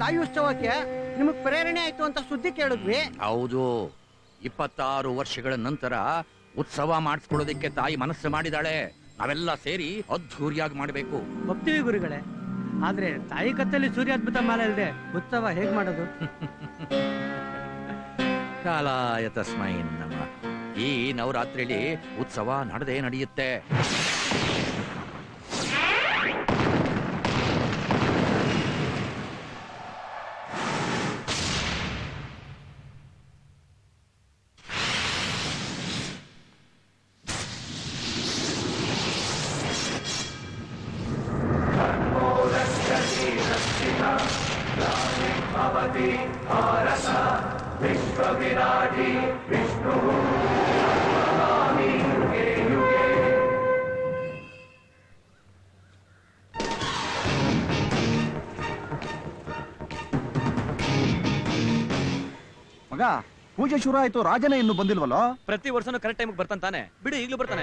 ತಾಯಿ ಉತ್ಸವಕ್ಕೆ ನಿಮಗ್ ಪ್ರೇರಣೆ ಆಯ್ತು ಅಂತ ಸುದ್ದಿ ಕೇಳಿದ್ವಿ ಹೌದು ಇಪ್ಪತ್ತಾರು ವರ್ಷಗಳ ನಂತರ ಉತ್ಸವ ಮಾಡಿಸ್ಕೊಳ್ಳೋದಕ್ಕೆ ತಾಯಿ ಮನಸ್ಸು ಮಾಡಿದಾಳೆ ನಾವೆಲ್ಲ ಸೇರಿ ಅದ್ಧೂರಿಯಾಗಿ ಮಾಡಬೇಕು ಒಪ್ತೀವಿ ಗುರುಗಳೇ ಆದ್ರೆ ತಾಯಿ ಕತ್ತಲ್ಲಿ ಸೂರ್ಯಾದ್ಭುತ ಮಾಲೆ ಇಲ್ಲದೆ ಉತ್ಸವ ಹೇಗ್ ಮಾಡೋದು ಕಾಲಾಯ ತಸ್ಮೈ ನಮಃ ಈ ನವರಾತ್ರಿಲಿ ಉತ್ಸವ ನಡೆದೇ ನಡೆಯುತ್ತೆ ಮಗ ಪೂಜೆ ಶುರು ಆಯ್ತು ರಾಜನೇ ಇನ್ನು ಬಂದಿಲ್ವಲ್ಲೋ ಪ್ರತಿ ವರ್ಷನೂ ಕರೆಕ್ಟ್ ಟೈಮಿಗೆ ಬರ್ತಾನೆ ತಾನೆ ಬಿಡಿ ಈಗಲೂ ಬರ್ತಾನೆ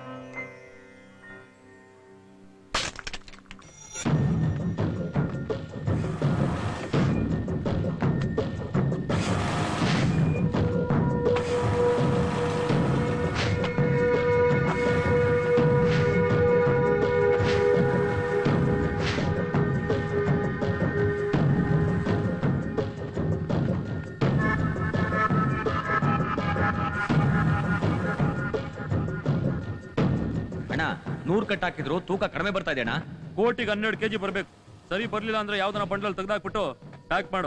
ಅಣ್ಣ ನೂರ್ ಕಟ್ ಹಾಕಿದ್ರು ತೂಕ ಕಡಿಮೆ ಬರ್ತಾ ಇದೆ ಅಣ್ಣ ಕೋಟಿಗೆ ಹನ್ನೆರಡು ಕೆಜಿ ಬರ್ಬೇಕು ಸರಿ ಬರ್ಲಿಲ್ಲ ಅಂದ್ರೆ ಯಾವ್ದನ ಬಂಡಲ್ ತೆಗ್ದಾಕ್ಬಿಟ್ಟು ಪ್ಯಾಕ್ ಮಾಡು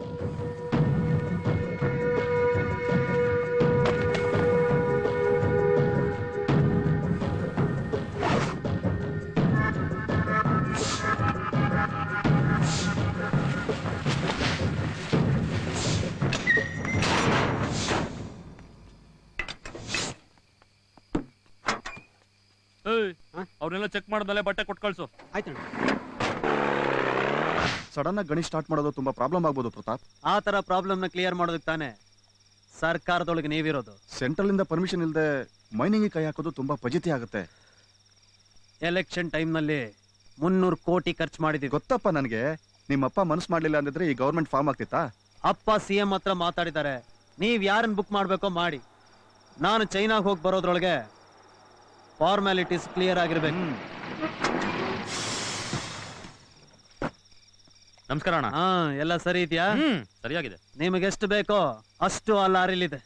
ಏಯ್ ಅವ್ರನ್ನೆಲ್ಲ ಚೆಕ್ ಮಾಡ್ದಲೆ ಬಟ್ಟೆ ಕೊಟ್ಟು ಕಳ್ಸು ಆಯ್ತಣ್ಣ ಸಡನ್ ಆಗಿ ಗಣೇಶ್ ಸ್ಟಾರ್ಟ್ ಮಾಡೋದು ತುಂಬಾ ಪ್ರಾಬ್ಲಮ್ ಆಗ್ಬೋದು ಪ್ರತಾಪ್ ಆ ತರ ಪ್ರಾಬ್ಲಮ್ ನ ಕ್ಲಿಯರ್ ಮಾಡೋದಕ್ಕೆ ತಾನೆ ಸರ್ಕಾರದೊಳಗೆ ನೀವಿರೋದು ಸೆಂಟ್ರಲ್ ಇಂದ ಪರ್ಮಿಷನ್ ಇಲ್ಲದೆ ಮೈನಿಂಗ್ ಕೈ ಹಾಕೋದು ತುಂಬಾ ಫಜಿತಿ ಆಗುತ್ತೆ ಎಲೆಕ್ಷನ್ ಟೈಮ್ ನಲ್ಲಿ ಮುನ್ನೂರು ಕೋಟಿ ಖರ್ಚು ಮಾಡಿದೀವಿ ಗೊತ್ತಪ್ಪ ನನಗೆ ನಿಮ್ಮಪ್ಪ ಮನಸ್ಸು ಮಾಡ್ಲಿಲ್ಲ ಅಂದಿದ್ರೆ ಈ ಗೌರ್ಮೆಂಟ್ ಫಾರ್ಮ್ ಆಗ್ತಿತ್ತಾ ಅಪ್ಪ ಸಿ ಎಂ ಹತ್ರ ಮಾತಾಡಿದ್ದಾರೆ ನೀವ್ ಯಾರನ್ನ ಬುಕ್ ಮಾಡ್ಬೇಕೋ ಮಾಡಿ ನಾನು ಚೈನಾಗ್ ಹೋಗಿ ಬರೋದ್ರೊಳಗೆ ಫಾರ್ಮ್ಯಾಲಿಟೀಸ್ ಕ್ಲಿಯರ್ ಆಗಿರ್ಬೇಕು ನಮಸ್ಕಾರ ಅಣ್ಣ ಹಾ ಎಲ್ಲ ಸರಿ ಇದೆಯಾ ಹ್ಮ್ ಸರಿಯಾಗಿದೆ ನಿಮಗೆ ಎಷ್ಟು ಬೇಕೋ ಅಷ್ಟು ಆ ಲಾರಿಲಿದೆ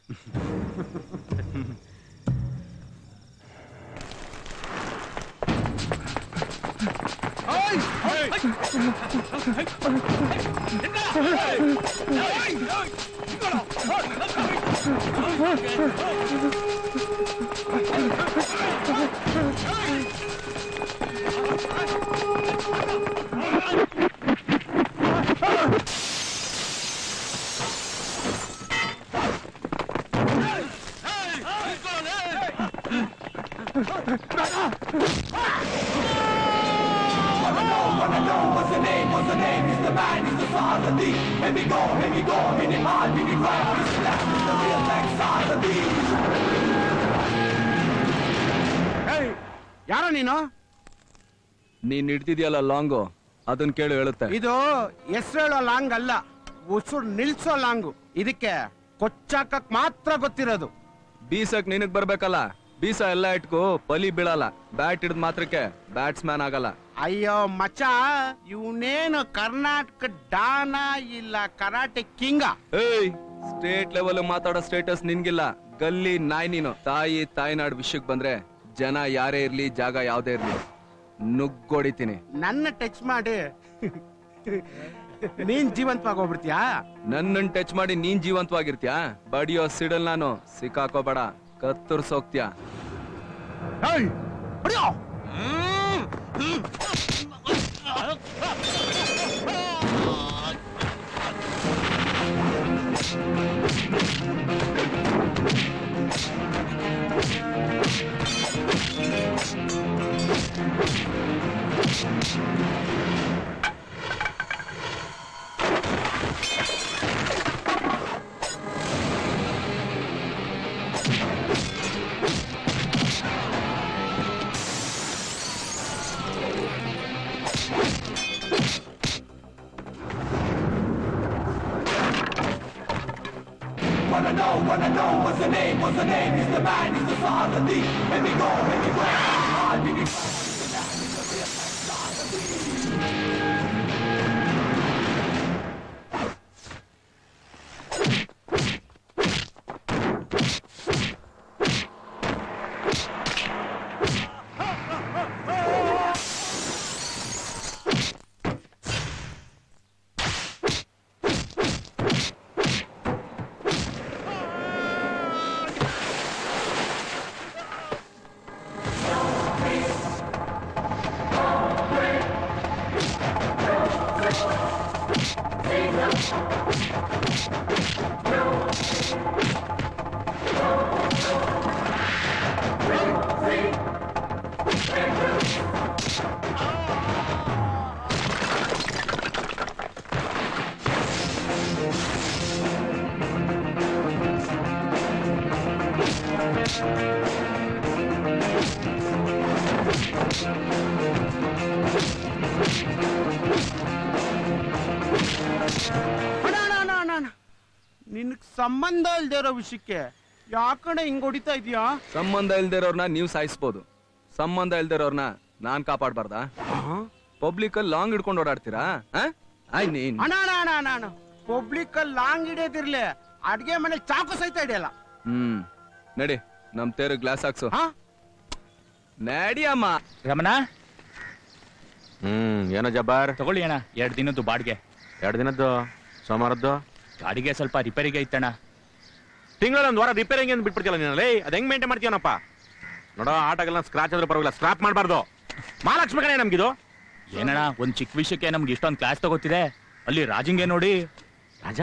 ಯಾರ ನೀನು ನೀನ್ ಹಿಡ್ತಿದ್ಯಲ್ಲ ಲಾಂಗು ಅದನ್ ಕೇಳು ಹೇಳುತ್ತೆ ಇದು ಹೆಸರೇಳೋ ಲಾಂಗ್ ಅಲ್ಲ ಉಸುರು ನಿಲ್ಸೋ ಲಾಂಗು ಇದಕ್ಕೆ ಕೊಚ್ಚಾಕಕ್ ಮಾತ್ರ ಗೊತ್ತಿರೋದು ಬೀಸಕ್ ನಿನಗ್ ಬರ್ಬೇಕಲ್ಲ ಬೀಸ ಎಲ್ಲ ಇಟ್ಕೋ ಬಲಿ ಬೀಳಲ್ಲ ಬ್ಯಾಟ್ ಹಿಡ್ದ ಮಾತ್ರಕ್ಕೆ ಬ್ಯಾಟ್ಸ್ಮ್ಯಾನ್ ಆಗಲ್ಲ ಅಯ್ಯೋ ಮಚ ಇವನೇನು ಕರ್ನಾಟಕ ಡಾನ ಇಲ್ಲ ಕರಾಟೆ ಕಿಂಗ ಏಯ್ ಸ್ಟೇಟ್ ಲೆವೆಲ್ ಮಾತಾಡೋ ಸ್ಟೇಟಸ್ ನಿನ್ಗಿಲ್ಲ ಗಲ್ಲಿ ನಾಯಿ ನೀನು ತಾಯಿ ತಾಯ್ನಾಡ್ ವಿಷಯಕ್ ಬಂದ್ರೆ ಜನ ಯಾರೇ ಇರ್ಲಿ ಜಾಗ ಯಾವ್ದೇ ಇರ್ಲಿ ನುಗ್ಗೊಡಿತೀನಿ ನನ್ನ ಟಚ್ ಮಾಡಿ ನೀನ್ ಜೀವಂತವಾಗಿ ಹೋಗ್ಬಿಡ್ತೀಯಾ ನನ್ನನ್ ಟಚ್ ಮಾಡಿ ನೀನ್ ಜೀವಂತವಾಗಿರ್ತ್ಯಾ ಬಡಿಯೋ ಸಿಡಲ್ ನಾನು ಸಿಕ್ಕಾಕೋಬೇಡ ಕತ್ತರ್ಸೋಗ್ತ್ಯಾ ಹೊಡ್ಯೋ! ಅಣ್ಣ, ಅಣ್ಣ, ಅಣ್ಣ, ಅಣ್ಣ, ಅಣ್ಣ. ನಿನಗ್ ಸಂಬಂಧ ಇಲ್ದೇ ಇರೋ ವಿಷಯಕ್ಕೆ ಯಾಕಡೆ ಹಿಂಗ್ ಹೊಡಿತಾ ಇದೀಯಾ ಸಂಬಂಧ ಇಲ್ದಿರೋರ್ನ ನೀವು ಸಾಯಿಸ್ಬೋದು ಸಂಬಂಧ ಇಲ್ದಿರೋರ್ನ ನಾನ್ ಕಾಪಾಡ್ಬಾರ್ದಾ ಪಬ್ಲಿಕ್ ಅಲ್ಲಿ ಲಾಂಗ್ ಹಿಡ್ಕೊಂಡು ಓಡಾಡ್ತೀರಾ ಆ? ಆಯ್ ನೀನ್ ಅಣ್ಣ ಅಣ್ಣ ಅಣ್ಣ ಅಣ್ಣ ಅಣ್ಣ ಪಬ್ಲಿಕ್ ಅಲ್ಲಿ ಲಾಂಗ್ ಹಿಡಿಯೋದಿರ್ಲಿ ಅಡ್ಗೆ ಮನೆ ಚಾಕು ಸಹಿತ ಹಿಡಿಯಲ್ಲ ಹ್ಮ್ ನಡಿ ನಮ್ ತೇರು ಗ್ಲಾಸ್ ಹಾಕ್ಸು ಹಾ ನಡಿ ಅಮ್ಮ ರಮಣ ಹ್ಮ್ ಏನೋ ಜಬ್ಬಾರ್ ತಗೊಳ್ಳಿ ಅಣ್ಣ ಎರಡು ದಿನದ್ದು ಬಾಡಿಗೆ ಎರಡು ದಿನದ್ದು ಸೋಮವಾರದ್ದು ಗಾಡಿಗೆ ಸ್ವಲ್ಪ ರಿಪೇರಿಗೆ ಇತ್ತಣ್ಣ ತಿಂಗಳ ಒಂದ್ ವಾರ ರಿಪೇರಿಂಗ್ ಅಂತ ಬಿಟ್ಬಿಡ್ತಿಲ್ಲ ನೀನಲ್ಲಿ ಅದ್ ಹೆಂಗ್ ಮೇಂಟೈನ್ ಮಾಡ್ತೀವನಪ್ಪ ನೋಡೋ ಆಟಗೆಲ್ಲ ಸ್ಕ್ರಾಚ್ ಆದ್ರೆ ಪರವಾಗಿಲ್ಲ ಸ್ಕ್ರಾಪ್ ಮಾಡಬಾರ್ದು ಮಹಾಲಕ್ಷ್ಮಿ ಕಣೆ ನಮ್ಗಿದು ಏನಣ್ಣ ಒಂದ್ ಚಿಕ್ಕ ವಿಷಯಕ್ಕೆ ನಮ್ಗೆ ಇಷ್ಟೊಂದು ಕ್ಲಾಸ್ ತಗೋತಿದೆ ಅಲ್ಲಿ ರಾಜಿಂಗೆ ನೋಡಿ ರಾಜ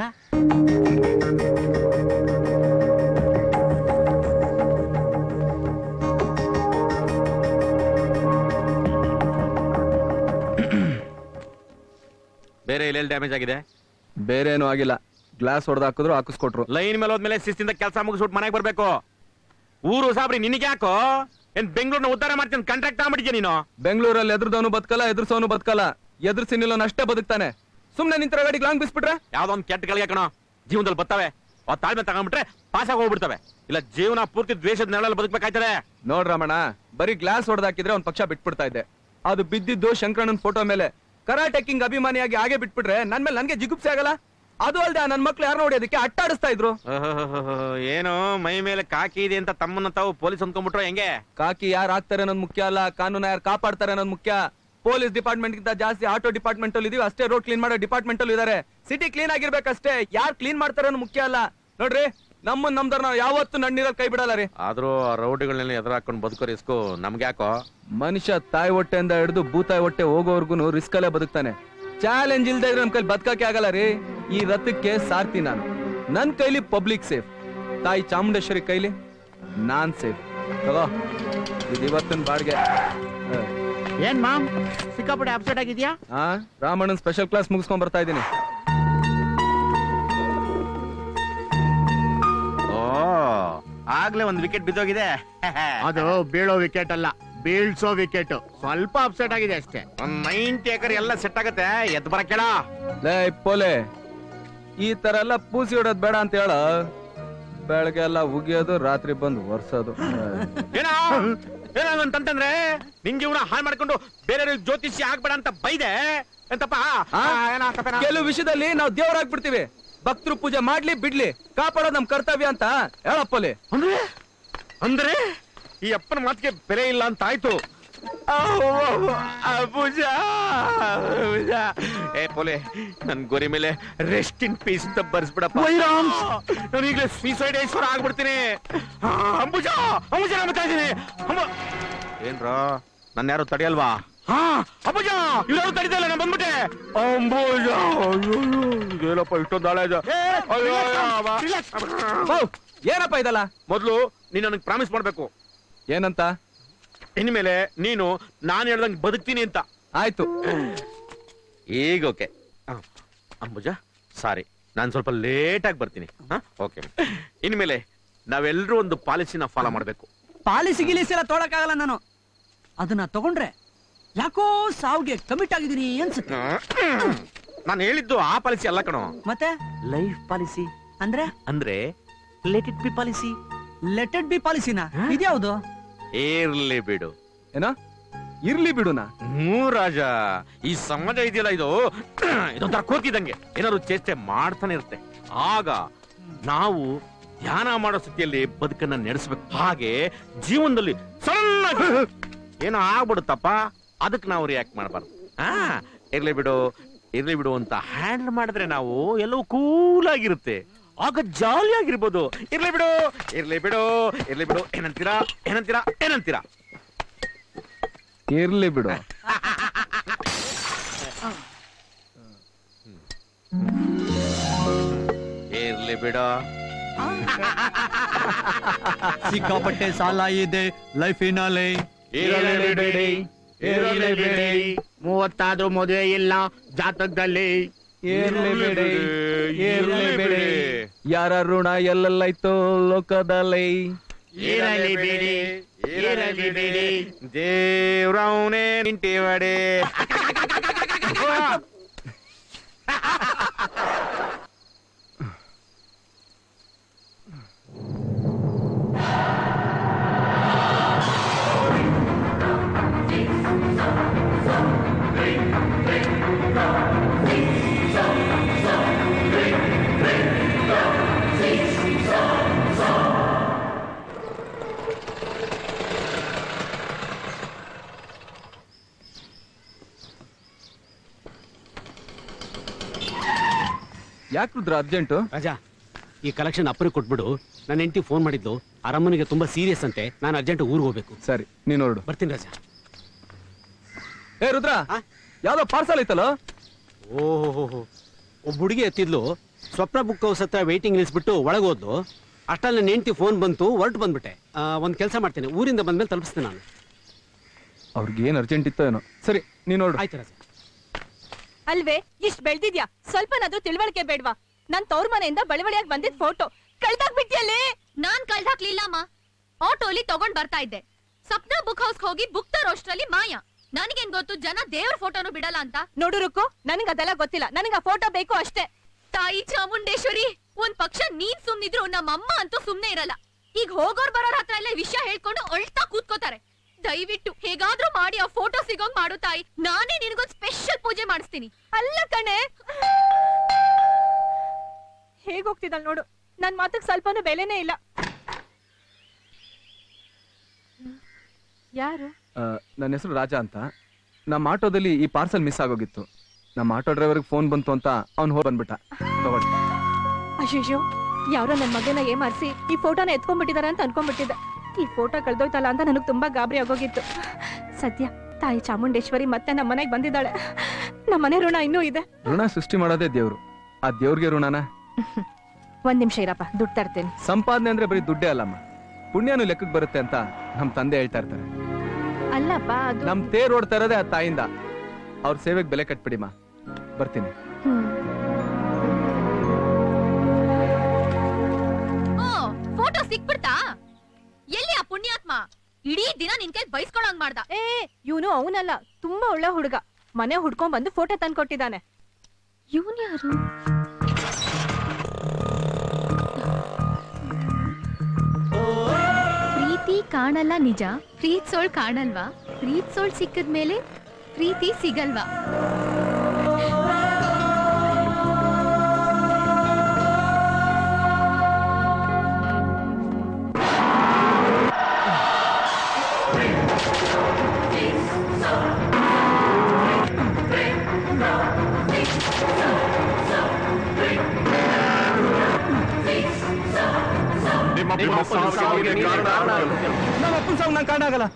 ಬೇರೆ ಎಲ್ಲೆಲ್ಲಿ ಡ್ಯಾಮೇಜ್ ಆಗಿದೆ ಬೇರೆ ಏನೂ ಆಗಿಲ್ಲ ಗ್ಲಾಸ್ ಹೊಡೆದು ಹಾಕಿದ್ರು ಹಾಕಿಸ್ಕೊಟ್ರು ಲೈನ್ ಮೇಲೆ ಹೋದ್ಮೇಲೆ ಶಿಸ್ತಿಂದ ಕೆಲಸ ಮುಗಿಸ್ಬಿಟ್ಟು ಮನೆಗೆ ಬರ್ಬೇಕು ಊರು ಸಾಬ್ರಿ ನಿನಗೆ ಯಾಕೋ ಏನ್ ಬೆಂಗಳೂರ್ನ ಉದ್ಧಾರ ಮಾಡ್ತೀನಿ ಕಾಂಟ್ರಾಕ್ಟ್ ತಗೊಂಡ್ಬಿಟ್ಟಿದ್ಯಾ ನೀನು ಬೆಂಗಳೂರಲ್ಲಿ ಎದುರ್ದವನು ಬದುಕಲ್ಲ ಎದುರ್ಸೋನು ಬದುಕಲ್ಲ ಎದುರ್ಸಿ ನಿಲ್ಲೋನ್ ಅಷ್ಟೇ ಬದುಕ್ತಾನೆ ಸುಮ್ನೆ ನಿಂತಿರೋ ಗಾಡಿಗೆ ಲಾಂಗ್ ಬಿಸ್ಬಿಟ್ರೆ ಯಾವ್ದೋ ಒಂದ್ ಕೆಟ್ಟ ಗಳಿಗೆ ಕಣೋ ಜೀವನದಲ್ಲಿ ಬರ್ತವೆ ಅವ್ ತಾಳ್ಮೆ ತಗೊಂಡ್ಬಿಟ್ರೆ ಪಾಸ್ ಆಗಿ ಹೋಗ್ಬಿಡ್ತವೆ ಇಲ್ಲ ಜೀವನ ಪೂರ್ತಿ ದ್ವೇಷದ ನೆರಳಲ್ಲಿ ಬದುಕಬೇಕಾಯ್ತದೆ ನೋಡ್ರಮಣ ಬರೀ ಗ್ಲಾಸ್ ಹೊಡೆದಾಕಿದ್ರೆ ಒಂದ್ ಪಕ್ಷ ಬಿಟ್ಬಿಡ್ತಾ ಇದ್ದೆ ಅದು ಬಿದ್ದಿದ್ದು ಶಂಕರಣ್ಣನ್ ಫೋಟೋ ಮೇಲೆ ಕರಾಟೆ ಕಿಂಗ್ ಅಭಿಮಾನಿಯಾಗಿ ಹಾಗೆ ಬಿಟ್ಬಿಟ್ರೆ ನನ್ ಮೇಲೆ ನನ್ಗೆ ಜಿಗುಪ್ಸೆ ಆಗಲ್ಲ ಅದು ಅಲ್ದೆ ನನ್ ಮಕ್ಳು ಯಾರು ನೋಡಿ ಅದಕ್ಕೆ ಅಟ್ಟಾಡಿಸ್ತಾ ಇದ್ರು ಏನು ಮೈ ಮೇಲೆ ಕಾಕಿ ಇದೆ ಅಂತ ತಮ್ಮನ್ನ ತಾವು ಪೊಲೀಸ್ ಅಂದ್ಕೊಂಡ್ಬಿಟ್ರು ಹೆಂಗೆ ಕಾಕಿ ಯಾರು ಆಗ್ತಾರೆ ಅನ್ನೋದು ಮುಖ್ಯ ಅಲ್ಲ ಕಾನೂನ ಯಾರು ಕಾಪಾಡ್ತಾರೆ ಅನ್ನೋದು ಮುಖ್ಯ ಪೊಲೀಸ್ ಡಿಪಾರ್ಟ್ಮೆಂಟ್ ಗಿಂತ ಜಾಸ್ತಿ ಆಟೋ ಡಿಪಾರ್ಟ್ಮೆಂಟ್ ಅಲ್ಲಿ ಇದೀವಿ ಅಷ್ಟೇ ರೋಡ್ ಕ್ಲೀನ್ ಮಾಡೋ ಡಿಪಾರ್ಟ್ಮೆಂಟ್ ಅಲ್ಲಿ ಇದಾರೆ ಸಿಟಿ ಕ್ಲೀನ್ ಆಗಿರ್ಬೇಕಷ್ಟೇ ಯಾರು ಕ್ಲೀನ್ ಮಾಡ್ತಾರೆ ಅನ್ನೋದು ಮುಖ್ಯ ಅಲ್ಲ ನೋಡ್ರಿ ನಮ್ಮ ನಮ್ದರ್ ನಾವು ಯಾವತ್ತು ನಣ್ಣೀರಲ್ಲಿ ಕೈ ಬಿಡಲ್ಲ ರೀ ಆದ್ರೂ ಆ ರೌಡಿಗಳನ್ನೆಲ್ಲ ಎದುರಾಕೊಂಡು ಬದುಕೋ ರಿಸ್ಕು ನಮ್ಗೆ ಯಾಕೋ ಮನುಷ್ಯ ತಾಯಿ ಹೊಟ್ಟೆಯಿಂದ ಹಿಡಿದು ಭೂತಾಯಿ ಹೊಟ್ಟೆ ಹೋಗೋವರ್ಗು ರಿಸ್ಕ್ ಅಲ್ಲೇ ಬದುಕ್ತಾನೆ ಚಾಲೆಂಜ್ ಇಲ್ದೇ ಇದ್ರೆ ನಮ್ ಕೈಲಿ ಬದುಕಕ್ಕೆ ಆಗಲ್ಲ ರೀ ಈ ರಥಕ್ಕೆ ಸಾರ್ತಿ ನಾನು ನನ್ ಕೈಲಿ ಪಬ್ಲಿಕ್ ಸೇಫ್ ತಾಯಿ ಚಾಮುಂಡೇಶ್ವರಿ ಕೈಲಿ ನಾನ್ ಸೇಫ್ ತಗೋ ಇದು ಇವತ್ತಿನ ಬಾಡ್ಗೆ ಹ. ಏನ್ ಮಾಮ್ ಸಿಕ್ಕಾಪಟ್ಟೆ ಅಪ್ಸೆಟ್ ಆಗಿದ್ಯಾ ಆ ರಾಮಣ್ಣನ್ ಸ್ಪೆಷಲ್ ಕ್ಲಾಸ್ ಮುಗಿಸ್ಕೊಂಡ್ ಬರ್ತಾ ಇದ್ದೀನಿ ಓ ಆಗ್ಲೇ ಒಂದ್ ವಿಕೆಟ್ ಬಿದ್ದೋಗಿದೆ ಅದು ಬೀಳೋ ವಿಕೆಟ್ ಅಲ್ಲ ಬೀಳ್ಸೋ ವಿಕೆಟ್ ಸ್ವಲ್ಪ ಅಪ್ಸೆಟ್ ಆಗಿದೆ ಅಷ್ಟೇ ಒಂದ್ ನೈಂಟಿ ಏಕರ್ ಎಲ್ಲ ಸೆಟ್ ಆಗತ್ತೆ ಎದ್ ಬರ ಕೇಳ ಲೇ ಪೋಲೆ ಈ ತರ ಎಲ್ಲ ಪೂಸಿ ಹೊಡೋದ್ ಬೇಡ ಅಂತ ಹೇಳ ಬೆಳಗ್ಗೆ ಎಲ್ಲ ಉಗಿಯೋದು ರಾತ್ರಿ ಬಂದು ಒರ್ಸೋದು ಏನೋ ಏನೋ ಅಂತಂತಂದ್ರೆ ನಿನ್ ಜೀವನ ಹಾಳು ಮಾಡ್ಕೊಂಡು ಬೇರೆ ಜ್ಯೋತಿಷಿ ಆಗ್ಬೇಡ ಅಂತ ಬೈದೆ ಎಂತಪ್ಪ ಆ? ಕೆಲವು ವಿಷಯದಲ್ಲಿ ನಾವು ದೇವರಾಗ್ಬಿಡ್ತೀವಿ ಭಕ್ತರು ಪೂಜೆ ಮಾಡ್ಲಿ ಬಿಡ್ಲಿ ಕಾಪಾಡೋದು ನಮ್ ಕರ್ತವ್ಯ ಅಂತ ಹೇಳಪ್ಪಲೆ ಅಂದ್ರೆ ಅಂದ್ರೆ ಈ ಅಪ್ಪನ ಮಾತಿಗೆ ಬೆಲೆ ಇಲ್ಲ ಅಂತ ಆಯ್ತು ಪೂಜಾ ಪೂಜಾ ಏ ಪೋಲೆ ನನ್ ಗೊರಿ ಮೇಲೆ ರೆಸ್ಟ್ ಇನ್ ಪೀಸ್ ಅಂತ ಬರ್ಸ್ಬಿಡಪ್ಪ ನಾನು ಈಗಲೇ ಸೂಸೈಡ್ ಐಶ್ವರ ಆಗ್ಬಿಡ್ತೀನಿ ಆ, ಅಂಬುಜಾ ಅಂಬುಜಾ ನಂಬ್ತಾ ಇದ್ದೀನಿ ಅಂಬ ಏನ್ರೋ ನನ್ನ ಯಾರು ತಡೆಯಲ್ವಾ ಹಾ ಅಂಬುಜಾ ಇವ್ರು ತಡಿತಾ ಇಲ್ಲ ನಾನು ಬಂದ್ಬಿಟ್ಟೆ ಅಂಬುಜಾ ಏನಪ್ಪ ಇಷ್ಟೊಂದು ಹಾಳೆ ಇದು ಅಯ್ಯೋ, ಅಯ್ಯೋ, ಅವ. ಏನಪ್ಪ ಇದಲ್ಲ ಮೊದ್ಲು ನೀನ್ ನನಗೆ ಪ್ರಾಮಿಸ್ ಮಾಡ್ಬೇಕು ಏನಂತ ಇನ್ಮೇಲೆ ನೀನು ನಾನು ಹೇಳ್ದಂಗೆ ಬದುಕ್ತೀನಿ ಅಂತ ಆಯ್ತು ಈಗ ಓಕೆ ಅಂಬುಜ ಸಾರಿ ನಾನು ಸ್ವಲ್ಪ ಲೇಟ್ ಆಗಿ ಬರ್ತೀನಿ ಓಕೆ ಇನ್ಮೇಲೆ ನಾವೆಲ್ಲರೂ ಒಂದು ಪಾಲಿಸಿನ ಫಾಲೋ ಮಾಡಬೇಕು ಪಾಲಿಸಿ ಗಿಲಿಸಿ ಎಲ್ಲ ತೊಳಕಾಗಲ್ಲ ನಾನು ಅದನ್ನ ತಗೊಂಡ್ರೆ ಯಾಕೋ ಸಾವಿಗೆ ಕಮಿಟ್ ಆಗಿದ್ದೀನಿ ಅನ್ಸುತ್ತೆ ನಾನು ಹೇಳಿದ್ದು ಆ ಪಾಲಿಸಿ ಅಲ್ಲ ಕಣೋ ಮತ್ತೆ ಲೈಫ್ ಪಾಲಿಸಿ ಅಂದ್ರೆ ಅಂದ್ರೆ let it be policy let it be ಪಾಲಿಸಿನ ಇದ್ಯಾವುದು ಇರ್ಲಿ ಬಿಡು ಏನ ಇರ್ಲಿ ಬಿಡುನಾ ಹ್ಞೂ ರಾಜ ಈ ಸಮಾಜ ಇದೆಯಲ್ಲ ಇದು ಇದೊಂಥರ ಕೋತಿದಂಗೆ ಏನಾದ್ರು ಚೇಷ್ಟೆ ಮಾಡ್ತಾನೆ ಇರುತ್ತೆ ಆಗ ನಾವು ಧ್ಯಾನ ಮಾಡೋ ಸ್ಥಿತಿಯಲ್ಲಿ ಬದುಕನ್ನ ನಡೆಸ್ಬೇಕು ಹಾಗೆ ಜೀವನದಲ್ಲಿ ಸಣ್ಣ ಏನೋ ಆಗ್ಬಿಡುತ್ತಪ್ಪ ಅದಕ್ಕೆ ನಾವು ರಿಯಾಕ್ಟ್ ಮಾಡಬಾರ್ದು ಹಾ ಇರ್ಲಿ ಬಿಡು ಇರ್ಲಿ ಬಿಡು ಅಂತ ಹ್ಯಾಂಡಲ್ ಮಾಡಿದ್ರೆ ನಾವು ಎಲ್ಲವೂ ಕೂಲ್ ಆಗಿರುತ್ತೆ ಆಗ ಜಾಲಿ ಆಗಿರ್ಬೋದು ಇರ್ಲಿ ಬಿಡು ಇರ್ಲಿ ಬಿಡು ಇರ್ಲಿ ಬಿಡು ಏನಂತೀರಾ ಏನಂತೀರಾ ಏನಂತೀರಾ ಇರ್ಲಿ ಬಿಡು ಇರ್ಲಿ ಬಿಡು ಸಿಕ್ಕಾಪಟ್ಟೆ ಸಾಲ ಇದೆ ಲೈಫಿನಲ್ಲಿ ಇರಲೇಬೇಡಿ ಇರಲೇಬೇಡಿ ಮೂವತ್ತಾದ್ರೂ ಮದುವೆ ಇಲ್ಲ ಜಾತಕದಲ್ಲಿ ಇರ್ಲೇಬೇಡಿ ಇರ್ಲೇಬೇಡಿ ಯಾರ ಋಣ ಎಲ್ಲೆಲ್ಲೈತೋ ಲೋಕದಲ್ಲಿ ಇರಲೇಬೇಡಿ ಇರಲೇಬೇಡಿ ದೇವ್ರವನೇ ನಿಂಟಿವಡೆ ಯಾಕೆ ರುದ್ರ ಅರ್ಜೆಂಟು ರಾಜಾ ಈ ಕಲೆಕ್ಷನ್ ಅಪ್ಪನಿಗೆ ಕೊಟ್ಬಿಡು ನನ್ನ ಹೆಂಡತಿ ಫೋನ್ ಮಾಡಿದ್ದು ಅರಮ್ಮನಿಗೆ ತುಂಬಾ ಸೀರಿಯಸ್ ಅಂತೆ ನಾನು ಅರ್ಜೆಂಟ್ ಊರಿಗೆ ಹೋಗ್ಬೇಕು ಸರಿ ನೀನ್ ಹೊರಡು ಬರ್ತೀನಿ ರಾಜಾ ಏ ರುದ್ರ ಆ? ಯಾವ್ದೋ ಪಾರ್ಸಲ್ ಐತಲ್ಲ ಓಹೋ ಒಬ್ಬ ಹುಡುಗಿ ಎತ್ತಿದ್ಲು ಸ್ವಪ್ನ ಬುಕ್ ಹೌಸ್ ಹತ್ರ ವೇಟಿಂಗ್ ನಿಲ್ಸ್ಬಿಟ್ಟು ಒಳಗೆ ಹೋದ್ಲು ಅಷ್ಟಲ್ಲಿ ನನ್ನ ಹೆಂಡತಿ ಫೋನ್ ಬಂತು ಹೊರಟು ಬಂದ್ಬಿಟ್ಟೆ ಆ, ಒಂದ್ ಕೆಲಸ ಮಾಡ್ತೀನಿ ಊರಿಂದ ಬಂದ್ಮೇಲೆ ತಲುಪಿಸ್ತೀನಿ ನಾನು ಅವ್ರಿಗೆ ಏನ್ ಅರ್ಜೆಂಟ್ ಇತ್ತೋ ಏನೋ ಸರಿ ನೀನ್ ನೋಡು ಆಯ್ತು ರಾಜಾ ಅಲ್ವೇ ಇಷ್ಟ್ ಬೆಳ್ದಿದ್ಯಾ ಸ್ವಲ್ಪನಾದ್ರೂ ತಿಳುವಳಿಕೆ ಬೇಡ್ವಾ ನನ್ ತವ್ರ ಮನೆಯಿಂದ ಬಳಿವಳಿಯಾಗಿ ಬಂದಿದ್ ಫೋಟೋ ಕಳ್ದಾಕ್ಬಿಟ್ಟಿಯಲ್ಲೇ ನಾನ್ ಕಳ್ದಾಕ್ಲಿಲ್ಲಮ್ಮ ಆಟೋಲಿ ತಗೊಂಡ್ ಬರ್ತಾ ಇದ್ದೆ ಸಪ್ನಾ ಬುಕ್ ಹೌಸ್ ಹೋಗಿ ಬುಕ್ ತರೋಷ್ಟ್ರಲ್ಲಿ ಮಾಯ ನನಗೇನ್ ಗೊತ್ತು ಜನ ದೇವ್ರ ಫೋಟೋನು ಬಿಡಲ್ಲ ಅಂತ ನೋಡು ರುಕ್ಕು ನನಗ್ ಅದೆಲ್ಲ ಗೊತ್ತಿಲ್ಲ ನನಗ್ ಆ ಫೋಟೋ ಬೇಕು ಅಷ್ಟೇ ತಾಯಿ ಚಾಮುಂಡೇಶ್ವರಿ ಒಂದ್ ಪಕ್ಷ ನೀನ್ ಸುಮ್ನಿದ್ರು ನಮ್ಮಮ್ಮ ಅಂತೂ ಸುಮ್ನೆ ಇರಲ್ಲ ಈಗ ಹೋಗೋರ್ ಬರೋರ್ ಹತ್ರ ಎಲ್ಲ ವಿಷಯ ಹೇಳ್ಕೊಂಡು ಅಳ್ತಾ ಕೂತ್ಕೋತಾರೆ ದಯವಿಟ್ಟು ಹೇಗಾದ್ರೂ ಮಾಡಿ ಆ ಫೋಟೋ ಸಿಗೋಂಗ್ ಮಾಡು ತಾಯಿ ನಾನೇ ನಿನಗೊಂದ್ ಸ್ಪೆಷಲ್ ಪೂಜೆ ಮಾಡಿಸ್ತೀನಿ ಅಲ್ಲ ಕಣೆ ಹೇಗ್ ಹೋಗ್ತಿದ್ದಲ್ ನೋಡು ನನ್ ಮಾತಕ್ ಸ್ವಲ್ಪನೂ ಬೆಲೆನೇ ಇಲ್ಲ ಯಾರು ಆ, ನನ್ನ ಹೆಸರು ರಾಜ ಅಂತ ನಮ್ಮ ಆಟೋದಲ್ಲಿ ಈ ಪಾರ್ಸಲ್ ಮಿಸ್ ಆಗೋಗಿತ್ತು ನಮ್ಮ ಆಟೋ ಡ್ರೈವರ್ಗೆ ಫೋನ್ ಬಂತು ಅಂತ ಅವ್ನು ಹೋಗಿ ಬಂದ್ಬಿಟ್ಟ ತಗೊಳ್ಳಿ ಅಯ್ಯೋ ಯಾರೋ ನನ್ ಮಗನ ಏಮಾರ್ಸಿ ಈ ಫೋಟೋನ ಎತ್ಕೊಂಡ್ಬಿಟ್ಟಿದಾರೆ ಅಂತ ಅನ್ಕೊಂಡ್ಬಿಟ್ಟಿದ್ದೆ ಈ ಫೋಟೋ ಕಳ್ದೋಯ್ತಲ್ಲ ಅಂತ ನನಗ್ ತುಂಬಾ ಗಾಬರಿ ಆಗೋಗಿತ್ತು ಸದ್ಯ ತಾಯಿ ಚಾಮುಂಡೇಶ್ವರಿ ಮತ್ತೆ ನಮ್ಮ ಮನೆಗ್ ಬಂದಿದ್ದಾಳೆ ನಮ್ಮ ಮನೆ ಋಣ ಇನ್ನೂ ಇದೆ ಋಣ ಸೃಷ್ಟಿ ಮಾಡೋದೇ ದೇವ್ರು ಆ ದೇವ್ರಿಗೆ ಋಣನ ಒಂದ್ ನಿಮಿಷ ಇರಪ್ಪ ದುಡ್ಡು ತರ್ತೇನೆ ಸಂಪಾದನೆ ಅಂದ್ರೆ ಬರೀ ದುಡ್ಡೇ ಅಲ್ಲಮ್ಮ ಪುಣ್ಯನು ಲೆಕ್ಕಕ್ಕೆ ಬರುತ್ತೆ ಅಂತ ನಮ್ ತಂದೆ ಹೇಳ್ತಾ ಇರ್ತಾರೆ ಅಲ್ಲಪ್ಪ ಅದು ನಮ್ ತೇರ್ ಓಡ್ತಾ ಇರೋದೇ ಆ ತಾಯಿಂದ ಅವ್ರ ಸೇವೆಗೆ ಬೆಲೆ ಕಟ್ಬಿಡಿಮಾ ಬರ್ತೀನಿ ಹ್ಮ್. ಓ ಫೋಟೋ ಸಿಕ್ಬಿಡ್ತಾ ಎಲ್ಲಿ ಆ ಪುಣ್ಯಾತ್ಮ ಇಡೀ ದಿನ ನಿನ್ ಕೈ ಬೈಸ್ಕೊಳಂಗ್ ಮಾಡ್ದ ಏ ಇವನು ಅವನಲ್ಲ ತುಂಬಾ ಒಳ್ಳೆ ಹುಡುಗ ಮನೆ ಹುಡ್ಕೊಂಡ್ ಬಂದು ಫೋಟೋ ತಂದ್ಕೊಟ್ಟಿದ್ದಾನೆ ಇವನ್ ಯಾರು ಪ್ರೀತಿ ಕಾಣಲ್ಲ ನಿಜ ಪ್ರೀತ್ಸೋಳ್ ಕಾಣಲ್ವಾ ಪ್ರೀತ್ಸೋಳ್ ಸಿಕ್ಕದ್ಮೇಲೆ ಪ್ರೀತಿ ಸಿಗಲ್ವಾ ನಮ್ಮ ಅಪ್ಪನ ಸಾವು ನಂಗೆ ಕಾಣಾಗಲ್ಲ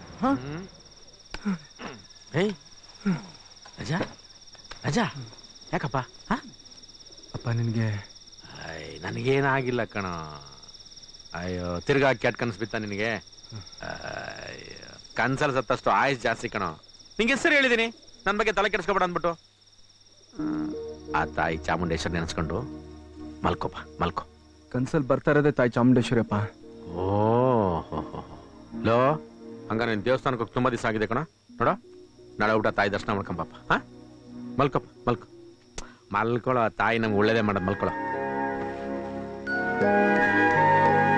ಏಯ್ ರಾಜಾ ರಾಜಾ ಯಾಕಪ್ಪ ಹಾ ಅಪ್ಪ ನಿನ್ಗೆ ಅಯ್ಯ ನನಗೇನಾಗಿಲ್ಲ ಕಣ ಅಯ್ಯೋ ತಿರ್ಗಾ ಕೆಟ್ಟ ಕನ್ಸ್ ಬಿತ್ತ ನಿನಗೆ ಅಯ್ಯೋ, ಕನ್ಸಲ್ ಸತ್ತಷ್ಟು ಆಯುಸ್ ಜಾಸ್ತಿ ಕಣ ನಿಂಗೆ ಹೆಸರು ಹೇಳಿದೀನಿ ನನ್ನ ಬಗ್ಗೆ ತಲೆ ಕೆಡಿಸ್ಕೊಬೇಡ ಅಂದ್ಬಿಟ್ಟು ಹ್ಮ್. ಆ ತಾಯಿ ಚಾಮುಂಡೇಶ್ವರಿ ನೆನೆಸ್ಕೊಂಡು ಮಲ್ಕೋಪ ಮಲ್ಕೋ ಕನ್ಸಲ್ ಬರ್ತಾ ಇರೋದೇ ತಾಯಿ ಚಾಮುಂಡೇಶ್ವರಿ ಅಪ್ಪ ಓ ಹೋ, ಹೋ, ಹೋ. ಲೋ ಹಂಗ ನೀನ್ ದೇವಸ್ಥಾನಕ್ಕೆ ಹೋಗಿ ತುಂಬಾ ದಿವಸ ಆಗಿದೆ ಕಣ ನೋಡ ನಾಳೆ ಊಟ ತಾಯಿ ದರ್ಶನ ಮಾಡ್ಕೊಂಬಪ್ಪ ಹಾ ಮಲ್ಕೊಪ್ಪ ಮಲ್ಕೊ ಮಲ್ಕೊಳ್ಳೋ ತಾಯಿ ನಮ್ಗೆ ಒಳ್ಳೇದೇ ಮಾಡೋದು ಮಲ್ಕೊಳ್ಳೋ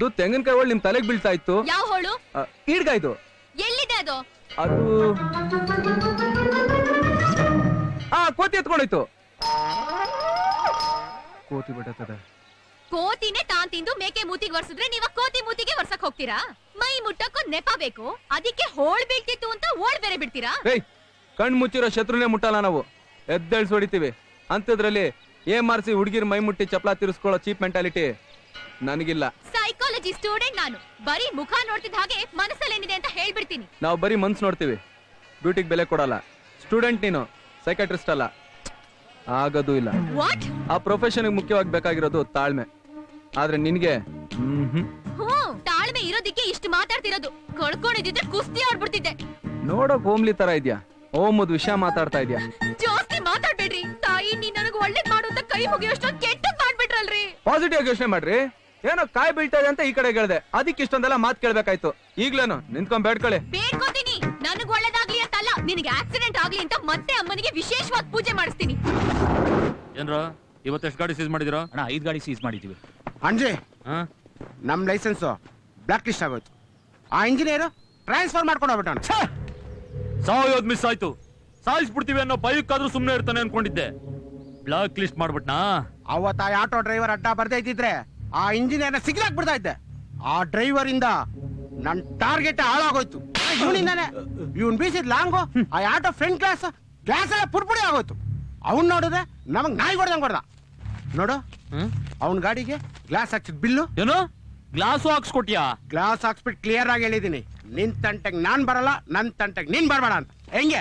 ಅದು ತೆಂಗಿನಕಾಯಿ ಒಳ್ಳೆ ನಿಮ್ ತಲೆಗೆ ಬೀಳ್ತಾ ಇತ್ತು ಯಾವ ಹೋಳು ಆ, ಈಡ್ಗಾಯ್ತು ಎಲ್ಲಿದೆ ಅದು ಅದು ಆ ಕೋತಿ ಎತ್ಕೊಂಡೋಯ್ತು ಕೋತಿ ಬಿಡತ್ತದೆ ಕೋತಿನೇ ತಾನ್ ತಿಂದು ಮೇಕೆ ಮೂತಿಗೆ ವರ್ಸಿದ್ರೆ ನೀವ ಕೋತಿ ಮೂತಿಗೆ ವರ್ಸಕ್ ಹೋಗ್ತೀರಾ ಮೈ ಮುಟ್ಟಕ್ಕೂ ನೆಪ ಬೇಕು ಅದಕ್ಕೆ ಹೋಳ್ ಬೀಳ್ತಿತ್ತು ಅಂತ ಓಳ್ ಬೇರೆ ಬಿಡ್ತೀರಾ ಏಯ್ ಕಣ್ ಮುಚ್ಚಿರೋ ಶತ್ರುನೇ ಮುಟ್ಟಲ್ಲ ನಾವು ಎದ್ದೇಳ್ಸಿ ಹೊಡಿತೀವಿ ಅಂಥದ್ರಲ್ಲಿ ಏ ಮಾರ್ಸಿ ಹುಡುಗಿರ್ ಮೈ ಮುಟ್ಟಿ ಚಪ್ಲ ತಿರ್ಸ್ಕೊಳ್ಳೋ ಚೀಪ್ ಮೆಂಟಾಲಿಟಿ ನನಗಿಲ್ಲ ಸೈಕಾಲಜಿ ಸ್ಟೂಡೆಂಟ್ ನಾನು ಬರೀ ಮುಖ ನೋಡ್ತಿದ್ದ ಹಾಗೆ ಮನಸ್ಸಲ್ಲೇನಿದೆ ಅಂತ ಹೇಳ್ಬಿಡ್ತೀನಿ ನಾವು ಬರೀ ಮನ್ಸ್ ನೋಡ್ತೀವಿ ಬ್ಯೂಟಿಗೆ ಬೆಲೆ ಕೊಡಲ್ಲ ಸ್ಟೂಡೆಂಟ್ ನೀನು ಸೈಕಾಟ್ರಿಸ್ಟ್ ಅಲ್ಲ ಆಗೋದು ಇಲ್ಲ ವಾಟ್ ಆ ಪ್ರೊಫೆಷನ್ಗೆ ಮುಖ್ಯವಾಗಿ ಬೇಕಾಗಿರೋದು ತಾಳ್ಮೆ ಆದ್ರೆ ನಿನ್ಗೆ ಹ್ಮ್ ಹ್ಮ್ ಹ್ಮ್ ತಾಳ್ಮೆ ಇರೋದಿಕ್ಕೆ ಇಷ್ಟು ಮಾತಾಡ್ತಿರೋದು ಕಳ್ಕೊಂಡಿದ್ರೆ ಕುಸ್ತಿ ಆಡ್ಬಿಡ್ತಿದ್ದೆ ನೋಡೋಕ್ ಹೋಮ್ಲಿ ತರ ಇದ್ಯಾ ಓಮದ್ ವಿಷಯ ಮಾತಾಡ್ತಾ ಇದ್ಯಾ ಜಾಸ್ತಿ ಮಾತಾಡ್ಬೇಡ್ರಿ ತಾಯಿ ನೀನ್ ನನಗ್ ಒಳ್ಳೇದ್ ಮಾಡು ಅಂತ ಕೈ ಮುಗಿಯೋಷ್ಟೊಂದ್ ಕೆಟ್ಟದ್ ಮಾಡ್ಬಿಟ್ರಲ್ರಿ ಪಾಸಿಟಿವ್ ಆಗಿ ಯೋಚನೆ ಮಾಡ್ರಿ ಏನೋ ಕಾಯಿ ಬೀಳ್ತಾ ಇದೆ ಅಂತ ಈ ಕಡೆ ಹೇಳ್ದೆ ಅದಕ್ಕೆ ಇಷ್ಟೊಂದೆಲ್ಲ ಮಾತ್ ಕೇಳ್ಬೇಕಾಯ್ತು ಈಗ್ಲೇನು ನಿಂತ್ಕೊಂಡ್ ಬೇಡ್ಕೊಳ್ಳಿ ಬೇಡ್ಕೋತೀನಿ ನನಗ್ ಒಳ್ಳೇದಾಗ್ಲಿ ಅಂತ ಅಲ್ಲ ನಿನಗೆ ಆಕ್ಸಿಡೆಂಟ್ ಆಗ್ಲಿ ಅಂತ ಮತ್ತೆ ಅಮ್ಮನಿಗೆ ವಿಶೇಷವಾದ ಪೂಜೆ ಮಾಡಿಸ್ತೀನಿ ಏನ್ರ ಇವತ್ತೆಷ್ಟು ಗಾಡಿ ಸೀಸ್ ಮಾಡಿದಿರಾ ಅಣ್ಣ ಐದು ಗಾಡಿ ಸೀಸ್ ಮಾಡಿದೀವಿ ಅಂಜಿ ಹಾ ನಮ್ ಲೈಸೆನ್ಸ್ ಬ್ಲಾಕ್ ಲಿಸ್ಟ್ ಆಗೋಯ್ತು ಆ ಇಂಜಿನಿಯರ್ ಟ್ರಾನ್ಸ್ಫರ್ ಮಾಡ್ಕೊಂಡು ಹೋಗ್ಬಿಟ್ಟಾನ ಸಾಯೋದ್ ಮಿಸ್ ಆಯ್ತು ಸಾಯಿಸ್ಬಿಡ್ತೀವಿ ಅನ್ನೋ ಭಯಕ್ಕಾದ್ರೂ ಸುಮ್ನೆ ಇರ್ತಾನೆ ಅನ್ಕೊಂಡಿದ್ದೆ ಬ್ಲಾಕ್ ಲಿಸ್ಟ್ ಮಾಡ್ಬಿಟ್ನಾ ಅವತ್ತ ಆ ಆಟೋ ಡ್ರೈವರ್ ಅಡ್ಡ ಬರ್ತಾ ಇದ್ದಿದ್ರೆ ಆ ಇಂಜಿನಿಯರ್ನ ಸಿಗ್ಲಾಕ್ ಬಿಡ್ತಾ ಇದ್ದೆ ಆ ಡ್ರೈವರ್ ಇಂದ ನನ್ ಟಾರ್ಗೆಟ್ ಹಾಳಾಗೋಯ್ತು ಇವನಿಂದಾನೆ ಇವನ್ ಬೀಸಿದ್ ಲಾಂಗು ಆ ಆಟೋ ಫ್ರಂಟ್ ಗ್ಲಾಸ್ ಗ್ಲಾಸ್ ಎಲ್ಲ ಪುಡ್ಪುಡಿ ಆಗೋಯ್ತು ಅವ್ನ್ ನೋಡಿದ್ರೆ ನಮಗ್ ನಾಯಿ ಹೊಡೆದಂಗ್ ಹೊಡೆದ ನೋಡು ಅವನ್ ಗಾಡಿಗೆ ಗ್ಲಾಸ್ ಹಾಕ್ಸಿದ್ ಬಿಲ್ಲು ಏನು ಗ್ಲಾಸು ಹಾಕ್ಸ್ಕೊಟ್ಯಾ ಗ್ಲಾಸ್ ಹಾಕ್ಸ್ಬಿಟ್ಟು ಕ್ಲಿಯರ್ ಆಗಿ ಹೇಳಿದೀನಿ ನಿನ್ ತಂಟೆಗ್ ನಾನ್ ಬರಲ್ಲ ನನ್ ತಂಟೆಗ್ ನೀನ್ ಬರ್ಬೇಡ ಅಂತ ಹೆಂಗೆ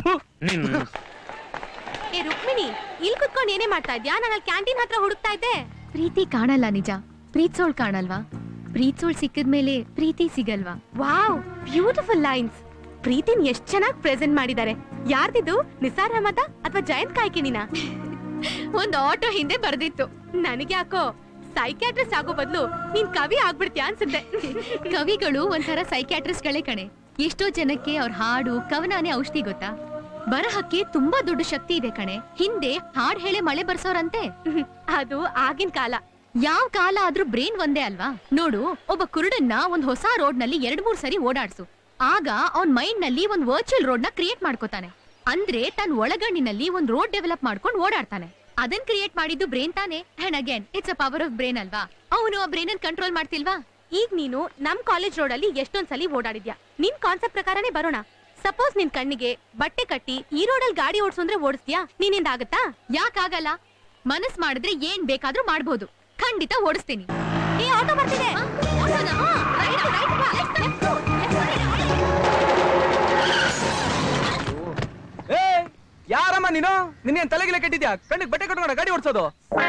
ಏ ರುಕ್ಮಿಣಿ ಇಲ್ಲಿ ಕುತ್ಕೊಂಡು ಏನೇ ಮಾಡ್ತಾ ಇದ್ಯಾ ನಾನು ಕ್ಯಾಂಟೀನ್ ಹತ್ರ ಹುಡುಕ್ತಾ ಇದ್ದೆ ಪ್ರೀತಿ ಕಾಣಲ್ಲ ನಿಜ ಪ್ರೀತ್ಸೋಳ್ ಕಾಣಲ್ವಾ ಪ್ರೀತ್ಸೋಳ್ ಸಿಕ್ಕಿದ್ಮೇಲೆ ಪ್ರೀತಿ ಸಿಗಲ್ವಾ ವಾವ್ ಬ್ಯೂಟಿಫುಲ್ ಲೈನ್ಸ್ ಪ್ರೀತಿನ್ ಎಷ್ಟ್ ಚೆನ್ನಾಗಿ ಪ್ರೆಸೆಂಟ್ ಮಾಡಿದ್ದಾರೆ ಯಾರ್ದಿದು ನಿಸಾರ್ ಅಹಮದ ಅಥವಾ ಜಯಂತ್ ಕಾಯ್ಕಿಣಿನ ಒಂದ್ ಆಟೋ ಹಿಂದೆ ಬರ್ದಿತ್ತು ನನಗೆ ಯಾಕೋ ಸೈಕ್ಯಾಟ್ರಿಸ್ಟ್ ಆಗೋ ಬದಲು ನೀನ್ ಕವಿ ಆಗ್ಬಿಡ್ತೀಯ ಅನ್ಸುತ್ತೆ ಕವಿಗಳು ಒಂಥರ ಸೈಕ್ಯಾಟ್ರಿಸ್ಟ್ ಗಳೇ ಕಣೆ ಎಷ್ಟೋ ಜನಕ್ಕೆ ಅವ್ರ ಹಾಡು ಕವನಾನೇ ಔಷಧಿ ಗೊತ್ತಾ ಬರಹಕ್ಕೆ ತುಂಬಾ ದೊಡ್ಡ ಶಕ್ತಿ ಇದೆ ಕಣೆ ಹಿಂದೆ ಹಾಡ್ ಹೇಳಿ ಮಳೆ ಬರ್ಸೋರಂತೆ ಅದು ಆಗಿನ ಕಾಲ ಯಾವ ಕಾಲ ಆದ್ರೂ ಬ್ರೇನ್ ಒಂದೇ ಅಲ್ವಾ ನೋಡು ಒಬ್ಬ ಕುರುಡನ್ನ ಒಂದ್ ಹೊಸ ರೋಡ್ ನಲ್ಲಿ ಎರಡ್ ಮೂರ್ ಸರಿ ಓಡಾಡ್ಸು ಆಗ ಅವನ್ ಮೈಂಡ್ ನಲ್ಲಿ ಒಂದ್ ವರ್ಚುವಲ್ ರೋಡ್ ನ ಕ್ರಿಯೇಟ್ ಮಾಡ್ಕೋತಾನೆ ಅಂದ್ರೆ ತನ್ನ ಒಳಗಣ್ಣಿನಲ್ಲಿ ಒಂದ್ ರೋಡ್ ಡೆವಲಪ್ ಮಾಡ್ಕೊಂಡು ಓಡಾಡ್ತಾನೆ ಅದನ್ ಕ್ರಿಯೇಟ್ ಮಾಡಿದ್ದು ಬ್ರೇನ್ ತಾನೆ and again it's a power of brain ಅಲ್ವಾ ಅವನು ಆ ಬ್ರೇನ್ ಅನ್ ಕಂಟ್ರೋಲ್ ಮಾಡ್ತಿಲ್ವಾ ಈಗ ನೀನು ನಮ್ ಕಾಲೇಜ್ ರೋಡ್ ಅಲ್ಲಿ ಎಷ್ಟೊಂದ್ ಸಲ ಓಡಾಡಿದ್ಯಾ ನಿನ್ ಕಾನ್ಸೆಪ್ಟ್ ಪ್ರಕಾರನೇ ಬರೋಣ ಸಪೋಸ್ ನಿನ್ ಕಣ್ಣಿಗೆ ಬಟ್ಟೆ ಕಟ್ಟಿ ಈ ರೋಡಲ್ಲಿ ಗಾಡಿ ಓಡಿಸು ಅಂದ್ರೆ ಓಡಿಸ್ತೀಯಾ ನಿನ್ನಿಂದ ಆಗತ್ತಾ ಯಾಕಾಗಲ್ಲ ಮನಸ್ ಮಾಡಿದ್ರೆ ಏನ್ ಬೇಕಾದ್ರೂ ಮಾಡ್ಬೋದು ಖಂಡಿತ ಓಡಿಸ್ತೀನಿ ಏ ಆಟೋ ಬರ್ತಿದೆ ಏ ಯಾರಮ್ಮ ನೀನು ನಿನ್ನೇನ್ ತಲೆಗಿಲೆ ಕೆಟ್ಟಿದ್ಯಾ ಕಣ್ಣಿಗೆ ಬಟ್ಟೆ ಕಟ್ಕೊಂಡ ಗಾಡಿ ಓಡಿಸೋದು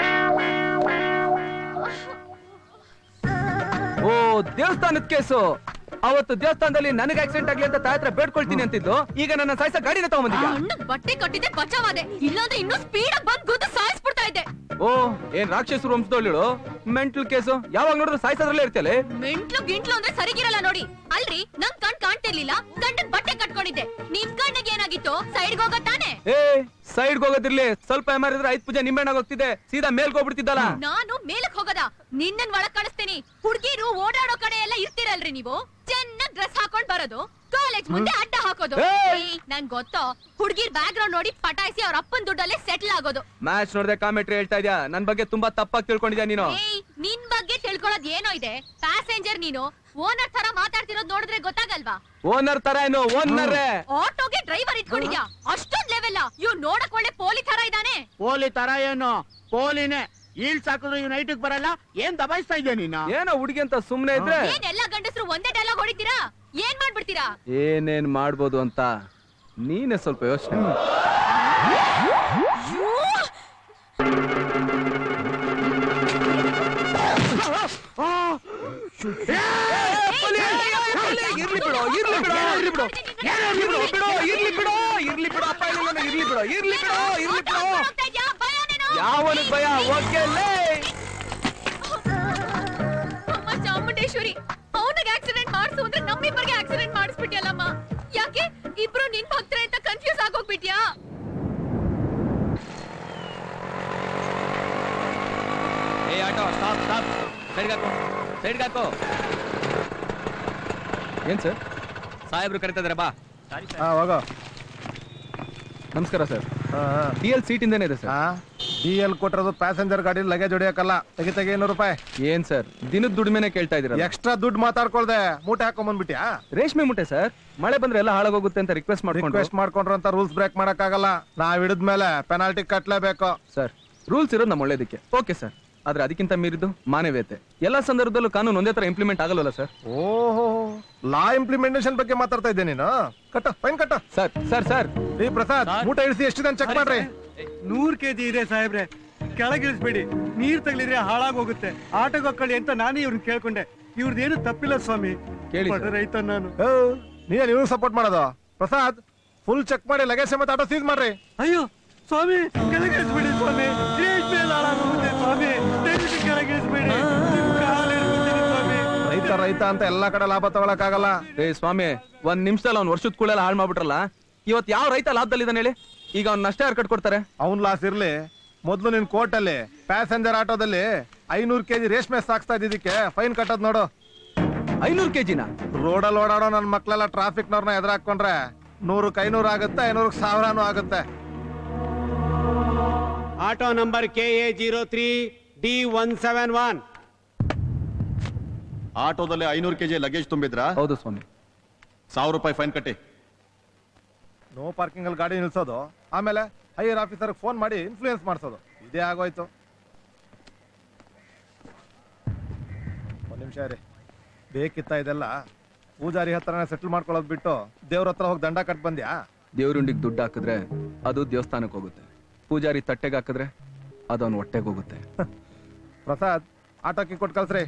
ಓ ದೇವಸ್ಥಾನದ ಕೇಸು ಅವತ್ತು ದೇವಸ್ಥಾನದಲ್ಲಿ ನನಗೆ ಆಕ್ಸಿಡೆಂಟ್ ಆಗ್ಲಿ ಅಂತ ತಾಯತ್ರ ಬೇಡ್ಕೊಳ್ತೀನಿ ಅಂತಿದ್ದು ಈಗ ನನ್ನ ಸಾಯ್ಸ ಗಾಡಿನ ತಗೊಂಬಂದಿದ್ಯಾ ಅಣ್ಣಗ್ ಬಟ್ಟೆ ಕಟ್ಟಿದೆ ಬಚಾವಾದೆ ಇಲ್ಲಾಂದ್ರೆ ಇನ್ನೂ ಸ್ಪೀಡ್ ಆಗಿ ಬಂದ್ ಗುದ್ದು ಸಾಯಿಸ್ಬಿಡ್ತಾ ಇದ್ದೆ ಓ ಏನ್ ರಾಕ್ಷಸರು ವಂಶದವಳು ಮೆಂಟಲ್ ಕೇಸು ಯಾವಾಗ ನೋಡಿದ್ರು ಸಾಯ್ಸೋದ್ರಲ್ಲೇ ಇರ್ತಿಯಲ್ಲ ಮೆಂಟ್ಲು ಗಿಂಟ್ಲು ಅಂದ್ರೆ ಸರಿಗಿರಲ್ಲ ನೋಡಿ ಅಲ್ರಿ ನನ್ ಕಣ್ ಕಾಣ್ತಿರ್ಲಿಲ್ಲ ಗಂಡನ್ ಬಟ್ಟೆ ಕಟ್ಕೊಂಡಿದ್ದೆ ನಿಮ್ ಕಣ್ಣಿಗೆ ಏನಾಗಿತ್ತು ಸೈಡ್ಗೆ ಹೋಗತ್ತಾನೆ ಏ ಸೈಡ್ ಹೋಗೋದಿರ್ಲಿ ಸ್ವಲ್ಪ ಎಮಾರಿದ್ರೆ ಐದ್ ಪೂಜೆ ನಿಂಬೆಹಣ್ಣಾಗ್ ಹೋಗ್ತಿದ್ದೆ ಸೀದಾ ಮೇಲ್ಗೆ ಹೋಗ್ಬಿಡ್ತಿದ್ದಲ್ಲ ನಾನು ಮೇಲಕ್ ಹೋಗದ ನಿನ್ನನ್ ಒಳಗ್ ಕಳಿಸ್ತೀನಿ ಹುಡ್ಗಿರು ಓಡಾಡೋ ಕಡೆ ಎಲ್ಲ ಇರ್ತೀರಲ್ರಿ ನೀವು ಚೆನ್ನಾಗ್ ಡ್ರೆಸ್ ಹಾಕೊಂಡ್ ಬರೋದು ಕಾಲೇಜ್ ಮುಂದೆ ಅಡ್ಡ ಹಾಕೋದು ಏಯ್! ಏಯ್, ನಂಗ್ ಗೊತ್ತೋ ಹುಡ್ಗಿರ್ ಬ್ಯಾಕ್ ಗ್ರೌಂಡ್ ನೋಡಿ ಪಟಾಯಿಸಿ ಅವ್ರ ಅಪ್ಪನ್ ದುಡ್ಡಲ್ಲೇ ಸೆಟ್ಲ್ ಆಗೋದು ಮ್ಯಾಚ್ ನೋಡ್ದೆ ಕಾಮೆಂಟ್ರಿ ಹೇಳ್ತಾ ಇದ್ಯಾ ನನ್ ಬಗ್ಗೆ ತುಂಬಾ ತಪ್ಪಾಗಿ ತಿಳ್ಕೊಂಡಿದ್ಯಾ ನೀನು ಏಯ್ ನಿನ್ ಬಗ್ಗೆ ತಿಳ್ಕೊಳ್ಳೋದ್ ಏನೋ ಇದೆ ಪ್ಯಾಸೆಂಜರ್ ನೀನು ಓನರ್ ತರ ಮಾತಾಡ್ತಿರೋದ್ ನೋಡಿದ್ರೆ ಗೊತ್ತಾಗಲ್ವಾ ಓನರ್ ತರ ಏನು ಓನರ್ ಆಟೋಗೆ ಡ್ರೈವರ್ ಇಟ್ಕೊಂಡಿದ್ಯಾ ಅಷ್ಟೊಂದ್ ಲೆವೆಲ್ ಇವ್ ನೋಡಕ್ ಒಳ್ಳೆ ಪೋಲಿ ತರ ಇದ್ದಾನೆ ಪೋಲಿ ತರ ಏನು ಪೋಲಿನೇ ಈಲ್ಸ್ ಹಾಕಿದ್ರು ಇವ್ ನೈಟಿಗೆ ಬರಲ್ಲ ಏನ್ ದಬಾಯಿಸ್ತಾ ಇದ್ಯಾ ನೀನು ಏನೋ ಹುಡುಗಿ ಅಂತ ಸುಮ್ನೆ ಇದ್ರೆ ಏನ್ ಎಲ್ಲಾ ಗಂಡಸರು ಒಂದೇ ಡೈಲಾಗ್ ಹೊಡಿತೀರಾ ಏನ್ ಮಾಡ್ಬಿಡ್ತೀರಾ ಏನೇನ್ ಮಾಡ್ಬೋದು ಅಂತ ನೀನೇ ಸ್ವಲ್ಪ ಯೋಚನೆ ಇರ್ಲಿ ಬಿಡು ಇರ್ಲಿ ಬಿಡು ಇರ್ಲಿ ಬಿಡು ಇರ್ಲಿ ಬಿಡು ಬಿಡು ಇರ್ಲಿ ಬಿಡು ಇರ್ಲಿ ಬಿಡು ಅಪ್ಪ ಇಲ್ಲ ನನಗೆ ಇರ್ಲಿ ಬಿಡು ಇರ್ಲಿ ಬಿಡು ಇರ್ಲಿ ಬಿಡು ಯಾವನಿಗೆ ಭಯ ಓಕೆ ಅಮ್ಮ ಚಾಮುಂಡೇಶ್ವರಿ ಅವನಿಗೆ ಆಕ್ಸಿಡೆಂಟ್ ಮಾಡಿಸು ಅಂದ್ರೆ ನಮ್ಮಿಬ್ಬರಿಗೆ ಆಕ್ಸಿಡೆಂಟ್ ಮಾಡಿಸ್ಬಿಟ್ಯಲ್ಲಮ್ಮ ಯಾಕೆ ಇಬ್ರು ನಿನ್ ಭಕ್ತರೆ ಅಂತ ಕನ್ಫ್ಯೂಸ್ ಆಗೋಗ್ಬಿಟ್ಯಾ ಏ ಆಟೋ ಸ್ಟಾಪ್ ಸ್ಟಾಪ್ ಸೈಡ್ಗೆ ಹಾಕು ಸೈಡ್ಗೆ ಹಾಕೋ ಏನ್ ಸರ್ ಸಾಹೇಬ್ರು ಕರಿತಿದಾರೆ ಬಾ ಹಾ ಹೋಗೋ ನಮಸ್ಕಾರ ಸರ್ ಡಿ ಎಲ್ ಸೀಟ್ ಇಂದೇನೆ ಇದೆ ಸರ್ ಡಿ ಎಲ್ ಕೊಟ್ಟಿರೋದು ಪ್ಯಾಸೆಂಜರ್ ಗಾಡಿ ಲಗೇಜ್ ಹೊಡಿಯಕ್ಕಲ್ಲ ತೆಗಿ ತೆಗಿ ಇನ್ನೂರು ರೂಪಾಯಿ ಏನ್ ಸರ್ ದಿನದ ದುಡಿಮೆನೆ ಕೇಳ್ತಾ ಇದೀರ ಎಕ್ಸ್ಟ್ರಾ ದುಡ್ಡು ಮಾತಾಡ್ಕೊಳ್ದೆ ಮೂಟೆ ಹಾಕೊಂಡ್ ಬಂದ್ಬಿಟ್ಯಾ ರೇಷ್ಮೆ ಮುಟ್ಟೆ ಸರ್ ಮಳೆ ಬಂದ್ರೆ ಎಲ್ಲ ಹಾಳಾಗೋಗುತ್ತೆ ಅಂತ ರಿಕ್ವೆಸ್ಟ್ ಮಾಡ್ಕೊಂಡು ರಿಕ್ವೆಸ್ಟ್ ಮಾಡ್ಕೊಂಡ್ರು ಅಂತ ರೂಲ್ಸ್ ಬ್ರೇಕ್ ಮಾಡಕ್ಕಾಗಲ್ಲ ನಾವ್ ಹಿಡಿದ್ಮೇಲೆ ಪೆನಾಲ್ಟಿ ಕಟ್ಲೇಬೇಕು ಸರ್ ರೂಲ್ಸ್ ಇರೋದು ನಮ್ಮ ಒಳ್ಳೇದಕ್ಕೆ ಓಕೆ ಸರ್ ಆದ್ರೆ ಅದಕ್ಕಿಂತ ಮೀರಿದ್ದು ಮಾನವೀಯತೆ ಎಲ್ಲಾ ಸಂದರ್ಭದಲ್ಲೂ ಕಾನೂನು ಒಂದೇ ತರ ಇಂಪ್ಲಿಮೆಂಟ್ ಆಗಲ್ವಲ್ಲ ಸರ್ ಓಹೋ ಲಾ ಇಂಪ್ಲಿಮೆಂಟೇಷನ್ ಬಗ್ಗೆ ಮಾತಾಡ್ತಾ ಇದ್ದೆ ನೀನು ಕಟ್ಟ ಫೈನ್ ಕಟ್ಟ ಸರ್ ಸರ್ ಸರ್ ಈ ಪ್ರಸಾದ್ ಮೂಟೆ ಇಳಿಸಿ ಎಷ್ಟಿದೆ ಚೆಕ್ ಮಾಡ್ರಿ ನೂರ್ ಕೆಜಿ ಇದೆ ಸಾಹೇಬ್ರೆ ಕೆಳಗಿಳಿಸ್ಬೇಡಿ ನೀರ್ ತಗಲಿದ್ರೆ ಹಾಳಾಗೋಗುತ್ತೆ ಆಟೋಗೆ ಹಾಕೊಳ್ಳಿ ಅಂತ ನಾನೇ ಇವ್ರನ್ನ ಕೇಳ್ಕೊಂಡೆ ಇವ್ರದ್ದೇನು ತಪ್ಪಿಲ್ಲ ಸ್ವಾಮಿ ಕೇಳಿ ಬಡ ರೈತ ನಾನು ನೀನ್ ಇವ್ರಿಗೆ ಸಪೋರ್ಟ್ ಮಾಡೋದು ಪ್ರಸಾದ್ ಫುಲ್ ಚೆಕ್ ಮಾಡಿ ಲಗೇಜ್ ಸಮೇತ ಆಟೋ ಸೀಸ್ ಮಾಡ್ರಿ ಅಯ್ಯೋ ಸ್ವಾಮಿ ಕೆಳಗಿಳಿಸ್ಬೇಡಿ ಸ್ವಾಮಿ ರೇಷ್ಮೆ ಎಲ್ಲ ಹಾಳಾಗೋಗುತ್ತೆ ಸ್ವಾಮಿ ದಯವಿಟ್ಟು ಕೆಳಗಿಳಿಸ್ಬೇಡಿ ನಿಮ್ ಕಾಲ್ ಹಿಡ್ಕೊತೀನಿ ಸ್ವಾಮಿ ರೈತ ರೈತ ಅಂತ ಎಲ್ಲಾ ಕಡೆ ಲಾಭ ತಗೊಳಕ್ಕಾಗಲ್ಲ ಏ ಸ್ವಾಮಿ ಒಂದ್ ನಿಮಿಷದಲ್ಲಿ ಅವ್ನ್ ವರ್ಷದ ಕೂಳೆಲ್ಲ ಹಾಳು ಮಾಡ್ಬಿಟ್ರಲ್ಲ ಇವತ್ ಯಾವ ರೈತ ಲಾಭದಲ್ಲಿದ್ದಾನೆ ಹೇಳಿ ಈಗ ಅವ್ನ ನಷ್ಟ ಯಾರು ಕಟ್ಕೊಡ್ತಾರೆ ಅವ್ನ್ ಲಾಸ್ ಇರ್ಲಿ ಮೊದ್ಲು ನಿನ್ ಕೋರ್ಟ್ ಅಲ್ಲಿ ಪ್ಯಾಸೆಂಜರ್ ಆಟೋದಲ್ಲಿ ಐನೂರು ಕೆಜಿ ರೇಷ್ಮೆ ಸಾಕ್ಸ್ತಾ ಇದ್ದಿದ್ದಕ್ಕೆ ಫೈನ್ ಕಟ್ಟೋದ್ ನೋಡು ಐನೂರು ಕೆಜಿನ ರೋಡಲ್ಲಿ ಓಡಾಡೋ ನನ್ ಮಕ್ಳೆಲ್ಲ ಟ್ರಾಫಿಕ್ ನವ್ರನ್ನ ಎದುರಾಕೊಂಡ್ರೆ ನೂರಕ್ಕೆ ಐನೂರು ಆಗುತ್ತೆ ಐನೂರಕ್ಕೆ ಸಾವಿರಾನು ಆಗುತ್ತೆ auto number K A zero three D one seven one ಆಟೋದಲ್ಲಿ ಐನೂರು ಕೆಜಿ ಲಗೇಜ್ ತುಂಬಿದ್ರಾ ಹೌದು ಸ್ವಾಮಿ ಸಾವಿರ ರೂಪಾಯಿ ಫೈನ್ ಕಟ್ಟಿ ನೋ ಪಾರ್ಕಿಂಗ್ ಅಲ್ಲಿ ಗಾಡಿ ನಿಲ್ಸೋದು ಆಮೇಲೆ ಹೈಯರ್ ಆಫೀಸರ್ ಫೋನ್ ಮಾಡಿ ಇನ್ಫ್ಲೂಯೆನ್ಸ್ ಮಾಡಿಸೋದು ಇದೇ ಆಗೋಯ್ತು ಒಂದ್ ನಿಮಿಷ ರೀ ಬೇಕಿತ್ತ ಇದೆಲ್ಲ ಪೂಜಾರಿ ಹತ್ರನೇ ಸೆಟ್ಲ್ ಮಾಡ್ಕೊಳ್ಳೋದು ಬಿಟ್ಟು ದೇವ್ರ ಹತ್ರ ಹೋಗಿ ದಂಡ ಕಟ್ ಬಂದ್ಯಾ ದೇವ್ರುಂಡಿಗೆ ದುಡ್ಡು ಹಾಕಿದ್ರೆ ಅದು ದೇವಸ್ಥಾನಕ್ಕೆ ಹೋಗುತ್ತೆ ಪೂಜಾರಿ ತಟ್ಟೆಗೆ ಹಾಕಿದ್ರೆ ಅದು ಅವ್ನ ಹೊಟ್ಟೆಗೆ ಹೋಗುತ್ತೆ ಪ್ರಸಾದ್ ಆಟೋಕ್ಕೆ ಕೊಟ್ಟು ಕಳ್ಸ್ರಿ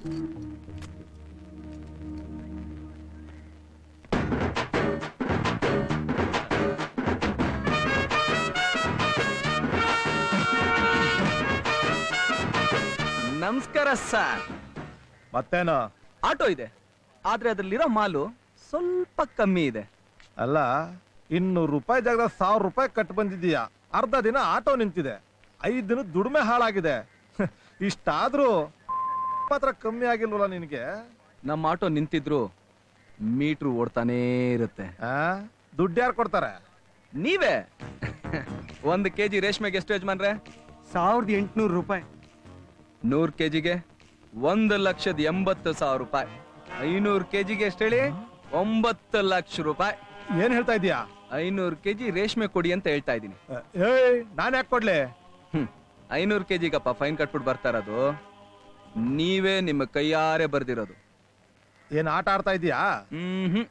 ನಮಸ್ಕಾರ ಸರ್ ಮತ್ತೇನು ಆಟೋ ಇದೆ ಆದ್ರೆ ಅದ್ರಲ್ಲಿರೋ ಮಾಲು ಸ್ವಲ್ಪ ಕಮ್ಮಿ ಇದೆ ಅಲ್ಲ ಇನ್ನೂರು ರೂಪಾಯಿ ಜಾಗದ ಸಾವಿರ ರೂಪಾಯಿ ಕಟ್ ಬಂದಿದ್ದೀಯಾ ಅರ್ಧ ದಿನ ಆಟೋ ನಿಂತಿದೆ ಐದ್ ದಿನ ದುಡಿಮೆ ಹಾಳಾಗಿದೆ ಇಷ್ಟಾದ್ರೂ ಮಾತ್ರ ಕಮ್ಮಿ ಆಗಿಲ್ವಲ್ಲ ನಿನಗೆ ನಮ್ಮ ಆಟೋ ನಿಂತಿದ್ರು ಮೀಟ್ರು ಓಡ್ತಾನೇ ಇರುತ್ತೆ ದುಡ್ಡು ಯಾರು ಕೊಡ್ತಾರೆ ನೀವೇ ಒಂದು ಕೆಜಿ ರೇಷ್ಮೆಗೆ ಎಷ್ಟು ಯಜಮಾನ್ರೆ ಸಾವಿರದ ಎಂಟುನೂರು ರೂಪಾಯಿ ನೂರ್ ಕೆಜಿಗೆ ಒಂದು ಲಕ್ಷದ ಎಂಬತ್ತು ಸಾವಿರ ರೂಪಾಯಿ ಐನೂರು ಕೆಜಿಗೆ ಎಷ್ಟು ಹೇಳಿ ಒಂಬತ್ತು ಲಕ್ಷ ರೂಪಾಯಿ ಏನ್ ಹೇಳ್ತಾ ಇದೀಯಾ ಐನೂರು ಕೆಜಿ ರೇಷ್ಮೆ ಕೊಡಿ ಅಂತ ಹೇಳ್ತಾ ಇದ್ದೀನಿ ಏಯ್ ನಾನ್ ಯಾಕೆ ಕೊಡ್ಲಿ ಹ್ಮ್ ಐನೂರು ಕೆಜಿಗಪ್ಪ ಫೈನ್ ಕಟ್ಬಿಟ್ಟು ಬರ್ತಾ ಇರೋದು ನೀವೇ ನಿಮ್ಮ ಕೈಯಾರೆ ಬರ್ದಿರೋದು ಏನ್ ಆಟ ಆಡ್ತಾ ಇದೀಯಾ ಹ್ಮ್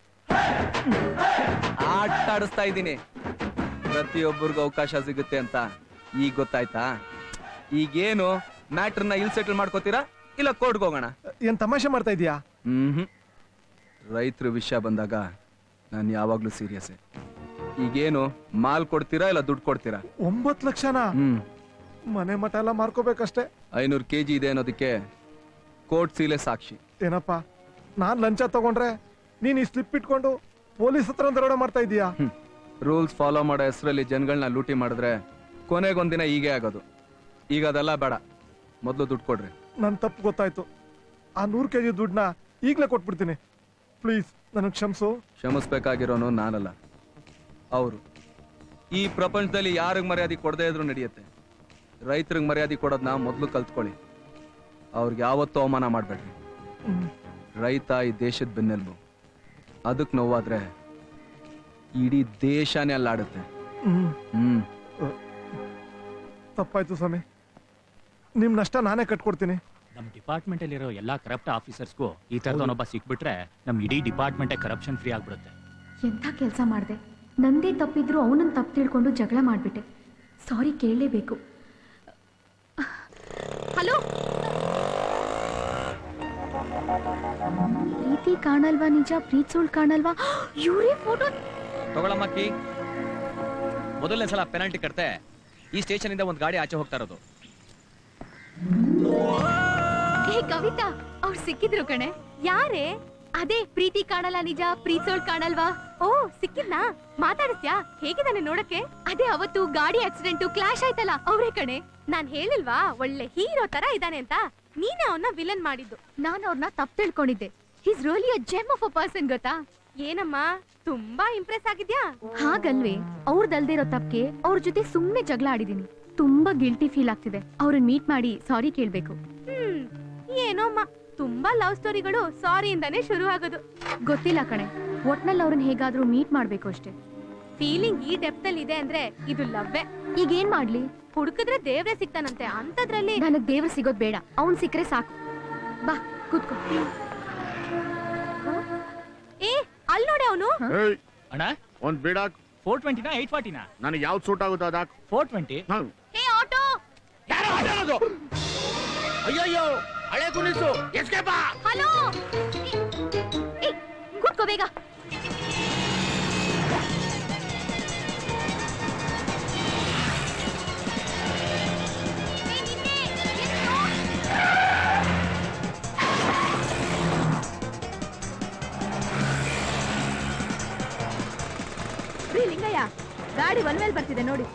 ಆಟ ಆಡಿಸ್ತಾ ಇದ್ದೀನಿ ಪ್ರತಿಯೊಬ್ಬರಿಗೂ ಅವಕಾಶ ಸಿಗುತ್ತೆ ಅಂತ ಈಗ ಗೊತ್ತಾಯ್ತಾ ಈಗೇನು ಮ್ಯಾಟ್ರನ್ನ ಇಲ್ಲಿ ಸೆಟಲ್ ಮಾಡ್ಕೋತೀರಾ ಇಲ್ಲ ಕೋರ್ಟ್ಗೆ ಹೋಗೋಣ ಏನ್ ತಮಾಷೆ ಮಾಡ್ತಾ ಇದೀಯಾ ಹ್ಮ್ ರೈತರ ವಿಷಯ ಬಂದಾಗ ನಾನು ಯಾವಾಗ್ಲೂ ಸೀರಿಯಸ್ ಈಗೇನು ಮಾಲ್ ಕೊಡ್ತೀರಾ ಇಲ್ಲ ದುಡ್ಡು ಕೊಡ್ತೀರಾ ಒಂಬತ್ ಲಕ್ಷನಾ ಹ್ಮ್ ಮನೆ ಮಠ ಎಲ್ಲ ಮಾರ್ಕೋಬೇಕಷ್ಟೇ ಐನೂರು ಕೆಜಿ ಇದೆ ಅನ್ನೋದಕ್ಕೆ ಕೋರ್ಟ್ ಸೀಲೆ ಸಾಕ್ಷಿ ಏನಪ್ಪ ನಾನ್ ಲಂಚ ತಗೊಂಡ್ರೆ ನೀನ್ ಈ ಸ್ಲಿಪ್ ಇಟ್ಕೊಂಡು ಪೊಲೀಸ್ ಹತ್ರ ದರೋಡೆ ಮಾಡ್ತಾ ಇದೀಯಾ ರೂಲ್ಸ್ ಫಾಲೋ ಮಾಡೋ ಹೆಸರಲ್ಲಿ ಜನಗಳನ್ನ ಲೂಟಿ ಮಾಡಿದ್ರೆ ಕೊನೆಗೊಂದಿನ ಹೀಗೆ ಆಗೋದು ಈಗ ಅದೆಲ್ಲ ಬೇಡ ಮೊದಲು ದುಡ್ಡು ಕೊಡ್ರಿ ನನ್ ತಪ್ಪು ಗೊತ್ತಾಯ್ತು ಆ ನೂರ್ ಕೆಜಿ ದುಡ್ಡನ್ನ ಈಗ್ಲೇ ಕೊಟ್ಬಿಡ್ತೀನಿ ಪ್ಲೀಸ್ ನನಗ್ ಕ್ಷಮಿಸು ಕ್ಷಮಿಸ್ಬೇಕಾಗಿರೋನು ನಾನಲ್ಲ ಅವರು ಈ ಪ್ರಪಂಚದಲ್ಲಿ ಯಾರಿಗ್ ಮರ್ಯಾದೆ ಕೊಡದೇ ಇದ್ರು ನಡೆಯುತ್ತೆ ರೈತರಿಗೆ ಮರ್ಯಾದೆ ಕೊಡೋದನ್ನ ಮೊದಲು ಕಲ್ತ್ಕೊಳ್ಳಿ ಅವ್ರಿಗೆ ಯಾವತ್ತೂ ಅವಮಾನ ಮಾಡಬೇಡ್ರಿ ರೈತ ಈ ದೇಶದ ಬೆನ್ನೆಲುಬು ಅದಕ್ಕೆ ನೋವಾದ್ರೆ ಇಡೀ ದೇಶನೇ ಅಲ್ಲಾಡುತ್ತೆ ಹ್ಮ್ ಹ್ಮ್ ತಪ್ಪಾಯ್ತು ಸ್ವಾಮಿ ನಿಮ್ ನಷ್ಟ ನಾನೇ ಕಟ್ಕೊಡ್ತೀನಿ ನಮ್ ಡಿಪಾರ್ಟ್ಮೆಂಟ್ ಅಲ್ಲಿರೋ ಎಲ್ಲಾ ಕರಪ್ಟ್ ಆಫೀಸರ್ಸ್ಗೂ ಈ ತರದವನೊಬ್ಬ ಸಿಕ್ಬಿಟ್ರೆ ನಮ್ ಇಡೀ ಡಿಪಾರ್ಟ್ಮೆಂಟೇ ಕರಪ್ಷನ್ ಫ್ರೀ ಆಗ್ಬಿಡುತ್ತೆ ಎಂಥ ಕೆಲಸ ಮಾಡಿದೆ ನಂದೇ ತಪ್ಪಿದ್ರು ಅವನನ್ನ ತಪ್ಪು ತಿಳ್ಕೊಂಡು ಜಗಳ ಮಾಡಿಬಿಟ್ಟೆ ಸಾರಿ ಕೇಳಲೇಬೇಕು ಹಲೋ ಪ್ರೀತಿ ಕಾಣಲ್ವಾ ನಿಜ ಪ್ರೀತ್ ಸುಳ್ಳು ಕಾಣಲ್ವಾ ಇವರೇ ಫೋಟೋ ತಗೊಳಮ್ಮ ಕೀ ಮೊದಲನೇ ಸಲ ಪೆನಾಲ್ಟಿ ಕಟ್ತೆ ಈ ಸ್ಟೇಷನ್ ಇಂದ ಒಂದ್ ಗಾಡಿ ಆಚೆ ಹೋಗ್ತಾ ಇರೋದು ಏ ಕವಿತಾ ಅವ್ರು ಸಿಕ್ಕಿದ್ರು ಕಣೆ ಯಾರೇ ಅದೇ ಪ್ರೀತಿ ಕಾಣಲ್ಲ ನಿಜ ಪ್ರೀತಿಸೋಳ್ ಕಾಣಲ್ವಾ ಓ ಸಿಕ್ಕಿದ್ನಾ ಮಾತಾಡಿಸ್ಯಾ ಹೇಗಿದ್ದಾನೆ ನೋಡಕ್ಕೆ ಅದೇ ಅವತ್ತು ಗಾಡಿ ಆಕ್ಸಿಡೆಂಟ್ ಕ್ಲಾಶ್ ಆಯ್ತಲ್ಲ ಅವ್ರೇ ಕಣೆ ನಾನ್ ಹೇಳಿಲ್ವಾ ಒಳ್ಳೆ ಹೀರೋ ತರ ಇದ್ದಾನೆ ಅಂತ ನೀನೇ ಅವನ್ನ ವಿಲನ್ ಮಾಡಿದ್ದು ನಾನು ಅವ್ರನ್ನ ತಪ್ಪು ತಿಳ್ಕೊಂಡಿದ್ದೆ his really a gem of a person ಗೊತ್ತಾ ಏನಮ್ಮ ತುಂಬಾ ಇಂಪ್ರೆಸ್ ಆಗಿದ್ಯಾ ಹಾಗಲ್ವೇ ಅವ್ರದಲ್ದೇ ಇರೋ ತಪ್ಪಿಗೆ ಅವ್ರ ಜೊತೆ ಸುಮ್ನೆ ಜಗಳ ಆಡಿದೀನಿ ತುಂಬಾ ಗಿಲ್ಟಿ ಫೀಲ್ ಆಗ್ತಿದೆ ಅವ್ರನ್ನ ಮೀಟ್ ಮಾಡಿ ಸಾರಿ ಕೇಳ್ಬೇಕು ಹ್ಮ್ ಏನೋಮ್ಮ ತುಂಬಾ ಲವ್ ಸ್ಟೋರಿಗಳು ಸಾರಿ ಇಂದಾನೇ ಶುರು ಆಗೋದು ಗೊತ್ತಿಲ್ಲ ಕಣೆ ಒಟ್ನಲ್ಲಿ ಅವ್ರನ್ನ ಹೇಗಾದ್ರೂ ಮೀಟ್ ಮಾಡ್ಬೇಕು ಅಷ್ಟೇ ಫೀಲಿಂಗ್ ಈ ಡೆಪ್ತ್ ಅಲ್ಲಿ ಇದೆ ಅಂದ್ರೆ ಇದು ಲವ್ವೇ ಈಗ ಏನ್ ಮಾಡ್ಲಿ ಹುಡುಕಿದ್ರೆ ದೇವ್ರೆ ಸಿಗ್ತಾನಂತೆ ಅಂತದ್ರಲ್ಲಿ ನನಗ್ ದೇವ್ರು ಸಿಗೋದ್ ಬೇಡ ಅವ್ನ್ ಸಿಕ್ಕರೆ ಸಾಕು ಬಾ ಕೂತ್ಕೋ ಏ ಅಲ್ಲಿ ನೋಡಿ ಅವನು ಅಣ್ಣ ಒಂದ್ ಬಿಡಾಕ್ ಫೋರ್ ಟ್ವೆಂಟಿನಾ ಏಟ್ ಫಾರ್ಟಿನಾ ನನಗೆ ಯಾವ್ದು ಸೂಟ್ ಆಗುತ್ತೋ ಅದಾಕ್ ಫೋರ್ ಟ್ವೆಂಟಿ ಹೇ ಆಟೋ ಅಯ್ಯಯ್ಯೋ ಹಳೆ ಕುಣಿಸು ಎಸ್ಕೇಪ ಹಲೋ ಏ ಕೂತ್ಕೋ ಬೇಗ ರೀ ಲಿಂಗಯ್ಯ ಗಾಡಿ ಒನ್ ಮೇಲ್ ಬರ್ತಿದೆ ನೋಡಿ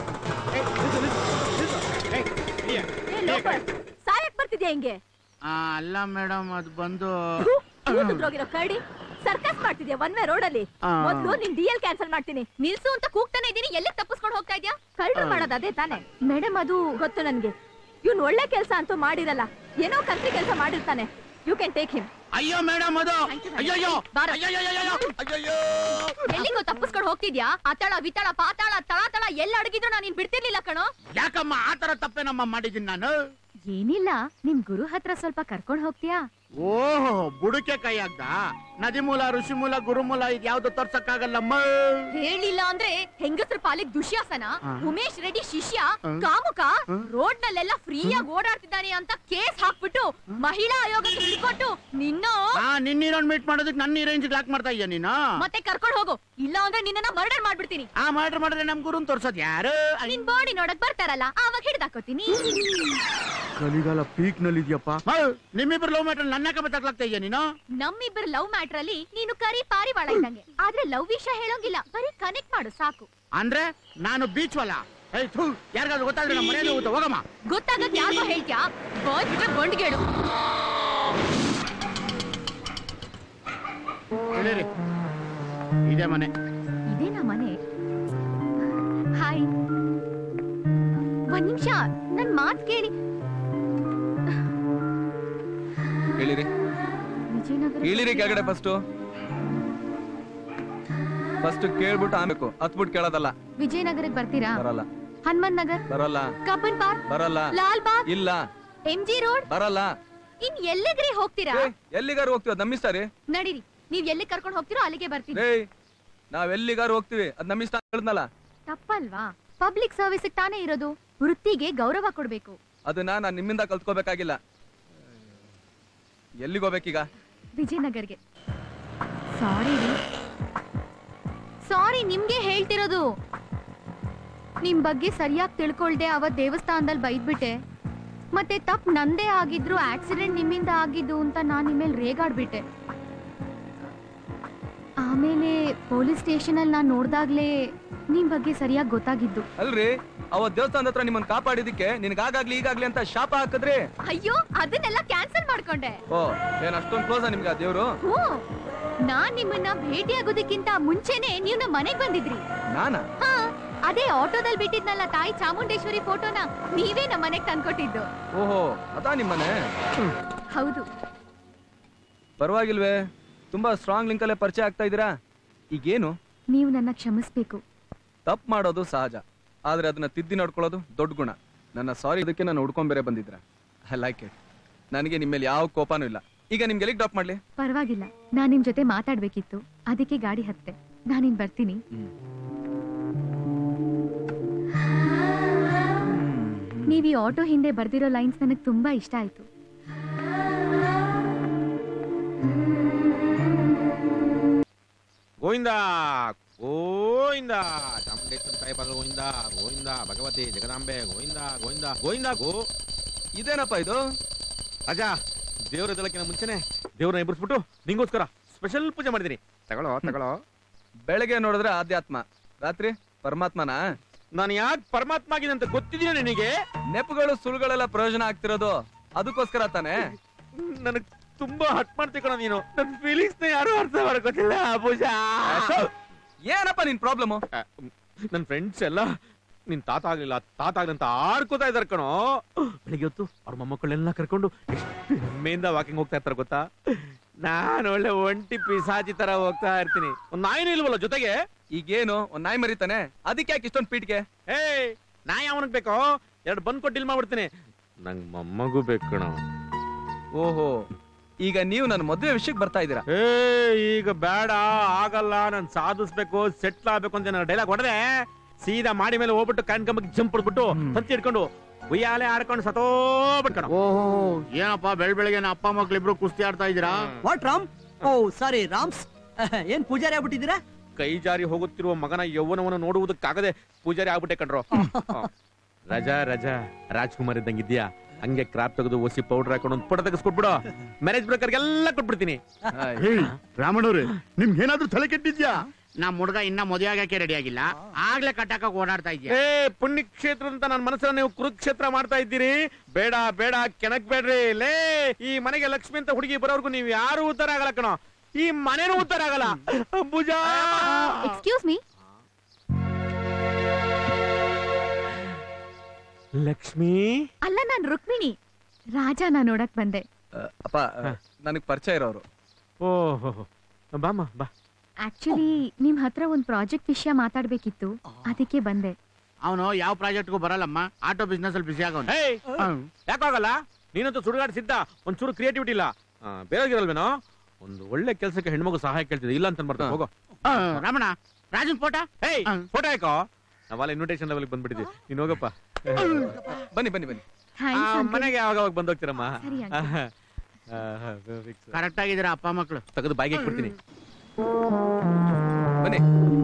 ಏ ಲೋಫರ್, ಸಾಯಕ್ ಬರ್ತಿದ್ಯಾ ಹಿಂಗೆ ಅಲ್ಲ ಮೇಡಮ್ ಅದು ಬಂದು ಕೂತಿದ್ರೋಗಿರೋ ಕರಡಿ ಸರ್ಕಸ್ ಮಾಡ್ತಿದ್ಯಾ ಒನ್ ವೇ ರೋಡಲ್ಲಿ ಆ. ಮೊದ್ಲು ನಿನ್ ಡಿ ಎಲ್ ಕ್ಯಾನ್ಸಲ್ ಮಾಡ್ತೀನಿ ನಿಲ್ಸು ಅಂತ ಕೂಗ್ತಾನೆ ಇದೀನಿ ಎಲ್ಲಿ ತಪ್ಪಿಸ್ಕೊಂಡು ಹೋಗ್ತಾ ಇದ್ಯಾ ಕಳ್ರು ಮಾಡೋದು ಅದೇ ತಾನೆ ಮೇಡಮ್ ಅದು ಗೊತ್ತು ನನ್ಗೆ ಇವ್ನ್ ಒಳ್ಳೆ ಕೆಲ್ಸ ಅಂತೂ ಮಾಡಿರಲ್ಲ ಏನೋ ಕಂತ್ರಿ ಕೆಲಸ ಮಾಡಿರ್ತಾನೆ ಯು ಕ್ಯಾನ್ ಟೇಕ್ ಹಿಮ್ ಅಯ್ಯೋ ಮೇಡಮ್ ಅದು ಅಯ್ಯಯ್ಯೋ ಬಾರ. ಅಯ್ಯಯ್ಯೋ ಅಯ್ಯಯ್ಯೋ ಎಲ್ಲಿಗೋ ತಪ್ಪಿಸ್ಕೊಂಡು ಹೋಗ್ತಿದ್ಯಾ ಅತಳ ವಿತಳ ಪಾತಾಳ ತಳ ತಳ ಎಲ್ಲ ಅಡಗಿದ್ರು ನಾನು ನಿನ್ ಬಿಡ್ತಿರ್ಲಿಲ್ಲ ಕಣೋ ಯಾಕಮ್ಮ ಆ ತರ ತಪ್ಪೇನಮ್ಮ ಮಾಡಿದ್ದೀನಿ ನಾನು ಏನಿಲ್ಲ ನಿಮ್ ಗುರು ಹತ್ರ ಸ್ವಲ್ಪ ಕರ್ಕೊಂಡ್ ಹೋಗ್ತೀಯಾ ಓಹೋ ಬುಡಕೆ ಕೈ ಆಗ್ದ ನದಿಮೂಲ ಋಷಿಮೂಲ ಗುರುಮೂಲ ಇದ್ಯಾವ್ದು ತೋರ್ಸಕ್ಕಾಗಲ್ಲಮ್ಮ ಹೇಳಿಲ್ಲ ಅಂದ್ರೆ ಹೆಂಗಸ್ರ ಪಾಲಿಗೆ ದುಶ್ಯಾಸನ ಆ. ಉಮೇಶ್ ರೆಡ್ಡಿ ಶಿಷ್ಯ ಆ. ಕಾಮುಕ ಆ. ರೋಡ್ ನಲ್ಲೆಲ್ಲ ಫ್ರೀಯಾಗಿ ಓಡಾಡ್ತಿದ್ದಾನೆ ಅಂತ ಕೇಸ್ ಹಾಕ್ಬಿಟ್ಟು ಮಹಿಳಾ ಆಯೋಗಕ್ಕೆ ಹಿಡ್ಕೊಟ್ಟು ನಿನ್ನ ಆ ನಿನ್ನ ಹೀರೋನ್ ಮೀಟ್ ಮಾಡೋದಕ್ಕೆ ನನ್ನ ರೇಂಜ್ ಲಾಕ್ ಮಾಡ್ತಾ ಇದೀಯ ನೀನು ಮತ್ತೆ ಕರ್ಕೊಂಡು ಹೋಗು ಇಲ್ಲ ಅಂದ್ರೆ ನಿನ್ನ ಮರ್ಡರ್ ಮಾಡ್ಬಿಡ್ತೀನಿ ಆ ಮಾಡ್ರೆ ಮಾಡಿದ್ರೆ ನಮ್ ಗುರುನ್ ತೋರ್ಸೋದ್ ಯಾರು ನಿನ್ ಬಾಡಿ ನೋಡಕ್ ಬರ್ತಾರಲ್ಲ ಆವಾಗ ಹಿಡ್ದಾಕೋತೀನಿ ಕಲಿಗಾಲ ಪೀಕ್ ನಲ್ಲಿ ಇದೆಯಪ್ಪ ನಿಮ್ಮಿಬ್ರು ಲವ್ ಮ್ಯಾಟರ್ ನನ್ನ ಕಬ್ಬ ತಗ್ಲಾಗ್ತಾ ಇದೆಯಾ ನೀನು ನಮ್ಮಿಬ್ಬರ ಲವ್ ಮ್ಯಾಟ್ರ್ ಅಲ್ಲಿ ನೀನು ಕರಿ ಪಾರಿವಾಳ ಇದ್ದಂಗೆ ಆದ್ರೆ ಲವ್ ವಿಷಯ ಹೇಳೋಂಗಿಲ್ಲ ಬರೀ ಕನೆಕ್ಟ್ ಮಾಡು ಸಾಕು ಅಂದ್ರೆ ನಾನು ಬೀಚ್ ವಲ್ಲ ಏಯ್ ಥು ಯಾರಿಗಾದ್ರು ಗೊತ್ತಾದ್ರೆ ನಮ್ಮ ಮನೆಯಲ್ಲಿ ಹೋಗುತ್ತೆ ಹೋಗಮ್ಮ ಗೊತ್ತಾಗತ್ ಯಾರಿಗೋ ಹೇಳ್ತ್ಯಾ ಬಾಯ್ ಬಿಟ್ರೆ ಬಂಡ್ಗೇಡು ಹೇಳಿರಿ ಇದೇ ಮನೆ ಇದೇನಾ ಮನೆ ಹಾಯ್ ಒಂದ್ ನಿಮಿಷ ನನ್ ಮಾತ್ ಕೇಳಿ ಹೇಳಿರಿ ವಿಜಯನಗರ ಇಳಿರಿ ಕೆಳಗಡೆ ಫಸ್ಟ್ ಫಸ್ಟ್ ಕೇಳ್ಬಿಟ್ಟು ಆಮೇಕು ಹತ್ಬಿಟ್ಟು ಕೇಳೋದಲ್ಲ ವಿಜಯನಗರಕ್ಕೆ ಬರ್ತೀರಾ ಬರಲ್ಲ ಹನುಮಂತ್ ನಗರ್ ಬರಲ್ಲ ಕಬ್ಬನ್ ಪಾರ್ಕ್ ಬರಲ್ಲ ಲಾಲ್ ಬಾಗ್ ಇಲ್ಲ ಎಂ ಜಿ ರೋಡ್ ಬರಲ್ಲ ಇನ್ ಎಲ್ಲಿಗ್ರಿ ಹೋಗ್ತೀರಾ ಏ, ಎಲ್ಲಿಗಾರು ಹೋಗ್ತೀವಿ ಅದ್ ನಮ್ಮಿಸ್ತಾರಿ ನಡೀರಿ ನೀವ್ ಎಲ್ಲಿ ಕರ್ಕೊಂಡು ಹೋಗ್ತೀರೋ ಅಲ್ಲಿಗೆ ಬರ್ತೀನಿ ಏಯ್ ನಾವ್ ಎಲ್ಲಿಗಾರು ಹೋಗ್ತೀವಿ ಅದ್ ನಮ್ಮಿಸ್ತ ಹೇಳಿದ್ನಲ್ಲ ತಪ್ಪಲ್ವಾ ಪಬ್ಲಿಕ್ ಸರ್ವಿಸ್ ತಾನೇ ಇರೋದು ವೃತ್ತಿಗೆ ಗೌರವ ಕೊಡ್ಬೇಕು ಅದನ್ನ ನಾನ್ ನಿಮ್ಮಿಂದ ಕಲ್ತ್ಕೋಬೇಕಾಗಿಲ್ಲ ಎಲ್ಲಿಗೆ ಹೋಗ್ಬೇಕೀಗ ವಿಜಯನಗರ್ಗೆ ಸಾರಿ ರೀ ಸಾರಿ ನಿಮ್ಗೆ ಹೇಳ್ತಿರೋದು ನಿಮ್ ಬಗ್ಗೆ ಸರಿಯಾಗಿ ತಿಳ್ಕೊಳ್ದೆ ಅವತ್ ದೇವಸ್ಥಾನದಲ್ಲಿ ಬೈದ್ಬಿಟ್ಟೆ ಮತ್ತೆ ತಪ್ಪು ನಂದೇ ಆಗಿದ್ರು ಆಕ್ಸಿಡೆಂಟ್ ನಿಮ್ಮಿಂದ ಆಗಿದ್ದು ಅಂತ ನಾನ್ ನಿಮ್ಮೇಲೆ ರೇಗಾಡ್ಬಿಟ್ಟೆ ಆಮೇಲೆ ಪೊಲೀಸ್ ಸ್ಟೇಷನ್ ಅಲ್ಲಿ ನಾನ್ ನೋಡ್ದಾಗ್ಲೇ ನಿಮ್ ಬಗ್ಗೆ ಸರಿಯಾಗಿ ಗೊತ್ತಾಗಿದ್ದು ಅಲ್ರಿ ಅವತ್ ದೇವಸ್ಥಾನದ ಹತ್ರ ನಿಮ್ಮನ್ನ ಕಾಪಾಡಿದಕ್ಕೆ ನಿನ್ಗಾಗ್ಲಿ ಈಗಾಗ್ಲಿ ಅಂತ ಶಾಪ ಹಾಕಿದ್ರಿ ಅಯ್ಯೋ ಅದನ್ನೆಲ್ಲ ಕ್ಯಾನ್ಸಲ್ ಮಾಡ್ಕೊಂಡೆ ಓ ಏನ್ ಅಷ್ಟೊಂದ್ ಕ್ಲೋಸ್ ನಿಮ್ಗೆ ಆ ದೇವ್ರು ಹ್ಞೂ ನಾನ್ ನಿಮ್ಮನ್ನ ಭೇಟಿ ಆಗೋದಕ್ಕಿಂತ ಮುಂಚೆನೆ ನೀವು ನಮ್ಮ ಮನೆಗ್ ಬಂದಿದ್ರಿ ನಾನಾ ಹಾ ಅದೇ ಆಟೋದಲ್ಲಿ ಬಿಟ್ಟಿದ್ನಲ್ಲ ತಾಯಿ ಚಾಮುಂಡೇಶ್ವರಿ ಫೋಟೋನ ನೀವೇ ನಮ್ಮ ಮನೆಗ್ ತಂದ್ಕೊಟ್ಟಿದ್ದು ಓಹೋ ಅದಾ ನಿಮ್ಮನೆ ಹೌದು ಪರವಾಗಿಲ್ವೇ ತುಂಬಾ ಸ್ಟ್ರಾಂಗ್ ಲಿಂಕಲ್ಲೇ ಪರಿಚಯ ಆಗ್ತಾ ಇದೀರಾ ಈಗೇನು ನೀವು ನನ್ನ ಕ್ಷಮಿಸ್ಬೇಕು ತಪ್ಪು ಮಾಡೋದು ಸಹಜ ಆದ್ರೆ ಅದನ್ನ ತಿದ್ದಿ ನಡ್ಕೊಳ್ಳೋದು ದೊಡ್ಡ ಗುಣ ನನ್ನ ಸಾರಿ ಇದಕ್ಕೆ ನಾನು ಹುಡ್ಕೊಂಡ್ ಬೇರೆ ಬಂದಿದ್ರ ಐ ಲೈಕ್ ಇಟ್ ನನಗೆ ನಿಮ್ಮ ಮೇಲೆ ಯಾವ ಕೋಪನೂ ಇಲ್ಲ ಈಗ ನಿಮ್ಗೆ ಎಲ್ಲಿಗೆ ಡ್ರಾಪ್ ಮಾಡ್ಲಿ ಪರವಾಗಿಲ್ಲ ನಾನ್ ನಿಮ್ ಜೊತೆ ಮಾತಾಡ್ಬೇಕಿತ್ತು ಅದಕ್ಕೆ ಗಾಡಿ ಹತ್ತೆ ನಾನಿನ್ ಬರ್ತೀನಿ ನೀವ್ ಈ ಆಟೋ ಹಿಂದೆ ಬರ್ದಿರೋ ಲೈನ್ಸ್ ನನಗೆ ತುಂಬಾ ಇಷ್ಟ ಆಯ್ತು ಗೋವಿಂದ ಗೋವಿಂದ ಚಾಮುಂಡೇಶ್ವರಿ ತಾಯಿ ಪಾದ ಗೋವಿಂದ ಗೋವಿಂದ ಭಗವತಿ ಜಗದಾಂಬೆ ಗೋವಿಂದ ಗೋವಿಂದ ಗೋವಿಂದ ಗೋ ಇದೇನಪ್ಪ ಇದು ರಾಜ ದೇವ್ರ ಎದ್ದಳಕ್ಕಿಂತ ಮುಂಚೆನೆ ದೇವ್ರನ್ನ ಎಬ್ಬರಿಸ್ಬಿಟ್ಟು ನಿಂಗೋಸ್ಕರ ಸ್ಪೆಷಲ್ ಪೂಜೆ ಮಾಡಿದೀನಿ ತಗೊಳ್ಳೋ ತಗೊಳ್ಳೋ ಬೆಳಗ್ಗೆ ನೋಡಿದ್ರೆ ಆಧ್ಯಾತ್ಮ ರಾತ್ರಿ ಪರಮಾತ್ಮನ ನಾನು ಯಾಕೆ ಪರಮಾತ್ಮ ಆಗಿದೆ ಅಂತ ಗೊತ್ತಿದೀಯ ನಿನಗೆ ನೆಪಗಳು ಸುಳ್ಳುಗಳೆಲ್ಲ ಪ್ರಯೋಜನ ಆಗ್ತಿರೋದು ಅದಕ್ಕೋಸ್ಕರ ತಾನೇ ನನಗ್ ತುಂಬಾ ಹಟ್ ಮಾಡ್ತಿ ಕಣ ನೀನು ನನ್ ಫೀಲಿಂಗ್ಸ್ ನ ಯಾರು ಅರ್ಥ ಮಾಡ್ಕೋತಿಲ್ಲ ಪೂಜಾ ಏನಪ್ಪ ನಿನ್ ಪ್ರಾಬ್ಲಮ್ ನನ್ ಫ್ರೆಂಡ್ಸ್ ಎಲ್ಲ ನಿನ್ ತಾತ ಆಗ್ಲಿಲ್ಲ ತಾತ ಆಗ್ಲಿ ಅಂತ ಆಡ್ಕೋತಾ ಇದಾರೆ ಕಣೋ ಬೆಳಿಗ್ಗೆ ಹೊತ್ತು ಅವ್ರ ಮೊಮ್ಮಕ್ಕಳೆಲ್ಲ ಕರ್ಕೊಂಡು ಎಷ್ಟು ಹೆಮ್ಮೆಯಿಂದ ವಾಕಿಂಗ್ ಹೋಗ್ತಾ ಇರ್ತಾರೆ ಗೊತ್ತಾ ನಾನು ಒಳ್ಳೆ ಒಂಟಿ ಪಿಸಾಚಿ ತರ ಹೋಗ್ತಾ ಇರ್ತೀನಿ ಒಂದ್ ನಾಯಿನೂ ಇಲ್ವಲ್ಲ ಜೊತೆಗೆ ಈಗೇನು ಒಂದ್ ನಾಯಿ ಮರಿತಾನೆ ಅದಕ್ಕೆ ಯಾಕೆ ಇಷ್ಟೊಂದು ಪೀಟ್ಗೆ ಏ ನಾಯಿ ಅವನಿಗೆ ಬೇಕೋ ಎರಡು ಬಂದ್ ಕೊಟ್ಟು ಇಲ್ ಮಾಡ್ಬಿಡ್ತೀನಿ ನಂಗ್ ಮೊಮ್ಮಗೂ ಬೇಕು ಕಣೋ ಓಹೋ ಈಗ ನೀವು ನನ್ನ ಮದುವೆ ವಿಷಯಕ್ಕೆ ಬರ್ತಾ ಇದ್ದೀರಾ ಏ ಈಗ ಬೇಡ ಆಗಲ್ಲ ನಾನು ಸಾಧಿಸ್ಬೇಕು ಸೆಟ್ಲ್ ಆಗ್ಬೇಕು ಅಂತ ನಾನು ಡೈಲಾಗ್ ಹೊಡೆದೆ ಸೀದಾ ಮಾಡಿ ಮೇಲೆ ಹೋಗ್ಬಿಟ್ಟು ಕಣ್ ಕಂಬಕ್ಕೆ ಜಂಪ್ ಹೊಡ್ಬಿಟ್ಟು ತಂತಿ ಹಿಡ್ಕೊಂಡು ಉಯ್ಯಾಲೆ ಆಡ್ಕೊಂಡು ಸತೋಬಿಟ್ಕಣ ಓಹೋ ಏನಪ್ಪ ಬೆಳ್ ಬೆಳಗ್ಗೆ ಅಪ್ಪ ಮಕ್ಳಿಬ್ರು ಕುಸ್ತಿ ಆಡ್ತಾ ಇದ್ದೀರಾ what Ram oh sorry Rams ಏನ್ ಪೂಜಾರಿ ಆಗ್ಬಿಟ್ಟಿದ್ದೀರಾ ಕೈ ಜಾರಿ ಹೋಗುತ್ತಿರುವ ಮಗನ ಯೌವನವನ್ನು ನೋಡುವುದಕ್ಕಾಗದೆ ಪೂಜಾರಿ ಆಗ್ಬಿಟ್ಟೆ ಕಣ್ರೋ ರಜಾ ರಜಾ ರಾಜ್ಕುಮಾರ್ ಇದ್ದಂಗಿದ್ಯಾ ಹಂಗೆ ಕ್ರಾಪ್ ತೆಗೆದು ಒಸಿ ಪೌಡರ್ ಹಾಕೊಂಡು ಒಂದು ಫೋಟೋ ತೆಗೆಸ್ಕೊಟ್ಬಿಡು ಮ್ಯಾರೇಜ್ ಬ್ರೋಕರ್ಗೆಲ್ಲ ಕೊಟ್ಬಿಡ್ತೀನಿ ರಾಮಣ್ಣವ್ರೆ ನಿಮ್ಗೆ ಏನಾದ್ರೂ ತಲೆ ಕೆಟ್ಟಿದ್ಯಾ ನಮ್ ಹುಡುಗ ಇನ್ನ ಮದುವೆ ಆಗಕ್ಕೆ ರೆಡಿ ಆಗಿಲ್ಲ ಆಗ್ಲೇ ಕಟ್ಟಾಕ ಓಡಾಡ್ತಾ ಇದ್ಯಾ ಏ ಪುಣ್ಯಕ್ಷೇತ್ರ ಅಂತ ನನ್ನ ಮನಸ್ಸನ್ನ ನೀವು ಕುರುಕ್ಷೇತ್ರ ಮಾಡ್ತಾ ಇದ್ದೀರಿ ಬೇಡ ಬೇಡ ಕೆಣಕ್ ಬೇಡ್ರಿ ಲೇ ಈ ಮನೆಗೆ ಲಕ್ಷ್ಮಿ ಅಂತ ಹುಡುಗಿ ಬರೋರ್ಗು ನೀವು ಯಾರು ಉದ್ಧಾರ ಆಗಲ್ಲ ಕಣೋ ಈ ಮನೇನು ಉದ್ಧಾರ ಆಗಲ್ಲ ಭುಜಾ ಎಕ್ಸ್ಕ್ಯೂಸ್ ಮೀ ಲಕ್ಷ್ಮಿ ಅಲ್ಲ ನಾನ್ ರುಕ್ಮಿಣಿ ರಾಜನ ನೋಡಕ್ ಬಂದೆ ಅಪ್ಪ ನನಗ್ ಪರಿಚಯ ಇರೋರು ಓಹೋ ಬಾಮ್ಮ ಬಾ ಆಕ್ಚುಲಿ ನಿಮ್ ಹತ್ರ ಒಂದ್ ಪ್ರಾಜೆಕ್ಟ್ ವಿಷಯ ಮಾತಾಡ್ಬೇಕಿತ್ತು ಅದಕ್ಕೆ ಬಂದೆ ಅವನು ಯಾವ ಪ್ರಾಜೆಕ್ಟ್ಗೂ ಬರಲ್ಲಮ್ಮ ಆಟೋ ಬಿಸ್ನೆಸ್ ಅಲ್ಲಿ ಬಿಸಿ ಆಗವನು ಏಯ್ ಯಾಕಾಗಲ್ಲ ನೀನಂತೂ ಸುಡುಗಾಡ್ ಸಿದ್ಧ ಒಂಚೂರು ಕ್ರಿಯೇಟಿವಿಟಿ ಇಲ್ಲ ಆ, ಬೇರೆಯವ್ರಿಗಿರಲ್ವೇನೋ ಒಂದು ಒಳ್ಳೆ ಕೆಲಸಕ್ಕೆ ಹೆಣ್ಮಗು ಸಹಾಯ ಕೇಳ್ತಿದ್ದೆ ಇಲ್ಲ ಅಂತ ಬರ್ತಾರೆ ಹೋಗೋ ರಮಣ ರಾಜನ್ ಫೋಟೋ ಏಯ್ ಫೋಟೋ ಹಾಕೋ ನಾವಲ್ಲ ಇನ್ವಿಟೇಷನ್ ಲೆವೆಲ್ ಬಂದ್ಬಿಟ್ಟಿದ್ವಿ ನೀನ್ ಹೋಗಪ್ಪ ಬನ್ನಿ ಬನ್ನಿ ಬನ್ನಿ ಆ, ಮನೆಗೆ ಯಾವಾಗ ಯಾವಾಗ ಬಂದ್ ಹೋಗ್ತೀರಮ್ಮ ಸರಿ, ಕರೆಕ್ಟ್ ಆಗಿದ್ದೀರಾ ಅಪ್ಪ ಮಕ್ಳು ತೆಗೆದು ಬಾಯಿಗೆ ಇಟ್ಬಿಡ್ತೀನಿ ಬನ್ನಿ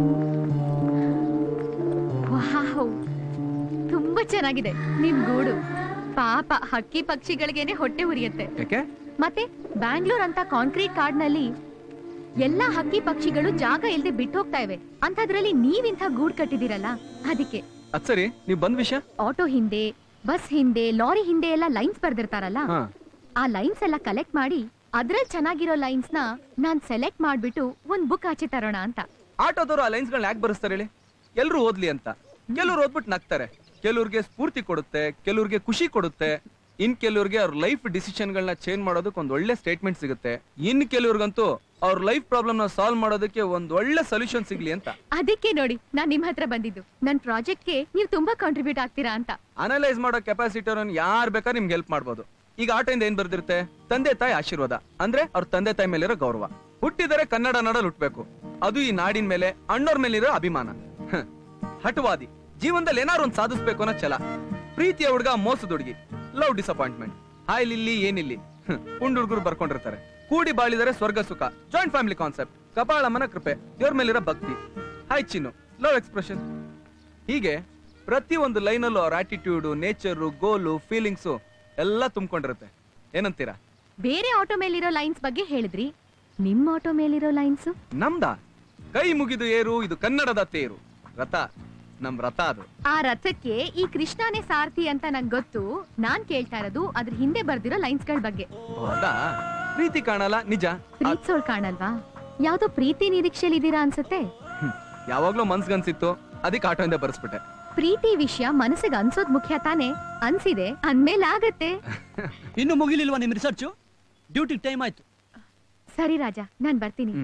ವಾವ್ ತುಂಬಾ ಚೆನ್ನಾಗಿದೆ ನಿಮ್ ಗೂಡು ಪಾಪ ಹಕ್ಕಿ ಪಕ್ಷಿಗಳಿಗೇನೆ ಹೊಟ್ಟೆ ಉರಿಯುತ್ತೆ ಯಾಕೆ ಮತ್ತೆ ಬ್ಯಾಂಗ್ಳೂರ್ ಅಂತ ಕಾಂಕ್ರೀಟ್ ಕಾಡ್ನಲ್ಲಿ ಎಲ್ಲಾ ಹಕ್ಕಿ ಪಕ್ಷಿಗಳು ಜಾಗ ಇಲ್ದೆ ಬಿಟ್ಟು ಹೋಗ್ತಾ ಇವೆ ಅಂತದ್ರಲ್ಲಿ ನೀವಿಂಥ ಗೂಡ್ ಕಟ್ಟಿದಿರಲ್ಲ ಅದಕ್ಕೆ ಅದ್ ಸರಿ ನೀವ್ ಬಂದ್ ವಿಷಯ ಆಟೋ ಹಿಂದೆ ಬಸ್ ಹಿಂದೆ ಲಾರಿ ಹಿಂದೆ ಎಲ್ಲ ಲೈನ್ಸ್ ಬರ್ದಿರ್ತಾರಲ್ಲ ಹಾ ಆ ಲೈನ್ಸ್ ಎಲ್ಲ ಕಲೆಕ್ಟ್ ಮಾಡಿ ಅದ್ರಲ್ಲಿ ಚೆನ್ನಾಗಿರೋ ಲೈನ್ಸ್ ನ ನಾನ್ ಸೆಲೆಕ್ಟ್ ಮಾಡ್ಬಿಟ್ಟು ಒಂದ್ ಬುಕ್ ಆಚೆ ತರೋಣ ಅಂತ ಆಟೋದವರು ಆ ಲೈನ್ಸ್ಗಳನ್ನ ಯಾಕೆ ಬರೆಸ್ತಾರೆ ಹೇಳಿ ಎಲ್ರು ಓದ್ಲಿ ಅಂತ ಕೆಲವ್ರು ಓದ್ಬಿಟ್ಟು ನಗ್ತಾರೆ ಕೆಲವ್ರಿಗೆ ಸ್ಫೂರ್ತಿ ಕೊಡುತ್ತೆ ಕೆಲವ್ರಿಗೆ ಖುಷಿ ಕೊಡುತ್ತೆ ಇನ್ ಕೆಲವ್ರಿಗೆ ಅವ್ರ ಲೈಫ್ ಡಿಸಿಷನ್ಗಳನ್ನ ಚೇಂಜ್ ಮಾಡೋದಕ್ಕೆ ಒಂದ್ ಒಳ್ಳೆ ಸ್ಟೇಟ್ಮೆಂಟ್ ಸಿಗುತ್ತೆ ಇನ್ ಕೆಲವ್ರಿಗಂತೂ ಅವ್ರ ಲೈಫ್ ಪ್ರಾಬ್ಲಮ್ ನ ಸಾಲ್ವ್ ಮಾಡೋದಕ್ಕೆ ಒಂದ್ ಒಳ್ಳೆ ಸೊಲ್ಯೂಷನ್ ಸಿಗ್ಲಿ ಅಂತ ಅದಕ್ಕೆ ನೋಡಿ ನಾನ್ ನಿಮ್ ಹತ್ರ ಬಂದಿದ್ದು ನನ್ ಪ್ರಾಜೆಕ್ಟ್ಗೆ ನೀವು ತುಂಬಾ ಕಾಂಟ್ರಿಬ್ಯೂಟ್ ಆಗ್ತೀರಾ ಅಂತ ಅನಲೈಸ್ ಮಾಡೋ ಕೆಪಾಸಿಟರ್ ಯಾರ್ ಬೇಕಾದ್ರೆ ನಿಮ್ಗೆ ಹೆಲ್ಪ್ ಮಾಡ್ಬೋದು ಈಗ ಆಟೋಯಿಂದ ಏನ್ ಬರ್ದಿರುತ್ತೆ ತಂದೆ ತಾಯಿ ಆಶೀರ್ವಾದ ಅಂದ್ರೆ ಅವ್ರ ತಂದೆ ತಾಯಿ ಮೇಲಿರೋ ಗೌರವ ಹುಟ್ಟಿದರೆ ಕನ್ನಡ ನಾಡಲ್ಲಿ ಹುಟ್ಬೇಕು ಅದು ಈ ನಾಡಿನ ಮೇಲೆ ಅಣ್ಣೋರ್ ಮೇಲಿರೋ ಅಭಿಮಾನ ಹ್ಮ್. ಹಠವಾದಿ ಜೀವನದಲ್ಲಿ ಏನಾರು ಒಂದ್ ಸಾಧಿಸ್ಬೇಕು ಅನ್ನೋ ಛಲ ಪ್ರೀತಿಯ ಹುಡುಗ ಮೋಸದ ಹುಡುಗಿ ಲವ್ ಡಿಸಪಾಯಿಂಟ್ಮೆಂಟ್ ಹಾಯ್ ಇಲ್ಲಿ ಏನಿಲ್ಲಿ ಹ್ಮ್. ಪುಂಡ್ ಹುಡುಗರು ಬರ್ಕೊಂಡಿರ್ತಾರೆ ಕೂಡಿ ಬಾಳಿದರೆ ಸ್ವರ್ಗ ಸುಖ ಜಾಯಿಂಟ್ ಫ್ಯಾಮಿಲಿ ಕಾನ್ಸೆಪ್ಟ್ ಕಪಾಳಮ್ಮನ ಕೃಪೆ ದೇವ್ರ ಮೇಲಿರೋ ಭಕ್ತಿ ಹಾಯ್ ಚಿನ್ನು ಲವ್ ಎಕ್ಸ್ಪ್ರೆಷನ್ ಹೀಗೆ ಪ್ರತಿ ಒಂದು ಲೈನಲ್ಲೂ ಅವ್ರ ಆಟಿಟ್ಯೂಡು ನೇಚರು ಗೋಲು ಫೀಲಿಂಗ್ಸು ಎಲ್ಲ ತುಂಬಿಕೊಂಡಿರುತ್ತೆ ಏನಂತೀರಾ ಬೇರೆ ಆಟೋ ಮೇಲಿರೋ ಲೈನ್ಸ್ ಬಗ್ಗೆ ಹೇಳಿದ್ರಿ ನಿಮ್ ಆಟೋ ಮೇಲಿರೋ ಲೈನ್ಸ್ ನಮ್ದ ಕೈ ಮುಗಿದು ಏರು ಇದು ಕನ್ನಡದ ತೇರು ರಥ ನಮ್ ರಥ ಅದು ಆ ರಥಕ್ಕೆ ಈ ಕೃಷ್ಣನೇ ಸಾರಥಿ ಅಂತ ನಂಗೆ ಗೊತ್ತು ನಾನ್ ಕೇಳ್ತಾ ಇರೋದು ಅದ್ರ ಹಿಂದೆ ಬರ್ದಿರೋ ಲೈನ್ಸ್ ಗಳ ಬಗ್ಗೆ ಹೌದಾ ಪ್ರೀತಿ ಕಾಣಲ್ಲ ನಿಜ ಪ್ರೀತ್ಸೋಳ್ ಕಾಣಲ್ವಾ ಯಾವ್ದೋ ಪ್ರೀತಿ ನಿರೀಕ್ಷೆಲಿ ಇದೀರಾ ಅನ್ಸುತ್ತೆ ಹ್ಮ್. ಯಾವಾಗ್ಲೂ ಮನ್ಸ್ಗನ್ಸಿತ್ತು ಅದಕ್ಕೆ ಆಟೋಯಿಂದ ಬರ್ಸ್ಬಿಟ್ಟೆ ಪ್ರೀತಿ ವಿಷಯ ಮನಸ್ಸಿಗೆ ಅನ್ಸೋದ್ ಮುಖ್ಯ ತಾನೇ ಅನ್ಸಿದೆ ಅಂದ್ಮೇಲೆ ಆಗತ್ತೆ ಇನ್ನು ಮುಗಿಲಿಲ್ವಾ ನಿಮ್ ರಿಸರ್ಚ್ ಡ್ಯೂಟಿ ಟೈಮ್ ಆಯ್ತು ಸರಿ ರಾಜ ನಾನ್ ಬರ್ತೀನಿ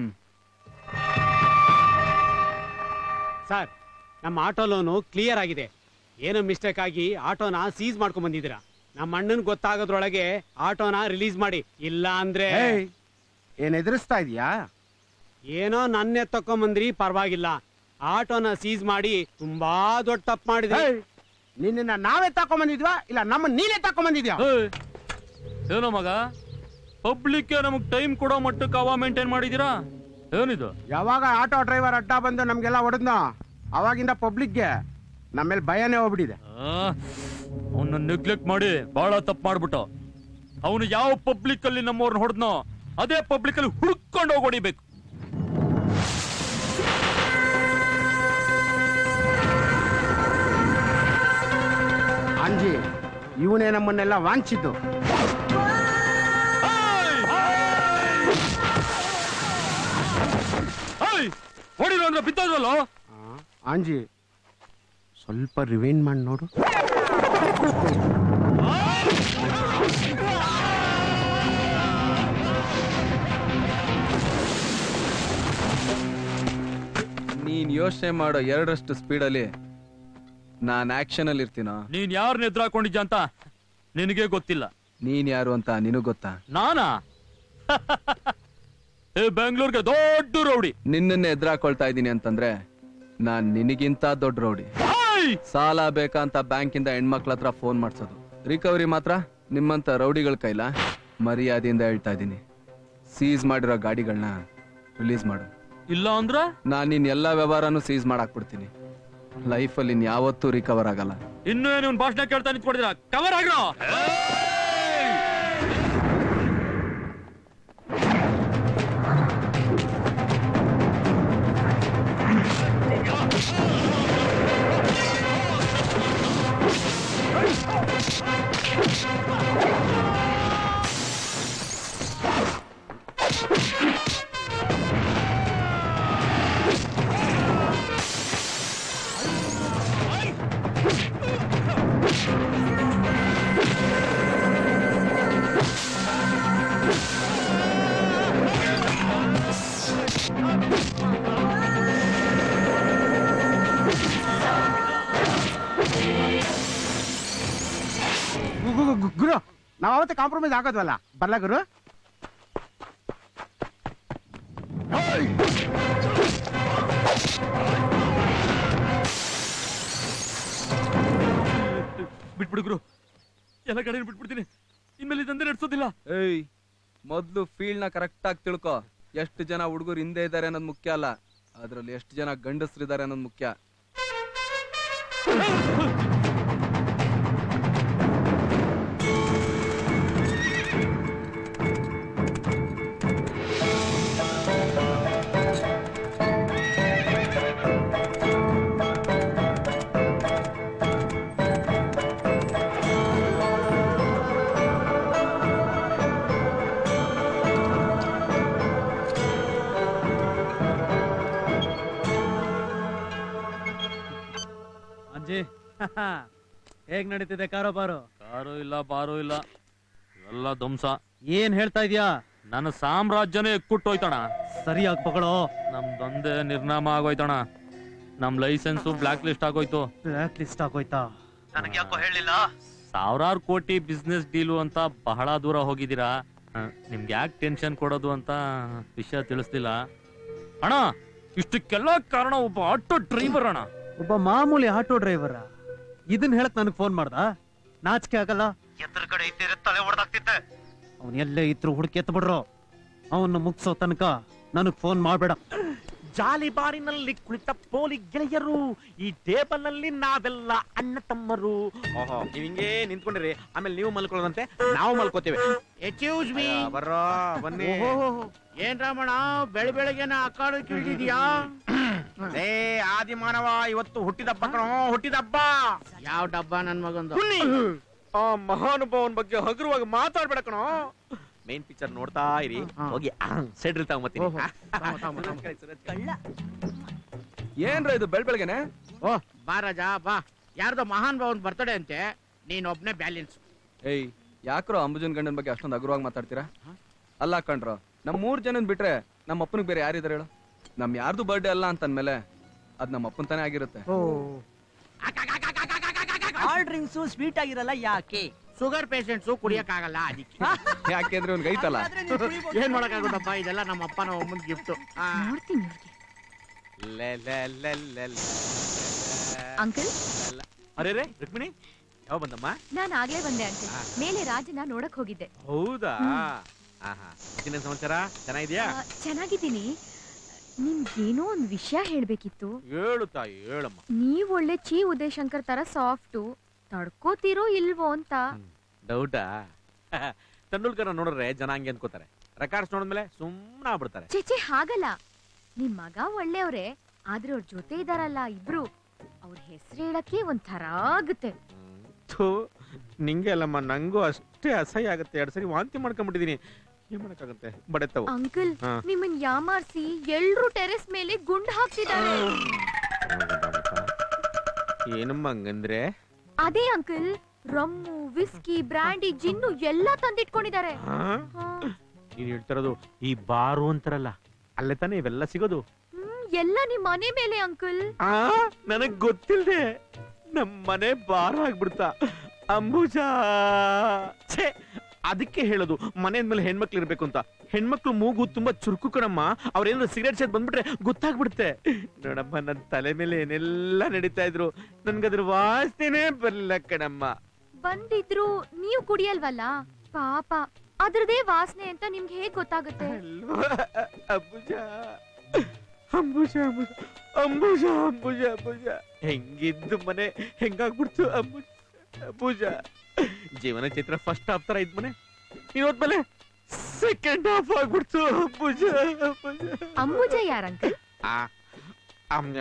ಸರ್ ನಮ್ಮ ಆಟೋ ಲೋನು ಕ್ಲಿಯರ್ ಆಗಿದೆ ಏನೋ ಮಿಸ್ಟೇಕ್ ಆಗಿ ಆಟೋನ ಸೀಸ್ ಮಾಡ್ಕೊಂಡ್ ಬಂದಿದ್ದೀರಾ ನಮ್ಮ ಅಣ್ಣನ್ ಗೊತ್ತಾಗೋದ್ರೊಳಗೆ ಆಟೋನ ರಿಲೀಸ್ ಮಾಡಿ ಇಲ್ಲ ಅಂದ್ರೆ ಏನ್ ಎದುರಿಸ್ತಾ ಇದೀಯಾ ಏನೋ ನನ್ನೇ ತಕೊಂಬಂದ್ರಿ ಪರವಾಗಿಲ್ಲ ಆಟೋನ ಸೀಸ್ ಮಾಡಿ ತುಂಬಾ ದೊಡ್ಡ ತಪ್ಪು ಮಾಡಿದ್ರಿ ನಿನ್ನ ನಾವೇ ತಕೊಂಬಂದಿದ್ವಾ ಇಲ್ಲ ನಮ್ಮ ನೀನೇ ತಕೊಂಬಂದಿದ್ಯಾ ಏನೋ ಮಗ ಪಬ್ಲಿಕ್ ನಮಗ್ ಟೈಮ್ ಕೊಡೋ ಮಟ್ಟಕ್ಕೆ ಅವ ಮೇಂಟೈನ್ ಮಾಡಿದೀರಾ ಏನಿದು ಯಾವಾಗ ಆಟೋ ಡ್ರೈವರ್ ಅಡ್ಡ ಬಂದು ನಮ್ಗೆಲ್ಲ ಹೊಡೆದ್ನೋ ಅವಾಗಿಂದ ಪಬ್ಲಿಕ್ಗೆ ನಮ್ಮೇಲೆ ಭಯನೇ ಹೋಗ್ಬಿಟ್ಟಿದೆ ಅವನ್ನ ನೆಗ್ಲೆಕ್ಟ್ ಮಾಡಿ ಬಹಳ ತಪ್ಪು ಮಾಡ್ಬಿಟ್ಟ ಅವನು ಯಾವ ಪಬ್ಲಿಕ್ ಅಲ್ಲಿ ನಮ್ಮವ್ರನ್ನ ಹೊಡೆದ್ನೋ ಅದೇ ಪಬ್ಲಿಕ್ ಅಲ್ಲಿ ಹುಡ್ಕೊಂಡು ಹೋಗಿ ಹೊಡಿಬೇಕು ಅಂಜಿ ಇವನೇ ನಮ್ಮನ್ನೆಲ್ಲ ವಾಂಚಿದ್ದು ಅಂದ್ರೆ ಬಿದ್ದೋದ್ರಲ್ಲೋ ಆಂಜಿ ಸ್ವಲ್ಪ ರಿವೈಂಡ್ ಮಾಡಿ ನೋಡು ನೀನ್ ಯೋಚನೆ ಮಾಡೋ ಎರಡರಷ್ಟು ಸ್ಪೀಡಲ್ಲಿ ನಾನ್ ಆಕ್ಷನ್ ಅಲ್ಲಿ ಇರ್ತೀನೋ ನೀನ್ ಯಾರನ್ನ ಎದುರಾಕೊಂಡಿದ್ಯ ಅಂತ ನಿನಗೆ ಗೊತ್ತಿಲ್ಲ ನೀನ್ ಯಾರು ಅಂತ ನಿನಗ್ ಗೊತ್ತಾ ನಾನಾ ಏ ಬೆಂಗಳೂರಿಗೆ ದೊಡ್ಡ ರೌಡಿ ನಿನ್ನನ್ನೇ ಎದುರಾಕೊಳ್ತಾ ಇದ್ದೀನಿ ಅಂತಂದ್ರೆ ನಾನ್ ನಿನಗಿಂತ ದೊಡ್ಡ ರೌಡಿ ಸಾಲ ಬೇಕಾ ಅಂತ ಬ್ಯಾಂಕಿಂದ ಹೆಣ್ಮಕ್ಳ ಹತ್ರ ಫೋನ್ ಮಾಡ್ಸೋದು ರಿಕವರಿ ಮಾತ್ರ ನಿಮ್ಮಂತ ರೌಡಿಗಳ ಕೈಲ ಮರ್ಯಾದೆಯಿಂದ ಹೇಳ್ತಾ ಇದ್ದೀನಿ ಸೀಸ್ ಮಾಡಿರೋ ಗಾಡಿಗಳನ್ನ ರಿಲೀಸ್ ಮಾಡು ಇಲ್ಲ ಅಂದ್ರೆ ನಾನ್ ನಿನ್ ಎಲ್ಲಾ ವ್ಯವಹಾರನು ಸೀಸ್ ಮಾಡಾಕ್ಬಿಡ್ತೀನಿ ಲೈಫಲ್ಲಿ ಇನ್ ಯಾವತ್ತೂ ರಿಕವರ್ ಆಗಲ್ಲ ಇನ್ನೂ ಏನು ಇವ್ನ್ ಭಾಷಣ ಕೇಳ್ತಾ ನಿಂತ್ಕೊಂಡಿದ್ದೀರಾ ಕವರ್ ಆಗ್ರೋ ಗು- ಗು- ಗು- ಗುರು ನಾವ್ ಅವತ್ತೆ ಕಾಂಪ್ರಮೈಸ್ ಆಗೋದ್ವಲ್ಲ ಬರ್ಲಾ ಗುರು ಬಿಟ್ಬಿಡು ಗುರು ಎಲ್ಲ ಕಡೆ ಬಿಟ್ಬಿಡ್ತೀನಿ ಇನ್ಮೇಲೆ ಇದಂದೆ ನಡ್ಸೋದಿಲ್ಲ ಏಯ್ ಮೊದ್ಲು ಫೀಲ್ಡ್ ನ ಕರೆಕ್ಟ್ ಆಗಿ ತಿಳ್ಕೊ ಎಷ್ಟು ಜನ ಹುಡುಗರು ಹಿಂದೆ ಇದ್ದಾರೆ ಅನ್ನೋದು ಮುಖ್ಯ ಅಲ್ಲ ಅದ್ರಲ್ಲಿ ಎಷ್ಟು ಜನ ಗಂಡಸ್ರಿದ್ದಾರೆ ಅನ್ನೋದು ಮುಖ್ಯ ಅಂಜಿ ಹೇಗ್ ನಡೀತಿದೆ ಕಾರೋಬಾರು ಕಾರು ಇಲ್ಲ ಬಾರು ಇಲ್ಲ ಎಲ್ಲ ಧ್ವಂಸ ಏನ್ ಹೇಳ್ತಾ ಇದ್ಯಾ ನನ್ನ ಸಾಮ್ರಾಜ್ಯನೇ ಎಕ್ಕುಟ್ಟೋಯ್ತಣ ಸರಿಯಾಗಿ ಪಗಳೋ ನಮ್ ದಂಧೆ ನಿರ್ನಾಮ ಆಗೋಯ್ತಣ ನಮ್ ಲೈಸೆನ್ಸು ಬ್ಲಾಕ್ ಲಿಸ್ಟ್ ಆಗೋಯ್ತು ಬ್ಲಾಕ್ ಲಿಸ್ಟ್ ಆಗೋಯ್ತಾ ನನಗೆ ಯಾಕೋ ಹೇಳಿಲ್ಲ ಸಾವಿರಾರು ಕೋಟಿ ಬಿಸ್ನೆಸ್ ಡೀಲು ಅಂತ ಬಹಳ ದೂರ ಹೋಗಿದ್ದೀರಾ ಆ, ನಿಮ್ಗೆ ಯಾಕೆ ಟೆನ್ಷನ್ ಕೊಡೋದು ಅಂತ ವಿಷಯ ತಿಳಿಸ್ಲಿಲ್ಲ ಅಣ್ಣ ಇಷ್ಟಕ್ಕೆಲ್ಲ ಕಾರಣ ಒಬ್ಬ ಆಟೋ ಡ್ರೈವರ್ ಅಣ್ಣ ಒಬ್ಬ ಮಾಮೂಲಿ ಆಟೋ ಡ್ರೈವರ ಇದನ್ ಹೇಳಕ್ ನನಗೆ ಫೋನ್ ಮಾಡ್ದ ನಾಚಿಕೆ ಆಗಲ್ಲ ಎದ್ರ ಕಡೆ ಇದ್ದಿರ ತಲೆ ಹೊಡೆದಾಗ್ತಿದ್ದೆ ಅವನ್ ಎಲ್ಲೇ ಇದ್ರು ಹುಡುಕಿ ಎತ್ತ ಬಿಡ್ರು ಅವನ್ನ ಮುಗ್ಸೋ ತನಕ ನನಗ್ ಫೋನ್ ಮಾಡ್ಬೇಡ ಜಾಲಿ ಬಾರಿನಲ್ಲಿ ಕುಳಿತ ಪೋಲಿ ಗೆಳೆಯರು ಈ ಟೇಬಲ್ ನಲ್ಲಿ ನಾವೆಲ್ಲ ಅಣ್ಣ ತಮ್ಮರು ಓಹೋ ನೀವ್ ಹಿಂಗೆ ನಿಂತ್ಕೊಂಡಿರಿ ಆಮೇಲೆ ನೀವು ಮಲ್ಕೊಳ್ಳೋದಂತೆ ನಾವು ಮಲ್ಕೋತೇವೆ ಎಕ್ಸ್ಕ್ಯೂಸ್ ಮೀ ಬರ್ರೋ ಬನ್ನಿ ಏನ್ ರಾಮಣ್ಣ ಬೆಳ ಬೆಳಗ್ಗೆನ ಅಕ್ಕಾಡ ಕಿಳಿದಿದ್ಯಾ ಏ ಆದಿ ಮಾನವ ಇವತ್ತು ಹುಟ್ಟಿದಬ್ಬ ಕಣೋ ಹುಟ್ಟಿದಬ್ಬ ಯಾವ ಡಬ್ಬ ನನ್ ಮಗಂದು ಹುನ್ನಿ. ಆ ಮಹಾನುಭಾವನ್ ಬಗ್ಗೆ ಹಗುರವಾಗಿ ಮಾತಾಡ್ಬೇಡ ಕಣೋ ಮೇನ್ ಪಿಕ್ಚರ್ ನೋಡ್ತಾ ಇರಿ ಹೋಗಿ ಸೆಡ್ರಿ ತಗೊಂಬತ್ತೀನಿ ಏನ್ರ ಇದು ಬೆಳ್ ಬೆಳಗ್ಗೆನೆ ಓ ಬಾ ರಾಜ ಬಾ ಯಾರ್ದೋ ಮಹಾನ್ ಭಾವನ್ ಬರ್ತಡೆ ಅಂತೆ ನೀನ್ ಒಬ್ನೇ ಬ್ಯಾಲೆನ್ಸ್ ಏಯ್ ಯಾಕ್ರೋ ಅಂಬುಜನ್ ಗಂಡನ ಬಗ್ಗೆ ಅಷ್ಟೊಂದು ಹಗುರವಾಗಿ ಮಾತಾಡ್ತೀರಾ ಅಲ್ಲ ಕಣ್ರೋ ನಮ್ ಮೂರ್ ಜನನ್ ಬಿಟ್ರೆ ನಮ್ಮ ಅಪ್ಪನಿಗೆ ಬೇರೆ ಯಾರಿದಾರೆ ಹೇಳು ನಮ್ ಯಾರ್ದು ಬರ್ಡೇ ಅಲ್ಲ ಅಂತಂದ್ಮೇಲೆ ಅದ್ ನಮ್ಮ ಅಪ್ಪನ್ ತಾನೇ ಆಗಿರುತ್ತೆ ಆಲ್ ಡ್ರಿಂಕ್ಸು ಸ್ವೀಟ್ ಆಗಿರಲ್ಲ ಯಾಕೆ ಶುಗರ್ ಪೇಷಂಟ್ಸು ಕುಡಿಯಕ್ ಆಗಲ್ಲ ಅದಕ್ಕೆ ಯಾಕೆಂದ್ರೆ ಅವ್ನಿಗೆ ಐತಲ್ಲ ಏನ್ ಮಾಡಕ್ಕಾಗುತ್ತಪ್ಪ ಇದೆಲ್ಲ ನಮ್ಮ ಅಪ್ಪನ ಒಮ್ಮನ್ ಗಿಫ್ಟ್ ನೋಡ್ತೀನಿ ಅಂಕಲ್ ಅರೆ ರೇ ರುಕ್ಮಿಣಿ ಯಾವ ಬಂದಮ್ಮ ನಾನು ಆಗ್ಲೇ ಬಂದೆ ಅಂಕಲ್ ಮೇಲೆ ರಾಜನ ನೋಡಕ್ ಹೋಗಿದ್ದೆ ಹೌದಾ ಆಹಾ ಇನ್ನೇನ್ ಸಮಾಚಾರ ಚೆನ್ನಾಗಿದ್ಯಾ ಆ, ಚೆನ್ನಾಗಿದ್ದೀನಿ ನಿಮ್ಗೇನೋ ಒಂದ್ ವಿಷಯ ಹೇಳ್ಬೇಕಿತ್ತು ಹೇಳು ತಾಯಿ ಹೇಳಮ್ಮ ನೀವ್ ಒಳ್ಳೆ ಚಿ ಉದಯಶಂಕರ್ ತರ ಸಾಫ್ಟು ತಡ್ಕೋತಿರೋ ಇಲ್ವೋ ಅಂತ ಡೌಟಾ ತೆಂಡೂಲ್ಕರ್ ನೋಡಿದ್ರೆ ಜನ ಹಂಗೆ ಅನ್ಕೋತಾರೆ ರೆಕಾರ್ಡ್ಸ್ ನೋಡಿದ್ಮೇಲೆ ಸುಮ್ಮನೆ ಆಗ್ಬಿಡ್ತಾರೆ ಚೇಚೆ ಹಾಗಲ್ಲ ನಿಮ್ ಮಗ ಒಳ್ಳೆಯವ್ರೆ ಆದ್ರೆ ಅವ್ರ ಜೊತೆ ಇದಾರಲ್ಲ ಇಬ್ರು ಅವ್ರ ಹೆಸರು ಹೇಳಕ್ಕೆ ಒಂಥರ ಆಗುತ್ತೆ ಥು, ನಿಂಗೆ ಅಲ್ಲಮ್ಮ ನಂಗೂ ಅಷ್ಟೇ ಅಸಹ್ಯ ಆಗುತ್ತೆ ಎರಡು ಸರಿ ವಾಂತಿ ಮಾಡ್ಕೊಂಡ್ಬಿಟ್ಟಿದೀನಿ ಏನ್ ಮಾಡಕ್ಕಾಗತ್ತೆ ಬಡೆತ್ತವು ಅಂಕಲ್ ಹಾ. ನಿಮ್ಮನ್ ಯಾಮಾರ್ಸಿ ಎಲ್ರು ಟೆರೆಸ್ ಮೇಲೆ ಗುಂಡ್ ಹಾಕ್ತಿದ್ದಾರೆ ಏನಮ್ಮ ಹಂಗಂದ್ರೆ ಅದೇ uncle rum whisky brandy gin ಎಲ್ಲಾ ತಂದಿಟ್ಕೊಂಡಿದ್ದಾರೆ ನೀನ್ ಹೇಳ್ತಿರೋದು ಈ ಬಾರು ಅಂತಾರಲ್ಲ ಅಲ್ಲೇ ತಾನೇ ಇವೆಲ್ಲ ಸಿಗೋದು ಹ್ಮ್, ಎಲ್ಲ ನಿಮ್ ಮನೆ ಮೇಲೆ ಅಂಕಲ್ ಆ ನನಗ್ ಗೊತ್ತಿಲ್ದೆ ನಮ್ ಮನೆ ಬಾರ ಆಗ್ಬಿಡ್ತಾ ಅಂಬುಜಾ ಛೇ ಅದಕ್ಕೆ ಹೇಳೋದು ಮನೆ ಮೇಲೆ ಹೆಣ್ಮಕ್ಳು ಇರ್ಬೇಕು ಅಂತ ಹೆಣ್ಮಕ್ಳು ಮೂಗು ತುಂಬಾ ಚುರುಕು ಕಣಮ್ಮ ಅವ್ರೇನಾದ್ರು ಸಿಗರೇಟ್ ಸೇದ್ ಬಂದ್ಬಿಟ್ರೆ ಗೊತ್ತಾಗ್ಬಿಡುತ್ತೆ ನೋಡಮ್ಮ ನನ್ ತಲೆ ಮೇಲೆ ಏನೆಲ್ಲ ನಡೀತಾ ಇದ್ರು ನನ್ಗದ್ರ ವಾಸನೆನೇ ಬರ್ಲಿಲ್ಲ ಕಣಮ್ಮ ಬಂದಿದ್ರು ನೀವು ಕುಡಿಯಲ್ವಲ್ಲ ಪಾಪ ಅದ್ರದೇ ವಾಸನೆ ಅಂತ ನಿಮ್ಗೆ ಹೇಗ್ ಗೊತ್ತಾಗುತ್ತೆ ಅಂಬುಜಾ ಅಂಬುಜಾ ಅಂಬುಜಾ ಅಂಬುಜಾ ಅಂಬುಜಾ ಅಂಬುಜಾ ಹೆಂಗಿದ್ದು ಮನೆ ಹೆಂಗಾಗ್ಬಿಡ್ತು ಅಂಬುಜ ಅಂಬುಜ ಜೀವನ ಚಿತ್ರ ಫಸ್ಟ್ ಹಾಫ್ ತರ ಇದ್ ಮನೆ ಇವತ್ಮೇಲೆ ಸೆಕೆಂಡ್ ಹಾಫ್ ಆಗ್ಬಿಡ್ತು ಅಂಬುಜ ಅಂಬುಜ ಅಂಬುಜ ಯಾರ್ ಅಂಕಲ್ ಆ ಅಮ್ಯ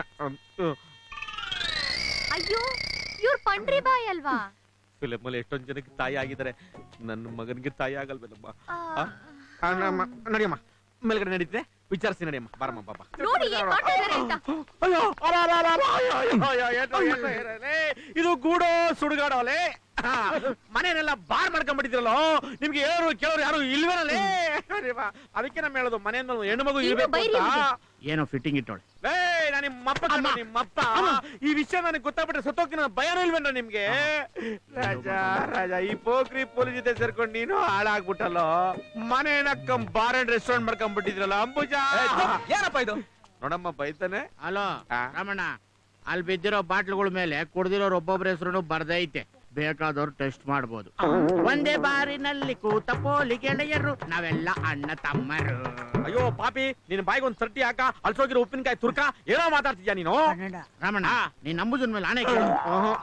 ಅಯ್ಯೋ ಇವ್ರ ಪಂಡ್ರಿ ಬಾಯ್ ಅಲ್ವಾ ಫಿಲಮ್ ಅಲ್ಲಿ ಎಷ್ಟೊಂದ್ ಜನಕ್ಕೆ ತಾಯಿ ಆಗಿದ್ದಾರೆ ನನ್ನ ಮಗನಿಗೆ ತಾಯಿ ಆಗಲ್ವೇನಮ್ಮ ಆ, ಆ? ಆ, ನಡಮ್ಮ, ನಡಿಯಮ್ಮ ಮೇಲ್ಗಡೆ ನಡೀತಿದೆ ವಿಚಾರಿಸಿ ನಡಿಯಮ್ಮ ಬಾರಮ್ಮ ಬಾಬಾ ನೋಡಿ ಏನ್ ಮಾಡ್ತಾ ಇದಾರೆ ಅಂತ ಅಯ್ಯೋ ಅಲ, ಅಲ, ಅಲ, ಅಲ, ಅಯ್ಯೋ, ಅಯ್ಯೋ, ಅಯ್ಯೋ, ಏನು, ಏನು, ಏನು, ಲೇ, ಇದು ಗೂಡೋ ಸುಡುಗಾಡೋ ಲೇ ಹಾ, ಮನೆನೆಲ್ಲ ಬಾರ್ ಮಾಡ್ಕೊಂಡ್ಬಿಟ್ಟಿದ್ರಲ್ಲೋ ನಿಮ್ಗೆ ಹೇಳೋರು ಕೇಳೋರು ಯಾರು ಇಲ್ವೇನಲ್ಲೇ ಅರೇವಾ, ಅದಕ್ಕೆ ನಮ್ಮ ಹೇಳೋದು ಮನೆ ಹೆಣ್ಣು ಮಗು ಇನ್ನು ಇರ್ಬೇಕು ಬೈರಿ ಅಂತ. ಏನೋ ಫಿಟ್ಟಿಂಗ್ ಇಟ್ಟೋಳೆ ಲೇ ನಾನು ನಿಮ್ಮಪ್ಪ ಕಣೋ, ನಿಮ್ಮಪ್ಪ ಈ ವಿಷಯ ನನಗೆ ಗೊತ್ತಾಗ್ಬಿಟ್ರೆ ಸತ್ತೋಗ್ತೀನಿ ಅನ್ನೋ ಭಯನೂ ಇಲ್ವೇನ್ರ ನಿಮ್ಗೆ ರಾಜ ರಾಜ ಈ ಪೋಖ್ರಿ ಪೊಲೀಸ್ ಜೊತೆ ಸೇರ್ಕೊಂಡು ನೀನು ಹಾಳಾಗ್ಬಿಟ್ಟಲ್ಲೋ ಮನೆ ಏನಕ್ಕಂ ಬಾರ್ ಅಂಡ್ ರೆಸ್ಟೋರೆಂಟ್ ಮಾಡ್ಕೊಂಡ್ಬಿಟ್ಟಿದ್ರಲ್ಲ ಅಂಬುಜಾ ಏನಪ್ಪ ಇದು ನೋಡಮ್ಮ ಬೈತಾನೆ ಹಲೋ ರಮಣ ಅಲ್ಲಿ ಬಿದ್ದಿರೋ ಬಾಟ್ಲುಗಳ ಮೇಲೆ ಕುಡ್ದಿರೋರ್ ಒಬ್ಬೊಬ್ರ ಹೆಸರು ಬರ್ದೈತೆ ಬೇಕಾದವ್ರು ಟೆಸ್ಟ್ ಮಾಡ್ಬೋದು ಒಂದೇ ಬಾರಿನಲ್ಲಿ ಕೂತ ಪೋಲಿ ಗೆಳೆಯರು ನಾವೆಲ್ಲ ಅಣ್ಣ ತಮ್ಮರು ಅಯ್ಯೋ ಪಾಪಿ ನಿನ್ ಬಾಯಿಗೆ ಒಂದ್ ಸರ್ಟಿ ಹಾಕ ಅಲ್ಸೋಗಿರೋ ಉಪ್ಪಿನಕಾಯಿ ತುರ್ಕ ಏನೋ ಮಾತಾಡ್ತಿದ್ಯಾ ನೀನು ರಮಣ ನೀನ್ ನಂಬುದನ್ ಮೇಲೆ ಆಣೆ ಕೇಳು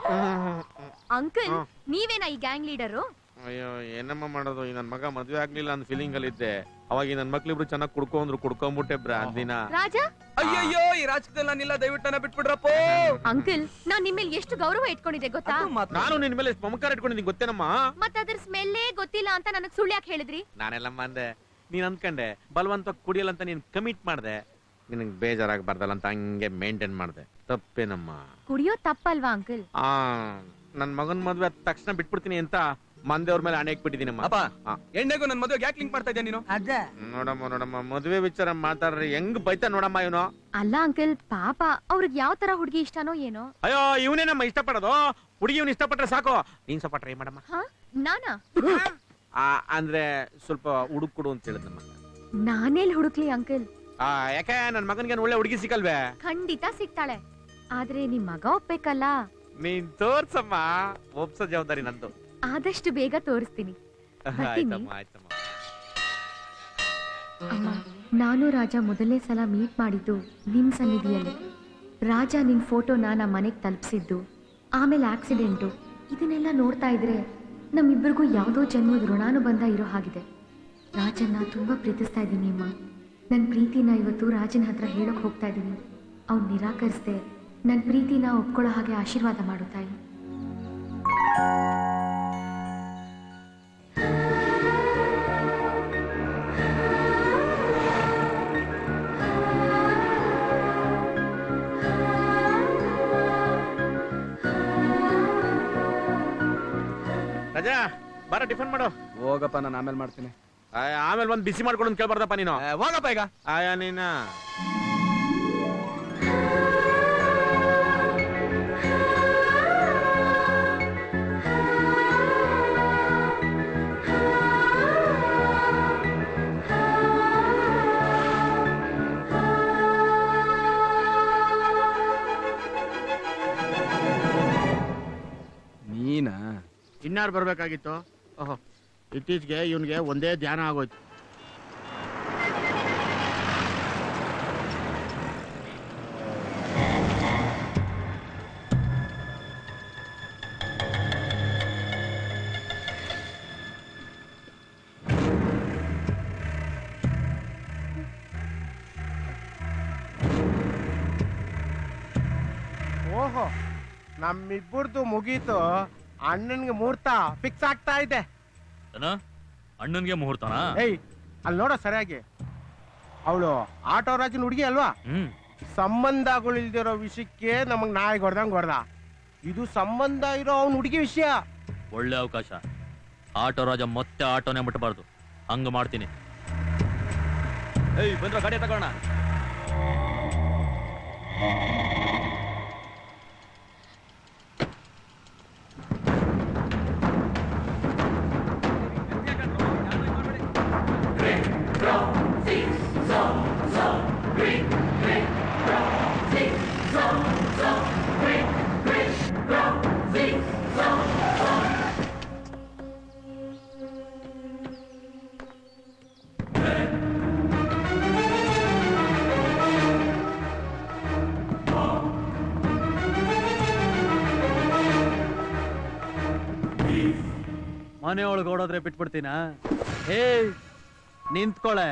ಅಂಕಲ್ ನೀವೇನಾ ಈ ಗ್ಯಾಂಗ್ ಲೀಡರು ಅಯ್ಯೋ ಏನಮ್ಮ ಮಾಡೋದು ಈ ನನ್ ಮಗ ಮದ್ವೆ ಆಗ್ಲಿಲ್ಲ ಅಂತ ಫೀಲಿಂಗ್ ಅಲ್ಲಿ ಇದ್ದೆ ಅವಾಗ ಈ ನನ್ ಮಕ್ಳಿಬ್ರು ಚೆನ್ನಾಗಿ ಕುಡ್ಕೊಂಡ್ರು ಕುಡ್ಕೊಂಡ್ಬಿಟ್ಟೆ ಬ್ರಾಂದಿನ ರಾಜ ಅಯ್ಯಯ್ಯೋ ಈ ರಾಜಕೀಯದಲ್ಲಿ ನಾನಿಲ್ಲ ದಯವಿಟ್ಟು ನನ್ನ ಬಿಟ್ಬಿಡ್ರಪ್ಪ ಅಂಕಲ್ ನಾನ್ ನಿಮ್ಮಲ್ಲಿ ಎಷ್ಟು ಗೌರವ ಇಟ್ಕೊಂಡಿದ್ದೆ ಗೊತ್ತಾ ನಾನು ನಿನ್ ಮೇಲೆ ಎಷ್ಟು ಮಮಕಾರ ಇಟ್ಕೊಂಡಿದ್ದೀನಿ ಗೊತ್ತೇನಮ್ಮ ಮತ್ತ ಅದ್ರ ಸ್ಮೆಲ್ಲೇ ಗೊತ್ತಿಲ್ಲ ಅಂತ ನನಗ್ ಸುಳ್ಳು ಯಾಕೆ ಹೇಳಿದ್ರಿ ನಾನೆಲ್ಲಮ್ಮ ಅಂದೆ ನೀನ್ ಅನ್ಕಂಡೆ ಬಲವಂತ ಕುಡಿಯಲ್ಲ ಅಂತ ನೀನ್ ಕಮಿಟ್ ಮಾಡ್ದೆ ನಿನಗ್ ಬೇಜಾರಾಗಬಾರ್ದಲ್ಲ ಅಂತ ಹಂಗೆ ಮೇಂಟೈನ್ ಮಾಡ್ದೆ ತಪ್ಪೇನಮ್ಮ ಕುಡಿಯೋ ತಪ್ಪಲ್ವಾ ಅಂಕಲ್ ಆ ನನ್ ಮಗನ್ ಮದ್ವೆ ಆದ ತಕ್ಷಣ ಬಿಟ್ಬಿಡ್ತೀನಿ ಅಂತ ಮಂದೆಯವ್ರ ಮೇಲೆ ಹಣೆ ಇಟ್ಬಿಟ್ಟಿದ್ದೀನಮ್ಮ ಅಪ್ಪ ಆ. ಎಣ್ಣೆಗೂ ನನ್ನ ಮದುವೆ ಯಾಕೆ ಲಿಂಕ್ ಮಾಡ್ತಾ ಇದ್ಯಾ ನೀನು ಅದೇ ನೋಡಮ್ಮ ನೋಡಮ್ಮ ಮದ್ವೆ ವಿಚಾರ ಮಾತಾಡ್ರಿ ಹೆಂಗ್ ಬೈತಾ ನೋಡಮ್ಮ ಇವನು ಅಲ್ಲ ಅಂಕಲ್ ಪಾಪ ಅವ್ರಿಗೆ ಯಾವ ತರ ಹುಡುಗಿ ಇಷ್ಟನೋ ಏನೋ ಅಯ್ಯೋ ಇವನೇ ನಮ್ಮ ಇಷ್ಟಪಡೋದು ಹುಡುಗಿ ಇವ್ನ ಇಷ್ಟಪಟ್ರೆ ಸಾಕು ನೀನ್ ಸ್ವಲ್ಪ ಟ್ರೈ ಮಾಡಮ್ಮ ಹ ನಾನಾ ಆ, ಅಂದ್ರೆ ಸ್ವಲ್ಪ ಹುಡುಕ್ ಕೊಡು ಅಂತ ಹೇಳಿದ್ನಮ್ಮ ನಾನೇಲ್ ಹುಡುಕ್ಲಿ ಅಂಕಲ್ ಆ ಯಾಕೆ ನನ್ ಮಗನ್ಗೆ ಒಳ್ಳೆ ಹುಡುಗಿ ಸಿಗಲ್ವೇ ಖಂಡಿತ ಸಿಗ್ತಾಳೆ ಆದ್ರೆ ನಿಮ್ ಮಗ ಒಪ್ಬೇಕಲ್ಲ ನೀನ್ ತೋರ್ಸಮ್ಮ ಒಪ್ಸೋ ಜವಾಬ್ದಾರಿ ನಂದು ಆದಷ್ಟು ಬೇಗ ತೋರಿಸ್ತೀನಿ ಬರ್ತೀನಿ. ಆಯ್ತಮ್ಮ ಆಯ್ತಮ್ಮ ಅಮ್ಮ ನಾನು ರಾಜ ಮೊದಲನೇ ಸಲ ಮೀಟ್ ಮಾಡಿದ್ದು ನಿಮ್ ಸನ್ನಿಧಿಯಲ್ಲಿ ರಾಜ ನಿನ್ ಫೋಟೋನ ನಮ್ಮ ಮನೆಗೆ ತಲುಪಿಸಿದ್ದು ಆಮೇಲೆ ಆಕ್ಸಿಡೆಂಟು ಇದನ್ನೆಲ್ಲ ನೋಡ್ತಾ ಇದ್ರೆ ನಮ್ಮಿಬ್ಬರಿಗೂ ಯಾವುದೋ ಜನ್ಮದ ಋಣಾನುಬಂಧ ಇರೋ ಹಾಗಿದೆ ರಾಜನ್ನ ತುಂಬಾ ಪ್ರೀತಿಸ್ತಾ ಇದ್ದೀನಿ ಅಮ್ಮ ನನ್ನ ಪ್ರೀತಿನ ಇವತ್ತು ರಾಜನ ಹತ್ರ ಹೇಳಕ್ ಹೋಗ್ತಾ ಇದ್ದೀನಿ ಅವ್ನು ನಿರಾಕರಿಸ್ದೆ ನನ್ನ ಪ್ರೀತಿನ ಒಪ್ಕೊಳ್ಳೋ ಹಾಗೆ ಆಶೀರ್ವಾದ ಮಾಡು ತಾಯಿ ರಜಾ ಬಾರ ಟಿಫನ್ ಮಾಡು ಹೋಗಪ್ಪ ನಾನು ಆಮೇಲೆ ಮಾಡ್ತೀನಿ ಆಯ್, ಆಮೇಲೆ ಬಂದ್ ಬಿಸಿ ಮಾಡ್ಕೊಡು ಅಂತ ಕೇಳ್ಬಾರ್ದಪ್ಪ ನೀನು ಏ, ಹೋಗಪ್ಪ ಈಗ ಆಯ ನೀನ ನೀನಾ ಇನ್ನಾರು ಬರ್ಬೇಕಾಗಿತ್ತು ಓಹೋ ಇತ್ತೀಚೆಗೆ ಇವನ್ಗೆ ಒಂದೇ ಧ್ಯಾನ ಆಗೋಯ್ತು ಓಹೋ ನಮ್ಮಿಬ್ಬರದು ಮುಗೀತು ಅಣ್ಣನ್ಗೆ ಮುಹೂರ್ತ ಫಿಕ್ಸ್ ಆಗ್ತಾ ಇದೆ ಏನೋ ಅಣ್ಣನ್ಗೆ ಮುಹೂರ್ತನಾ ಏಯ್ ಅಲ್ಲಿ ನೋಡೋ ಸರಿಯಾಗಿ ಅವಳು ಆಟೋ ರಾಜನ ಹುಡುಗಿ ಅಲ್ವಾ ಹ್ಮ್ ಸಂಬಂಧಗಳಿಲ್ದಿರೋ ವಿಷಯಕ್ಕೆ ನಮಗ್ ನಾಯಿ ಹೊಡ್ದಂಗ್ ಹೊಡ್ದ ಇದು ಸಂಬಂಧ ಇರೋ ಅವ್ನ ಹುಡುಗಿ ವಿಷಯ ಒಳ್ಳೆ ಅವಕಾಶ ಆಟೋ ರಾಜ ಮತ್ತೆ ಆಟೋನೇ ಮುಟ್ಟಬಾರ್ದು ಹಂಗ ಮಾಡ್ತೀನಿ ಏಯ್ ಬಂದ್ರ ಗಾಡಿ ತಗೋಣ ಮನೆ ಒಳಗೆ ಓಡೋದ್ರೆ ಬಿಟ್ಬಿಡ್ತೀನ ಏ ನಿಂತ್ಕೊಳೆ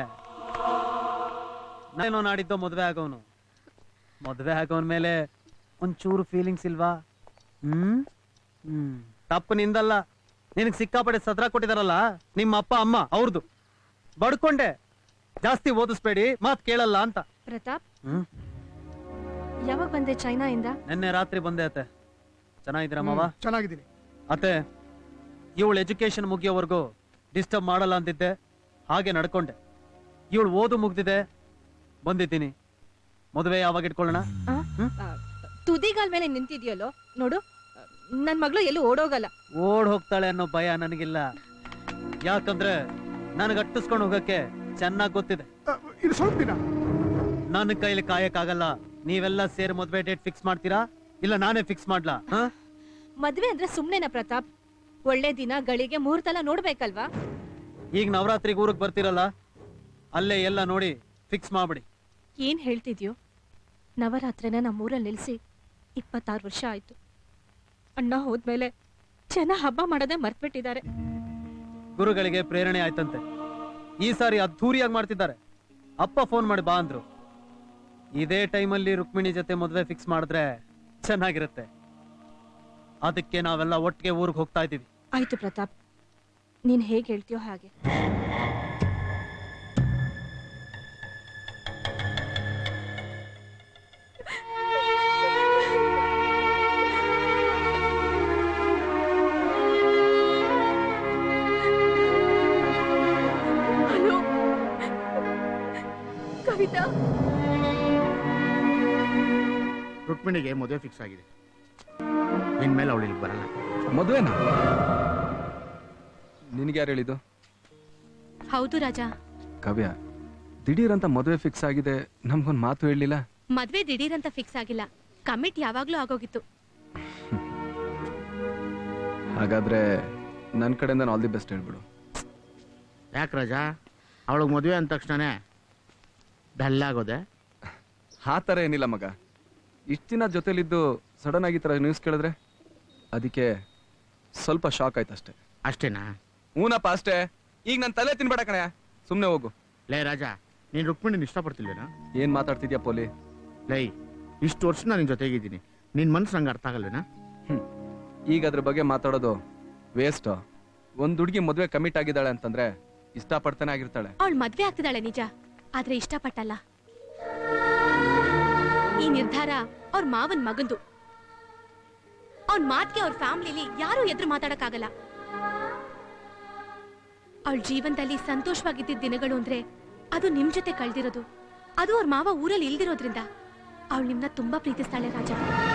ನಾನೇನೋ ನಾಡಿದ್ದೋ ಮದ್ವೆ ಆಗೋನು ಮದ್ವೆ ಆಗೋನ್ ಮೇಲೆ ಒಂಚೂರು ಫೀಲಿಂಗ್ಸ್ ಇಲ್ವಾ ಹ್ಮ್ ಹ್ಮ್ ತಪ್ಪು ನಿಂದಲ್ಲ ನಿನಗ್ ಸಿಕ್ಕಾಪಟ್ಟೆ ಸದ್ರ ಕೊಟ್ಟಿದಾರಲ್ಲ ನಿಮ್ಮ ಅಪ್ಪ ಅಮ್ಮ ಅವ್ರದ್ದು ಬಡ್ಕೊಂಡೆ ಜಾಸ್ತಿ ಓದಿಸ್ಬೇಡಿ ಮಾತ್ ಕೇಳಲ್ಲ ಅಂತ ಪ್ರತಾಪ್ ಹ್ಮ್ ಯಾವಾಗ ಬಂದೆ ಚೈನಾಯಿಂದ ನಿನ್ನೆ ರಾತ್ರಿ ಬಂದೆ ಅತ್ತೆ ಚೆನ್ನಾಗಿದ್ದೀರಾ ಮಾವ ಚೆನ್ನಾಗಿದ್ದೀನಿ ಅತ್ತೆ ಇವಳು ಎಜುಕೇಶನ್ ಮುಗಿಯೋವರೆಗೂ ಡಿಸ್ಟರ್ಬ್ ಮಾಡಲ್ಲ ಅಂತಿದ್ದೆ ಹಾಗೆ ನಡ್ಕೊಂಡೆ ಇವಳು ಓದು ಮುಗ್ದಿದೆ ಬಂದಿದ್ದೀನಿ ಮದುವೆ ಯಾವಾಗ ಇಟ್ಕೊಳ್ಳೋಣ ಆ? ಆ, ತುದಿಗಾಲ್ ಮೇಲೆ ನಿಂತಿದ್ಯಲ್ಲೋ ನೋಡು ನನ್ ಮಗಳು ಎಲ್ಲೂ ಓಡೋಗಲ್ಲ ಓಡ್ ಹೋಗ್ತಾಳೆ ಅನ್ನೋ ಭಯ ನನಗಿಲ್ಲ ಯಾಕಂದ್ರೆ ನನಗೆ ಅಟ್ಟಿಸ್ಕೊಂಡು ಹೋಗಕ್ಕೆ ಚೆನ್ನಾಗಿ ಗೊತ್ತಿದೆ ಇದು ಸ್ವಲ್ಪ ದಿನ ನನ್ನ ಕೈಲಿ ಕಾಯಕ್ಕಾಗಲ್ಲ ನೀವೆಲ್ಲ ಸೇರಿ ಮದ್ವೆ ಡೇಟ್ ಫಿಕ್ಸ್ ಮಾಡ್ತೀರಾ ಇಲ್ಲ ನಾನೇ ಫಿಕ್ಸ್ ಮಾಡ್ಲಾ ಹಾ ಮದ್ವೆ ಅಂದ್ರೆ ಸುಮ್ನೆನಾ ಪ್ರತಾಪ್ ಒಳ್ಳೆ ದಿನ ಗಳಿಗೆ ಮುಹೂರ್ತ ನೋಡ್ಬೇಕಲ್ವಾ ಈಗ ನವರಾತ್ರಿಗೆ ಊರಿಗೆ ಬರ್ತಿರಲ್ಲ ಅಲ್ಲೇ ಎಲ್ಲ ನೋಡಿ ಫಿಕ್ಸ್ ಮಾಡ್ಬಿಡಿ ಏನ್ ಹೇಳ್ತಿದ್ಯೋ ನವರಾತ್ರಿನ ನಮ್ಮೂರಲ್ಲಿ ನಿಲ್ಸಿ ಇಪ್ಪತ್ತಾರು ವರ್ಷ ಆಯ್ತು ಅಣ್ಣ ಹೋದ್ಮೇಲೆ ಜನ ಹಬ್ಬ ಮಾಡೋದೇ ಮರ್ತ್ಬಿಟ್ಟಿದ್ದಾರೆ ಗುರುಗಳಿಗೆ ಪ್ರೇರಣೆ ಆಯ್ತಂತೆ ಈ ಸಾರಿ ಅದ್ಧೂರಿಯಾಗಿ ಮಾಡ್ತಿದ್ದಾರೆ ಅಪ್ಪ ಫೋನ್ ಮಾಡಿ ಬಾ ಅಂದ್ರು ಇದೇ ಟೈಮಲ್ಲಿ ರುಕ್ಮಿಣಿ ಜೊತೆ ಮದುವೆ ಫಿಕ್ಸ್ ಮಾಡಿದ್ರೆ ಚೆನ್ನಾಗಿರುತ್ತೆ ಅದಕ್ಕೆ ನಾವೆಲ್ಲ ಒಟ್ಟಿಗೆ ಊರಿಗೆ ಹೋಗ್ತಾ ಇದ್ದೀವಿ ಆಯ್ತು ಪ್ರತಾಪ್ ನೀನ್ ಹೇಗ್ ಹೇಳ್ತೀಯೋ ಹಾಗೆ ಹಲೋ ಕವಿತಾ ರುಕ್ಮಿಣಿಗೆ ಮದುವೆ ಫಿಕ್ಸ್ ಆಗಿದೆ ಇನ್ಮೇಲೆ ಅವಳು ಇಲ್ಲಿ ಬರಲ್ಲ ಮದುವೆನಾ ನಿನಗೆ ಯಾರು ಹೇಳಿದ್ದು ಹೌದು ರಾಜ ಕವ್ಯ ದಿಢೀರ್ ಅಂತ ಮದುವೆ ಫಿಕ್ಸ್ ಆಗಿದೆ ನಮ್ಗೊಂದು ಮಾತು ಹೇಳಲಿಲ್ಲ ಮದ್ವೆ ದಿಢೀರ್ ಅಂತ ಫಿಕ್ಸ್ ಆಗಿಲ್ಲ ಕಮಿಟ್ ಯಾವಾಗ್ಲೂ ಆಗೋಗಿತ್ತು ಹಾಗಾದ್ರೆ ನನ್ನ ಕಡೆಯಿಂದ ಆಲ್ ದಿ ಬೆಸ್ಟ್ ಹೇಳ್ಬಿಡು ಯಾಕೆ ರಾಜಾ ಅವಳಿಗೆ ಮದುವೆ ಅಂದ ತಕ್ಷಣನೇ ಡಲ್ ಆಗೋದೆ ಆ ಥರ ಏನಿಲ್ಲ ಮಗ ಇಷ್ಟು ದಿನ ಜೊತೆಲಿದ್ದು ಸಡನ್ ಆಗಿ ಈ ಥರ ನ್ಯೂಸ್ ಕೇಳಿದ್ರೆ ಅದಕ್ಕೆ ಸ್ವಲ್ಪ ಶಾಕ್ ಆಯ್ತು ಅಷ್ಟೇ ಅಷ್ಟೇನಾ ಹೂನಪ್ಪ ಅಷ್ಟೇ ಈಗ ನನ್ನ ತಲೆ ತಿನ್ಬೇಡ ಕಣೆ ಸುಮ್ಮನೆ ಹೋಗು ಲೇ ರಾಜಾ ನೀನ್ ರುಕ್ಮಿಣಿನ ಇಷ್ಟಪಡ್ತಿಲ್ವೇನಾ ಏನ್ ಮಾತಾಡ್ತಿದ್ಯಾ ಪೋಲಿ ಲೈ ಇಷ್ಟು ವರ್ಷ ನಾನು ನಿನ್ ಜೊತೆಗಿದ್ದೀನಿ ನಿನ್ ಮನ್ಸು ನಂಗೆ ಅರ್ಥ ಆಗಲ್ವೇನಾ ಈಗ ಅದ್ರ ಬಗ್ಗೆ ಮಾತಾಡೋದು ವೇಸ್ಟ್ ಒಂದ್ ಹುಡುಗಿ ಮದುವೆ ಕಮಿಟ್ ಆಗಿದ್ದಾಳೆ ಅಂತಂದ್ರೆ ಇಷ್ಟಪಡ್ತಾನೆ ಆಗಿರ್ತಾಳೆ ಅವಳು ಮದ್ವೆ ಆಗ್ತಿದ್ದಾಳೆ ನಿಜ ಆದ್ರೆ ಇಷ್ಟಪಟ್ಟಲ್ಲ ಈ ನಿರ್ಧಾರ ಅವ್ರ ಮಾವನ್ ಮಗಂದು ಅವ್ನ್ ಮಾತ್ಗೆ ಅವ್ರ ಫ್ಯಾಮಿಲಿಲಿ ಯಾರು ಎದುರು ಮಾತಾಡಕ್ಕಾಗಲ್ಲ ಅವಳ ಜೀವನದಲ್ಲಿ ಸಂತೋಷವಾಗಿದ್ದ ದಿನಗಳು ಅಂದ್ರೆ ಅದು ನಿಮ್ ಜೊತೆ ಕಳ್ದಿರೋದು ಅದು ಅವ್ರ ಮಾವ ಊರಲ್ಲಿ ಇಲ್ದಿರೋದ್ರಿಂದ ಅವಳು ನಿಮ್ನ ತುಂಬಾ ಪ್ರೀತಿಸ್ತಾಳೆ ರಾಜ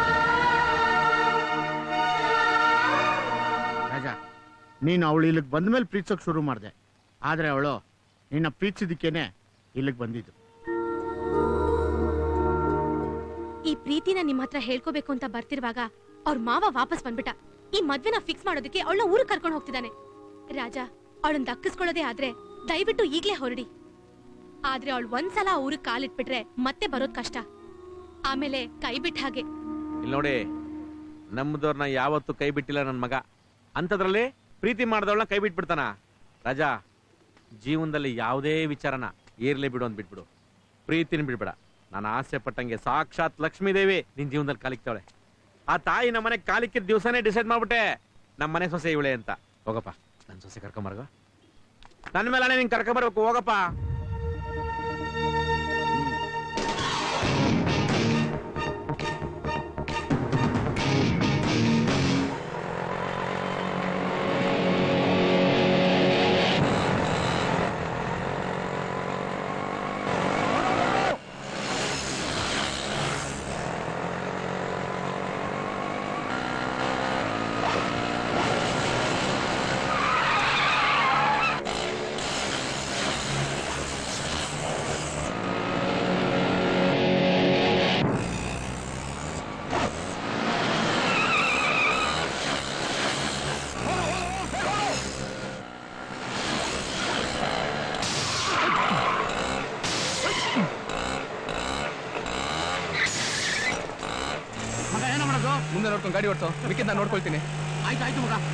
ರಾಜಾ ನೀನು ಅವಳು ಇಲ್ಲಿಗೆ ಬಂದ್ಮೇಲೆ ಪ್ರೀತಿಸೋಕೆ ಶುರು ಮಾಡಿದೆ ಆದ್ರೆ ಅವಳು ನಿನ್ನ ಪ್ರೀತಿಸಿದಕ್ಕೇನೆ ಇಲ್ಲಿಗೆ ಬಂದಿದ್ದು ಈ ಪ್ರೀತಿನ ನಿಮ್ ಹತ್ರ ಹೇಳ್ಕೋಬೇಕು ಅಂತ ಬರ್ತಿರುವಾಗ ಅವ್ರ ಮಾವ ವಾಪಸ್ ಬಂದ್ಬಿಟ್ಟ ಈ ಮದ್ವೆನ ಫಿಕ್ಸ್ ಮಾಡೋದಕ್ಕೆ ಅವಳನ್ನ ಊರಿಗೆ ಕರ್ಕೊಂಡು ಹೋಗ್ತಿದ್ದಾನೆ ರಾಜ ಅವಳನ್ನ ದಕ್ಕಿಸ್ಕೊಳ್ಳೋದೇ ಆದ್ರೆ ದಯವಿಟ್ಟು ಈಗ್ಲೇ ಹೊರಡಿ ಆದ್ರೆ ಅವಳು ಒಂದ್ಸಲ ಆ ಊರಿಗೆ ಕಾಲಿಟ್ಬಿಟ್ರೆ ಮತ್ತೆ ಬರೋದ್ ಕಷ್ಟ ಆಮೇಲೆ ಕೈ ಬಿಟ್ಟ ಹಾಗೆ ಇಲ್ಲಿ ನೋಡಿ ನಮ್ಮದವ್ರನ್ನ ಯಾವತ್ತೂ ಕೈ ಬಿಟ್ಟಿಲ್ಲ ನನ್ನ ಮಗ ಅಂಥದ್ರಲ್ಲಿ ಪ್ರೀತಿ ಮಾಡಿದವಳನ್ನ ಕೈ ಬಿಟ್ಬಿಡ್ತಾನ ರಾಜಾ ಜೀವನದಲ್ಲಿ ಯಾವುದೇ ವಿಚಾರನ ಏರ್ಲೇ ಬಿಡು ಅಂತ ಬಿಟ್ಬಿಡು ಪ್ರೀತಿನ ಬಿಡ್ಬೇಡ ನಾನು ಆಸೆ ಪಟ್ಟಂಗೆ ಸಾಕ್ಷಾತ್ ಲಕ್ಷ್ಮೀದೇವಿ ನಿನ್ ಜೀವನದಲ್ಲಿ ಕಾಲಿಕ್ತಾವಳೆ ಆ ತಾಯಿ ನಮ್ಮನೆ ಕಾಲಿಕ್ಕಿದ ದಿವಸನೇ ಡಿಸೈಡ್ ಮಾಡ್ಬಿಟ್ಟೆ ನಮ್ಮ ಮನೆ ಸೊಸೆ ಇವಳೆ ಅಂತ ಹೋಗಪ್ಪ ನನ್ನ ಸೊಸೆ ಕರ್ಕೊಂಬರ್ಗ ನನ್ನ ಮೇಲೆ ನಿಂಗೆ ಕರ್ಕ ಬರ್ಬೇಕು ಹೋಗಪ್ಪ ಮಗ ಏನೋ ಮಾಡೋದು ಮುಂದೆ ನೋಡ್ಕೊಂಡು ಗಾಡಿ ಓಡಿಸೋ ಮಿಕ್ಕಿದ್ ನಾನು ನೋಡ್ಕೊಳ್ತೀನಿ ಆಯ್ತು ಆಯ್ತು ಮಗ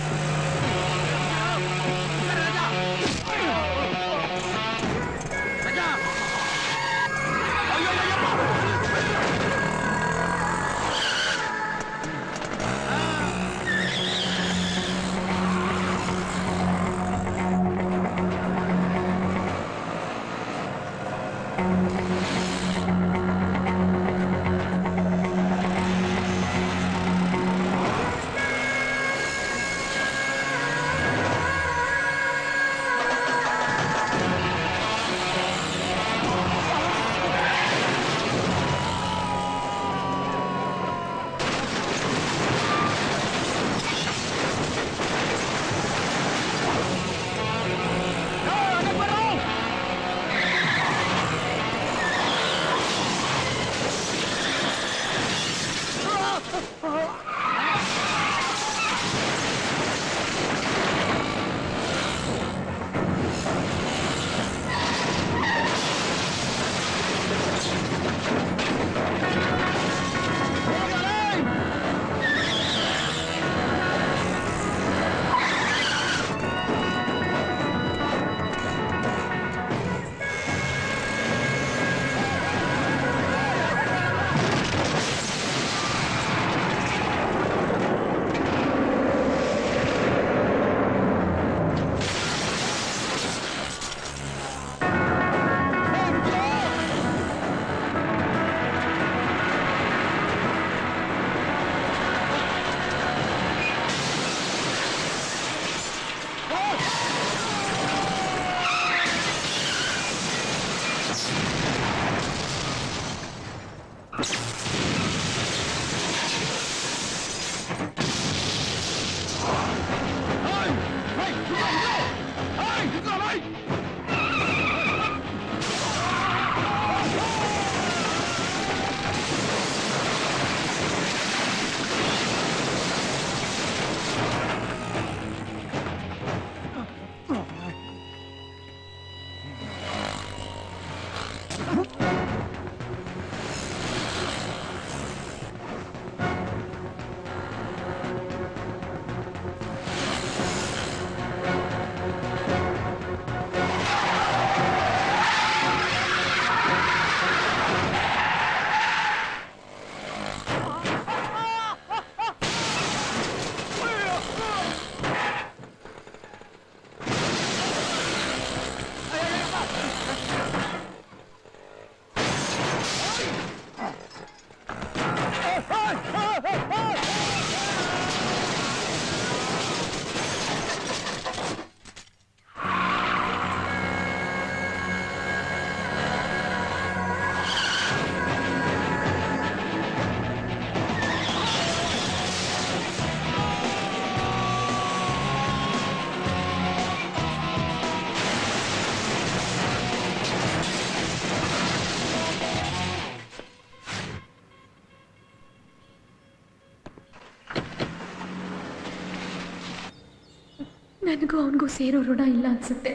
ನನಗೂ ಅವನಿಗೂ ಸೇರೋ ಋಣ ಇಲ್ಲ ಅನ್ಸುತ್ತೆ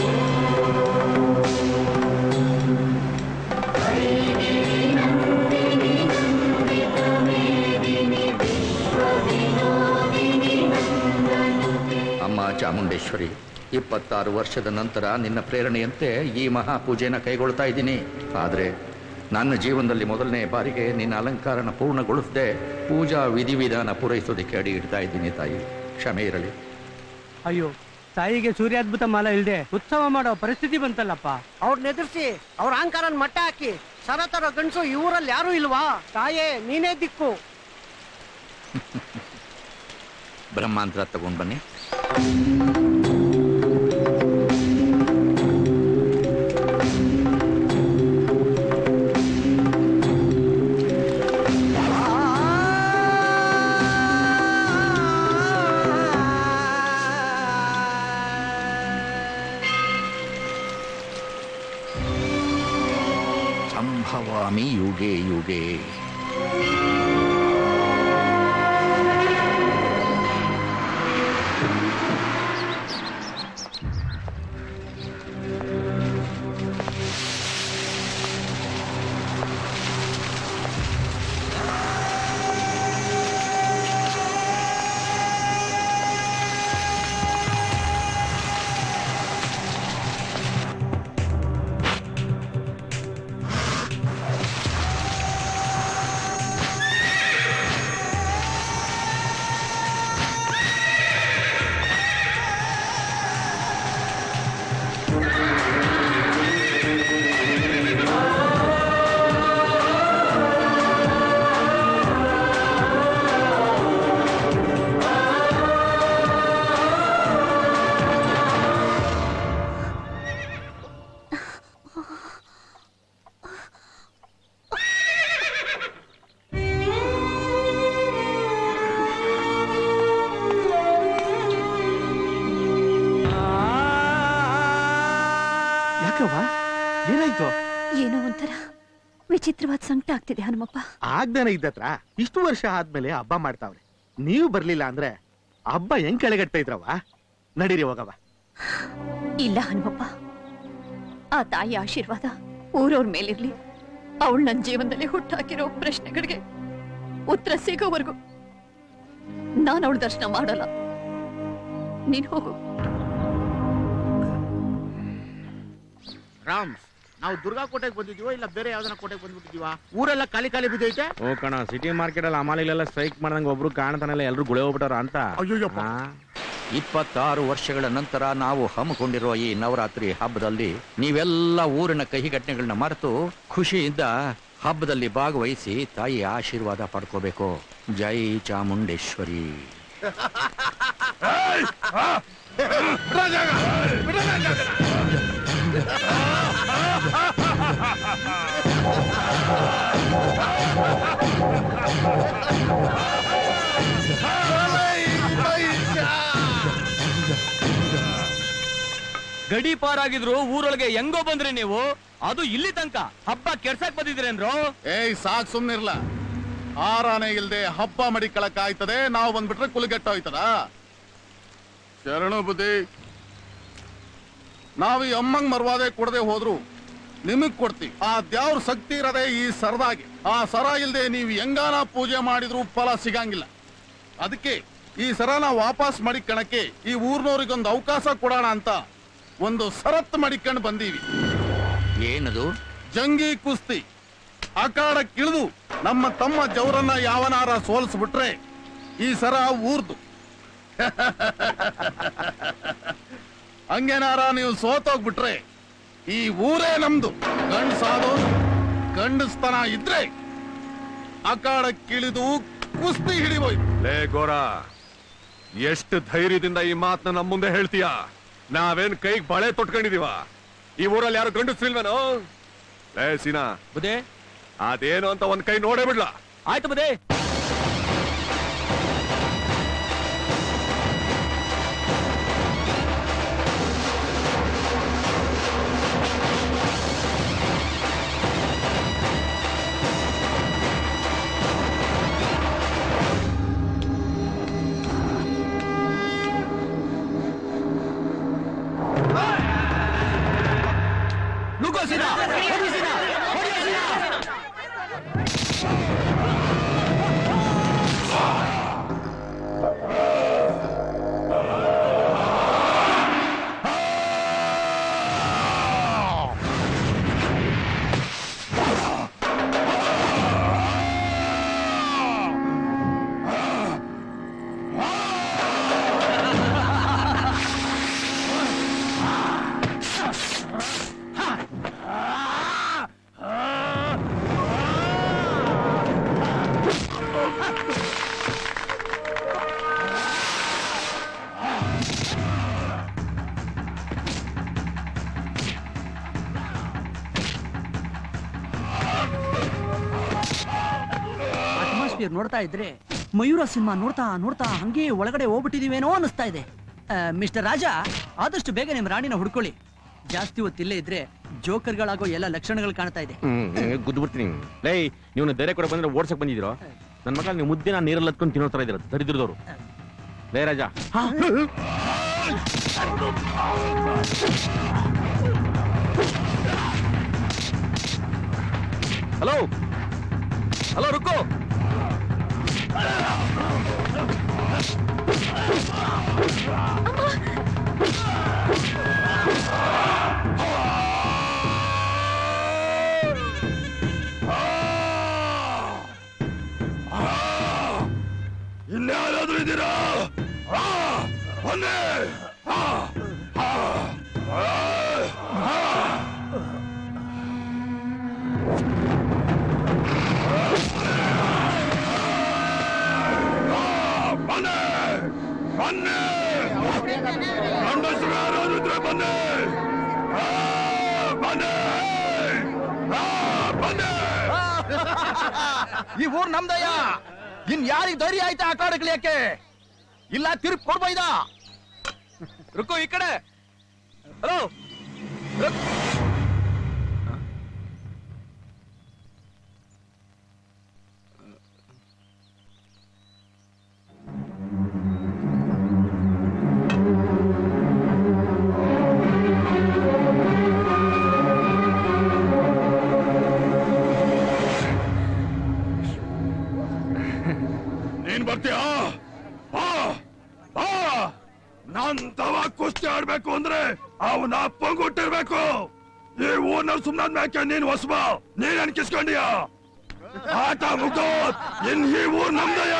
Thank you. ಚಾಮುಂಡೇಶ್ವರಿ ಇಪ್ಪತ್ತಾರು ವರ್ಷದ ನಂತರ ನಿನ್ನ ಪ್ರೇರಣೆಯಂತೆ ಈ ಮಹಾಪೂಜೆನ ಕೈಗೊಳ್ತಾ ಇದ್ದೀನಿ ಆದರೆ ನನ್ನ ಜೀವನದಲ್ಲಿ ಮೊದಲನೇ ಬಾರಿಗೆ ನಿನ್ನ ಅಲಂಕಾರನ ಪೂರ್ಣಗೊಳಿಸದೆ ಪೂಜಾ ವಿಧಿವಿಧಾನ ಪೂರೈಸೋದಕ್ಕೆ ಅಡಿ ಇಡ್ತಾ ಇದ್ದೀನಿ ತಾಯಿ ಕ್ಷಮೆ ಇರಲಿ ಅಯ್ಯೋ ತಾಯಿಗೆ ಸೂರ್ಯಾದ್ಭುತ ಮಾಲ ಇಲ್ದೆ ಉತ್ಸವ ಮಾಡೋ ಪರಿಸ್ಥಿತಿ ಬಂತಲ್ಲಪ್ಪ ಅವ್ರನ್ನ ಎದುರಿಸಿ ಅವ್ರ ಅಹಂಕಾರನ ಮಟ್ಟ ಹಾಕಿ ಸರತರ ಗಂಡಸು ಇವರಲ್ಲಿ ಯಾರು ಇಲ್ವಾ ತಾಯೇ ನೀನೇ ದಿಕ್ಕು ಬ್ರಹ್ಮಾಂತರ ತಗೊಂಡು ಬನ್ನಿ ಸಂಭವಾಮಿ ಯುಗೆ ಯುಗೆ ಯಾಕವ್ವ ಏನಾಯ್ತು ಏನೋ ಒಂಥರ ವಿಚಿತ್ರವಾದ ಸಂಕಟ ಆಗ್ತಿದೆ ಹನುಮಪ್ಪ ಆಗ್ದೇನೆ ಇದ್ದತ್ರ ಇಷ್ಟು ವರ್ಷ ಆದ್ಮೇಲೆ ಹಬ್ಬ ಮಾಡ್ತಾವ್ರೆ ನೀವು ಬರ್ಲಿಲ್ಲ ಅಂದ್ರೆ ಹಬ್ಬ ಹೆಂಗ್ ಕೆಳಗಟ್ಟ ಇದ್ರವ ನಡೀರಿ ಹೋಗವ ಇಲ್ಲ ಹನುಮಪ್ಪ ಆ ತಾಯಿ ಆಶೀರ್ವಾದ ಊರವ್ರ ಮೇಲಿರ್ಲಿ ಅವಳು ನನ್ನ ಜೀವನದಲ್ಲಿ ಹುಟ್ಟಾಕಿರೋ ಪ್ರಶ್ನೆಗಳಿಗೆ ಉತ್ತರ ಸಿಗೋವರೆಗೂ ನಾನು ಅವಳ ದರ್ಶನ ಮಾಡಲ್ಲ ನೀನ್ ಹೋಗು ರಾಮ್ ನಾವು ದುರ್ಗಾ ಕೋಟೆಗೆ ಬಂದಿದೀವೋ ಇಲ್ಲ ಬೇರೆ ಯಾವ್ದನ ಕೋಟೆಗೆ ಬಂದ್ಬಿಟ್ಟಿದೀವ ಊರೆಲ್ಲ ಖಾಲಿ ಖಾಲಿ ಬಿದ್ದೈತೆ ಓ ಕಣ ಸಿಟಿ ಮಾರ್ಕೆಟ್ ಅಲ್ಲಿ ಅಮಾಲಿಗಳೆಲ್ಲ ಸ್ಟ್ರೈಕ್ ಮಾಡ್ದಂಗ ಒಬ್ರು ಕಾಣ್ತಾನಲ್ಲ ಎಲ್ರು ಗುಳೆ ಹೋಗ್ಬಿಟ್ಟಾರ ಅಂತ ಅಯ್ಯೋಯ್ಯಪ್ಪ ಇಪ್ಪತ್ತಾರು ವರ್ಷಗಳ ನಂತರ ನಾವು ಹಮ್ಮಿಕೊಂಡಿರುವ ಈ ನವರಾತ್ರಿ ಹಬ್ಬದಲ್ಲಿ ನೀವೆಲ್ಲ ಊರಿನ ಕಹಿಘಟನೆಗಳನ್ನ ಮರೆತು ಖುಷಿಯಿಂದ ಹಬ್ಬದಲ್ಲಿ ಭಾಗವಹಿಸಿ ತಾಯಿ ಆಶೀರ್ವಾದ ಪಡ್ಕೋಬೇಕು ಜೈ ಚಾಮುಂಡೇಶ್ವರಿ ಗಡಿ ಪಾರಾಗಿದ್ರು ಊರೊಳಗೆ ಹೆಂಗೋ ಬಂದ್ರಿ ನೀವು ಅದು ಇಲ್ಲಿ ತನಕ ಹಬ್ಬ ಕೆಡ್ಸಕ್ ಬಂದಿದ್ರೇನ್ರು ಏಯ್ ಸಾಕ್ ಸುಮ್ನಿರ್ಲ ಆರಾನೆ ಇಲ್ದೆ ಹಬ್ಬ ಮಡಿಕಳಕ್ಕಾಯ್ತದೆ ನಾವು ಬಂದ್ಬಿಟ್ರೆ ಕುಲಗೆಟ್ಟೋಯ್ತದ ಶರಣು ಬುದ್ಧಿ ನಾವು ಈ ಅಮ್ಮಂಗ್ ಮರ್ವಾದೆ ಕೊಡದೆ ಹೋದ್ರು ನಿಮಗ್ ಕೊಡ್ತೀವಿ ಆ ದ್ಯಾವ್ರ ಶಕ್ತಿ ಇರದೆ ಈ ಸರದಾಗಿ ಆ ಸರ ಇಲ್ದೆ ನೀವು ಹೆಂಗಾನ ಪೂಜೆ ಮಾಡಿದ್ರು ಫಲ ಸಿಗಂಗಿಲ್ಲ ಅದಕ್ಕೆ ಈ ಸರನ ವಾಪಸ್ ಮಡಿಕಣಕ್ಕೆ ಈ ಊರ್ನವ್ರಿಗೊಂದು ಅವಕಾಶ ಕೊಡೋಣ ಅಂತ ಒಂದು ಸರತ್ ಮಡಿಕೊಂಡು ಬಂದೀವಿ ಏನದು ಜಂಗಿ ಕುಸ್ತಿ ಅಖಾಡಕ್ಕಿಳಿದು ನಮ್ಮ ತಮ್ಮ ಜವರನ್ನ ಯಾವನಾರ ಸೋಲಿಸ್ಬಿಟ್ರೆ ಈ ಸರ ಊರ್ದು ಹಂಗೇನಾರ ನೀವು ಸೋತೋಗ್ಬಿಟ್ರೆ ಈ ಊರೇ ನಮ್ದು ಗಂಡಸಾದೋ ಗಂಡಸ್ತನ ಇದ್ರೆ ಅಖಾಡಕ್ಕಿಳಿದು ಕುಸ್ತಿ ಹಿಡಿಬೋಯ್ತು ಲೇ ಗೋರ ಎಷ್ಟು ಧೈರ್ಯದಿಂದ ಈ ಮಾತನ್ನ ನಮ್ಮ ಮುಂದೆ ಹೇಳ್ತೀಯ ನಾವೇನ್ ಕೈಗೆ ಬಳೆ ತೊಟ್ಕೊಂಡಿದೀವ ಈ ಊರಲ್ಲಿ ಯಾರು ಗಂಡಸ್ರಿಲ್ವೇನೋ ಲೇ ಸೀನಾ ಬುದೇ ಅದೇನು ಅಂತ ಒಂದ್ ಕೈ ನೋಡೇ ಬಿಡ್ಲಾ ಆಯ್ತು ಬುದೇ ನುಗ್ಗೋ ಸೀನಾ ಹೊಡಿ ಸೀನಾ ಹೊಡಿ ಸೀನಾ ಆ ಅಟ್ಮಾಸ್ಫಿಯರ್ ನೋಡ್ತಾ ಇದ್ರೆ ಮಯೂರ ಸಿನಿಮಾ ನೋಡ್ತಾ ನೋಡ್ತಾ ಹಂಗೆ ಒಳಗಡೆ ಹೋಗ್ಬಿಟ್ಟಿದೀವೇನೋ ಅನಿಸ್ತಾ ಇದೆ ಮಿಸ್ಟರ್ ರಾಜ ಆದಷ್ಟು ಬೇಗ ನಿಮ್ ರಾಣಿನ ಹುಡ್ಕೊಳ್ಳಿ ಜಾಸ್ತಿ ಹೊತ್ತಿಲ್ಲೇ ಇದ್ರೆ ಜೋಕರ್ಗಳಾಗೋ ಎಲ್ಲ ಲಕ್ಷಣಗಳು ಕಾಣ್ತಾ ಇದೆ ಗುದ್ಬಿಡ್ತೀನಿ ಲೈ ನೀವು ಧೈರ್ಯ ಕೊಡಕ್ ಬಂದ್ರೆ ಓಡ್ಸಕ್ ಬಂದಿದ್ದೀರೋ ನನ್ನ ಮಗ ನೀವು ಮುದ್ದಿನ ನೀರಲ್ಲಿ ಹತ್ಕೊಂಡು ತಿನ್ನೋ ತರ ಇದ್ದೀರ ದರಿದ್ರದವ್ರು ಲೇ ರಾಜ ಹಲೋ ಹಲೋ ರುಕೋ ಇನ್ಯಾರಾದ್ರೂ ಇದ್ದೀರಾ ಆ, ಬನ್ನಿ ಆ, ಆ, ಆ, ಆ. ಆ, ಬನ್ನಿ ಬನ್ನಿ ಗಂಡಸರು ಯಾರಾದ್ರೂ ಇದ್ರೆ ಬನ್ನಿ ಆ, ಬನ್ನಿ ಆ, ಬನ್ನಿ ಈ ಊರ್ ನಮ್ದಯ್ಯ ಇನ್ ಯಾರಿಗ್ ಧೈರ್ಯ ಆಯ್ತಾ ಆ ಕಾಡು ಇಳಿಯಕ್ಕೆ ಇಲ್ಲ ತಿರುಗ್ ಕೊಡ್ಬೈದ ರುಕೋ ಈ ಕಡೆ ಹಲೋ ನೀನ್ ಬರ್ತೀಯಾ ಬಾ ಬಾ ನಾನ್ ತವ ಕುಸ್ತಿ ಆಡ್ಬೇಕು ಅಂದ್ರೆ ಅವನ ಅಪ್ಪಂಗ್ ಹುಟ್ಟಿರ್ಬೇಕು ಈ ಊರ್ನ ಸುಮ್ನಾದ್ ಮ್ಯಾಕೆ ನೀನ್ ಹೊಸಬ ನೀನ್ ಅನ್ಕಿಸ್ಕೊಂಡಿಯ ಆಟ ಮುಗ್ದು ಇನ್ ಈ ಊರ್ ನಮ್ದಯ್ಯ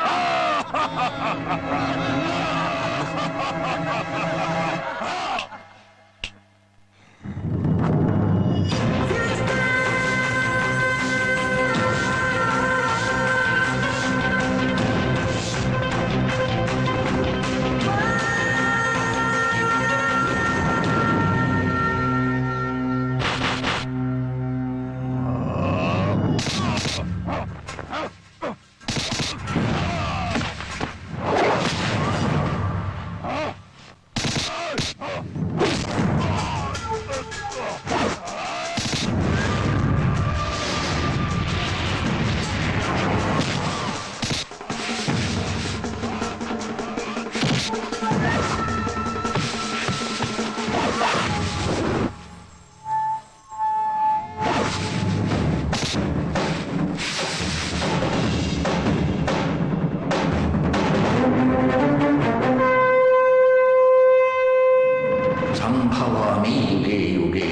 ಸಂಭವಾಮಿ ಯುಗೆ ಯುಗೆ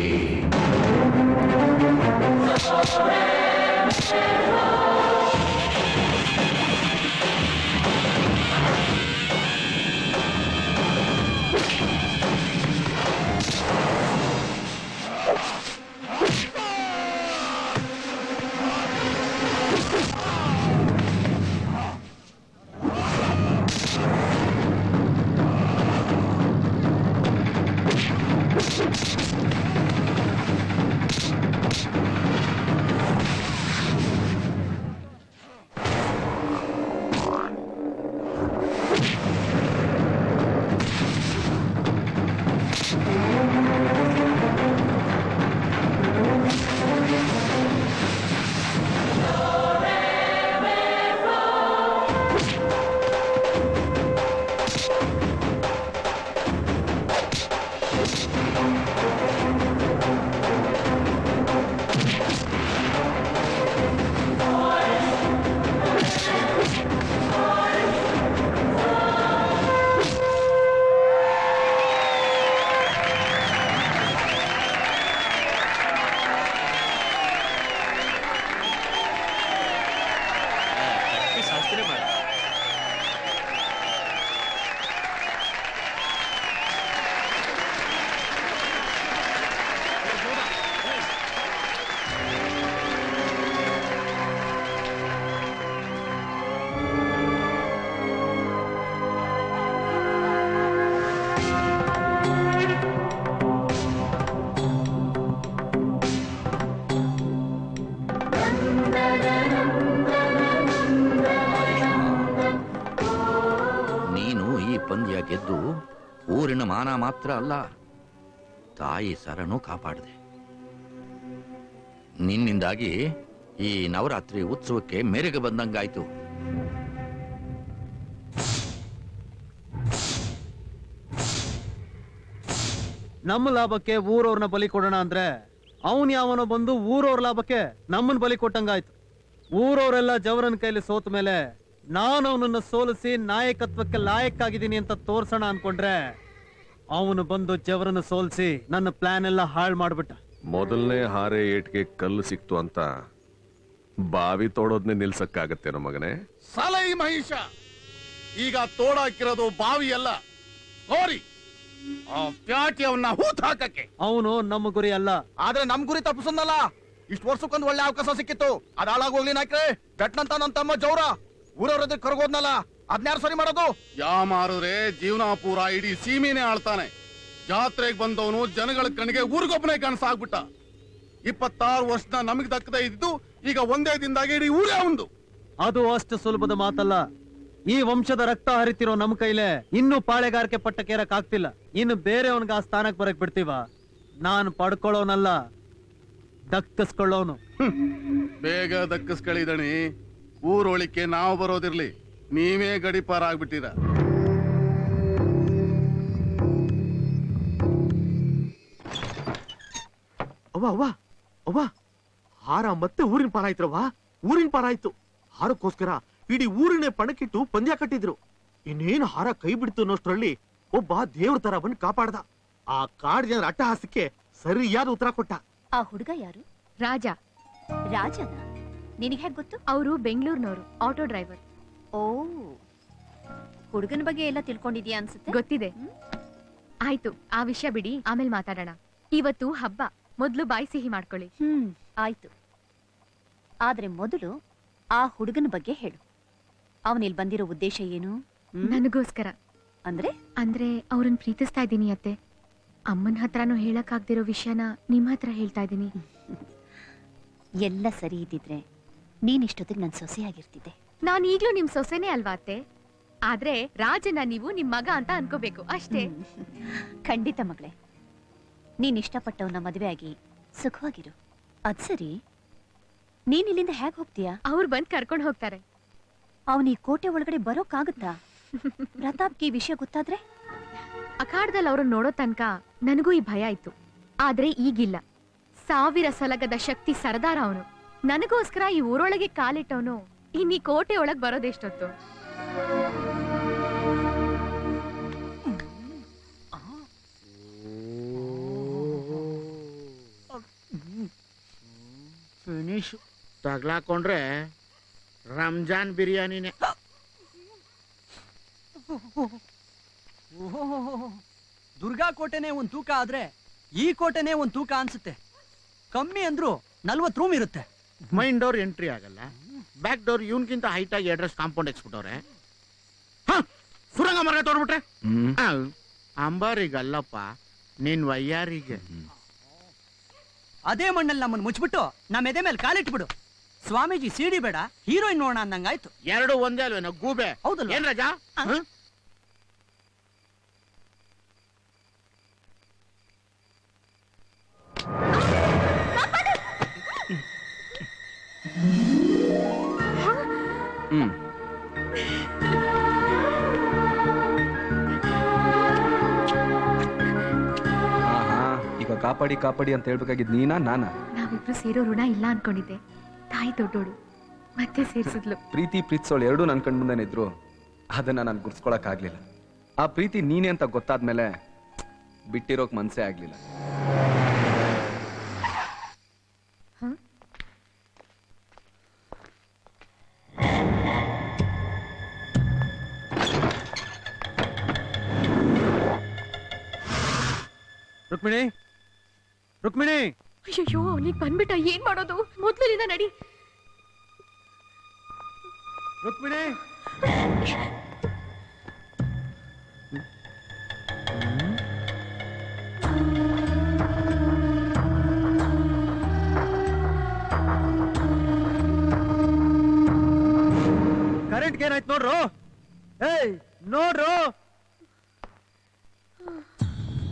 ಮಾತ್ರ ಅಲ್ಲ ತಾಯಿ ಸರನೂ ಕಾಪಾಡಿದೆ ನಿನ್ನಿಂದಾಗಿ ಈ ನವರಾತ್ರಿ ಉತ್ಸವಕ್ಕೆ ಮೆರುಗು ಬಂದಂಗಾಯ್ತು ನಮ್ಮ ಲಾಭಕ್ಕೆ ಊರವ್ರನ್ನ ಬಲಿ ಕೊಡೋಣ ಅಂದ್ರೆ ಅವನ್ ಯಾವನೋ ಬಂದು ಊರವ್ರ ಲಾಭಕ್ಕೆ ನಮ್ಮನ್ ಬಲಿ ಕೊಟ್ಟಂಗಾಯ್ತು ಊರವರೆಲ್ಲ ಜವರನ್ ಕೈಲಿ ಸೋತ ಮೇಲೆ ನಾನು ಅವನನ್ನ ಸೋಲಿಸಿ ನಾಯಕತ್ವಕ್ಕೆ ಲಾಯಕ್ಕಾಗಿದ್ದೀನಿ ಅಂತ ತೋರ್ಸೋಣ ಅನ್ಕೊಂಡ್ರೆ ಅವನು ಬಂದು ಜವರನ್ನ ಸೋಲಿಸಿ ನನ್ನ ಪ್ಲಾನ್ ಎಲ್ಲ ಹಾಳು ಮಾಡ್ಬಿಟ್ಟ ಮೊದಲನೇ ಹಾರೆ ಏಟ್ಗೆ ಕಲ್ಲು ಸಿಕ್ತು ಅಂತ ಬಾವಿ ತೋಡೋದ್ನೇ ನಿಲ್ಸಕ್ಕಾಗತ್ತೇನೋ ಮಗನೇ ಸಲೈ ಮಹಿಷ ಈಗ ತೋಡಾಕಿರೋದು ಬಾವಿ ಅಲ್ಲ ಕೋರಿ ಆ ಪ್ಯಾಟಿಯವನ್ನ ಹೂತ್ ಹಾಕಕ್ಕೆ ಅವನು ನಮ್ಮ ಗುರಿ ಅಲ್ಲ ಆದ್ರೆ ನಮ್ ಗುರಿ ತಪ್ಪಿಸೋದಲ್ಲ ಇಷ್ಟು ವರ್ಷಕ್ಕೊಂದು ಒಳ್ಳೆ ಅವಕಾಶ ಸಿಕ್ಕಿತ್ತು ಅದ್ ಹಾಳಾಗೋಗ್ಲಿ ನಾಕ್ರೆ ಗಟ್ನಂತ ನನ್ ತಮ್ಮ ಜೌರ ಊರವ್ರದ್ದು ಕರ್ಗೋದ್ನಲ್ಲ ಅದ್ನ್ಯಾರು ಸರಿ ಮಾಡೋದು ಯಾ ಮಾರಿದ್ರೆ ಜೀವನ ಪೂರ ಇಡೀ ಸೀಮೆನೆ ಆಳ್ತಾನೆ ಜಾತ್ರೆಗೆ ಬಂದವನು ಜನಗಳ ಕಣ್ಣಿಗೆ ಊರಿಗೊಬ್ಬನೇ ಕನಸಾಗ್ಬಿಟ್ಟ ಇಪ್ಪತ್ತಾರು ವರ್ಷದ ನಮಗೆ ದಕ್ಕದೇ ಇದ್ದು ಈಗ ಒಂದೇ ದಿನದಾಗಿ ಇಡೀ ಊರೇ ಒಂದು ಅದು ಅಷ್ಟು ಸುಲಭದ ಮಾತಲ್ಲ ಈ ವಂಶದ ರಕ್ತ ಹರಿತಿರೋ ನಮ್ ಕೈಲೇ ಇನ್ನು ಪಾಳೆಗಾರಿಕೆ ಪಟ್ಟಕ್ಕೇರಕ್ ಆಗ್ತಿಲ್ಲ ಇನ್ನು ಬೇರೆಯವನ್ಗ ಆ ಸ್ಥಾನಕ್ ಬರಕ್ ಬಿಡ್ತೀವ ನಾನ್ ಪಡ್ಕೊಳ್ಳೋನಲ್ಲ ದಕ್ಕಿಸ್ಕೊಳ್ಳೋನು ಬೇಗ ದಕ್ಕಿಸ್ಗಳಿದಣಿ ಊರೊಳಿಕೆ ನಾವು ಬರೋದಿರ್ಲಿ ನೀವೇ ಗಡಿಪಾರ ಆಗ್ಬಿಟ್ಟಿರ ಅವ್ವ ಅವ್ವ ಅವ್ವ ಹಾರ ಮತ್ತೆ ಊರಿನ ಪಾರಾಯ್ತ್ರವ್ವ ಊರಿನ ಪಾರಾಯ್ತು ಹಾರಕ್ಕೋಸ್ಕರ ಇಡೀ ಊರಿನೇ ಪಣಕ್ಕಿಟ್ಟು ಪಂದ್ಯ ಕಟ್ಟಿದ್ರು ಇನ್ನೇನು ಹಾರ ಕೈ ಬಿಡ್ತು ಅನ್ನೋಷ್ಟ್ರಲ್ಲಿ ಒಬ್ಬ ದೇವ್ರ ತರ ಬಂದು ಕಾಪಾಡ್ದ ಆ ಕಾಡ್ ಜನರ ಅಟ್ಟಹಾಸಕ್ಕೆ ಸರಿಯಾದ ಉತ್ತರ ಕೊಟ್ಟ ಆ ಹುಡುಗ ಯಾರು ರಾಜ ರಾಜನ ನಿನಗೆ ಹೇಗೆ ಗೊತ್ತು ಅವರು ಬೆಂಗಳೂರಿನವರು ಆಟೋ ಡ್ರೈವರ್ ಓ ಹುಡುಗನ ಬಗ್ಗೆ ಎಲ್ಲ ತಿಳ್ಕೊಂಡಿದ್ಯಾ ಅನ್ಸುತ್ತೆ ಗೊತ್ತಿದೆ ಆಯ್ತು ಆ ವಿಷಯ ಬಿಡಿ ಆಮೇಲೆ ಮಾತಾಡೋಣ ಇವತ್ತು ಹಬ್ಬ ಮೊದ್ಲು ಬಾಯಿ ಸಿಹಿ ಮಾಡ್ಕೊಳ್ಳಿ ಹ್ಮ್ ಆಯ್ತು ಆದ್ರೆ ಮೊದಲು ಆ ಹುಡುಗನ ಬಗ್ಗೆ ಹೇಳು ಅವನಿಲ್ ಬಂದಿರೋ ಉದ್ದೇಶ ಏನು ಹ್ಮ್? ನನಗೋಸ್ಕರ ಅಂದ್ರೆ ಅಂದ್ರೆ ಅವ್ರನ್ನ ಪ್ರೀತಿಸ್ತಾ ಇದ್ದೀನಿ ಅತ್ತೆ ಅಮ್ಮನ ಹತ್ರನೂ ಹೇಳಕ್ ಆಗ್ದಿರೋ ವಿಷಯನ ನಿಮ್ ಹತ್ರ ಹೇಳ್ತಾ ಇದ್ದೀನಿ ಎಲ್ಲ ಸರಿ ಇದ್ದಿದ್ರೆ ನೀನಿಷ್ಟೊತ್ತಿಗೆ ನನ್ನ ಸೊಸೆಯಾಗಿರ್ತಿದ್ದೆ ನಾನ್ ಈಗ್ಲೂ ನಿಮ್ ಸೊಸೆನೇ ಅಲ್ವಾ ಅತ್ತೆ ಆದ್ರೆ ರಾಜನ ನೀವು ನಿಮ್ ಮಗ ಅಂತ ಅನ್ಕೋಬೇಕು ಅಷ್ಟೇ ಖಂಡಿತ ಮಗಳೇ ನೀನ್ ಇಷ್ಟಪಟ್ಟವನ್ನ ಮದುವೆ ಆಗಿ ಸುಖವಾಗಿರು ಅದ್ ಸರಿ ನೀನ್ ಇಲ್ಲಿಂದ ಹೇಗ್ ಹೋಗ್ತೀಯಾ ಅವ್ರು ಬಂದ್ ಕರ್ಕೊಂಡ್ ಹೋಗ್ತಾರೆ ಅವನ ಈ ಕೋಟೆ ಒಳಗಡೆ ಬರೋಕ್ಕಾಗುತ್ತಾ ಪ್ರತಾಪ್ಗೆ ಈ ವಿಷಯ ಗೊತ್ತಾದ್ರೆ ಅಖಾಡದಲ್ಲಿ ಅವ್ರನ್ನ ನೋಡೋ ತನಕ ನನಗೂ ಈ ಭಯ ಇತ್ತು ಆದ್ರೆ ಈಗಿಲ್ಲ ಸಾವಿರ ಸಲಗದ ಶಕ್ತಿ ಸರದಾರ ಅವನು ನನಗೋಸ್ಕರ ಈ ಊರೊಳಗೆ ಕಾಲಿಟ್ಟವನು ಇನ್ನೀ ಕೋಟೆ ಒಳಗ್ ಬರೋದೆಷ್ಟೊತ್ತು ಫಿನಿಶ್ ತಗ್ಲಾಕೊಂಡ್ರೆ ರಂಜಾನ್ ಬಿರಿಯಾನಿನೇ ಓಹೋಹೋಹೋ. ದುರ್ಗಾ ಕೋಟೆನೇ ಒಂದ್ ತೂಕ ಆದ್ರೆ ಈ ಕೋಟೆನೇ ಒಂದ್ ತೂಕ ಅನ್ಸುತ್ತೆ ಕಮ್ಮಿ ಅಂದ್ರು ನಲ್ವತ್ ರೂಮ್ ಇರುತ್ತೆ ಮೈನ್ ಡೋರ್ ಎಂಟ್ರಿ ಆಗಲ್ಲ ಬ್ಯಾಕ್ ಡೋರ್ ಇವನ್ಗಿಂತ ಹೈಟ್ ಆಗಿ ಅಡ್ರೆಸ್ ಕಾಂಪೌಂಡ್ ಎಕ್ಸ್ಬಿಟ್ಟವ್ರೆ ಸುರಂಗ ಮರ ತೋರ್ಬಿಟ್ರೆ ಆ, ಅಂಬಾರಿಗಲ್ಲಪ್ಪ ನಿನ್ ವಯ್ಯಾರಿಗೆ ಅದೇ ಮಣ್ಣಲ್ಲಿ ನಮ್ಮನ್ನ ಮುಚ್ಚಿಬಿಟ್ಟು ನಮ್ಮ ಎದೆ ಮೇಲೆ ಕಾಲಿಟ್ಬಿಡು ಸ್ವಾಮೀಜಿ ಸಿಡಿ ಬೇಡ ಹೀರೋಯಿನ್ ನೋಡೋಣ ಅಂದಂಗಾಯ್ತು ಎರಡು ಒಂದೇ ಅಲ್ವೇನೋ ಗೂಬೆ ಹೌದಲ್ಲ ಏನ್ ರಾಜಾ ಹ? ಹ್ಮ್ ಆಹಾ, ಈಗ ಕಾಪಾಡಿ ಕಾಪಾಡಿ ಅಂತ ಹೇಳ್ಬೇಕಾಗಿದ್ ನೀನಾ ನಾನಾ ನಾವಿಬ್ರು ಸೇರೋ ಋಣ ಇಲ್ಲ ಅನ್ಕೊಂಡಿದ್ದೆ ತಾಯಿ ದೊಡ್ಡೋಳು ಮತ್ತೆ ಸೇರ್ಸಿದ್ಲು ಪ್ರೀತಿ ಪ್ರೀತಿಸೋಳು ಎರಡೂ ನನ್ನ ಕಣ್ ಮುಂದೆನೇ ಇದ್ರು ಅದನ್ನ ನಾನು ಗುರ್ಸ್ಕೊಳಕ್ ಆಗ್ಲಿಲ್ಲ ಆ ಪ್ರೀತಿ ನೀನೇ ಅಂತ ಗೊತ್ತಾದ್ಮೇಲೆ ಬಿಟ್ಟಿರೋಕ್ ಮನ್ಸೇ ಆಗ್ಲಿಲ್ಲ ರುಕ್ಮಿಣಿ ರುಕ್ಮಿಣಿ ಅಯ್ಯೋ ಅವನಿಗೆ ಬಂದ್ಬಿಟ್ಟ ಏನ್ ಮಾಡೋದು ಮೊದ್ಲಿನಿಂದ ನಡಿ ರುಕ್ಮಿಣಿ ಕರೆಂಟ್ ಏನಾಯ್ತು ನೋಡ್ರು ಏಯ್ ನೋಡ್ರು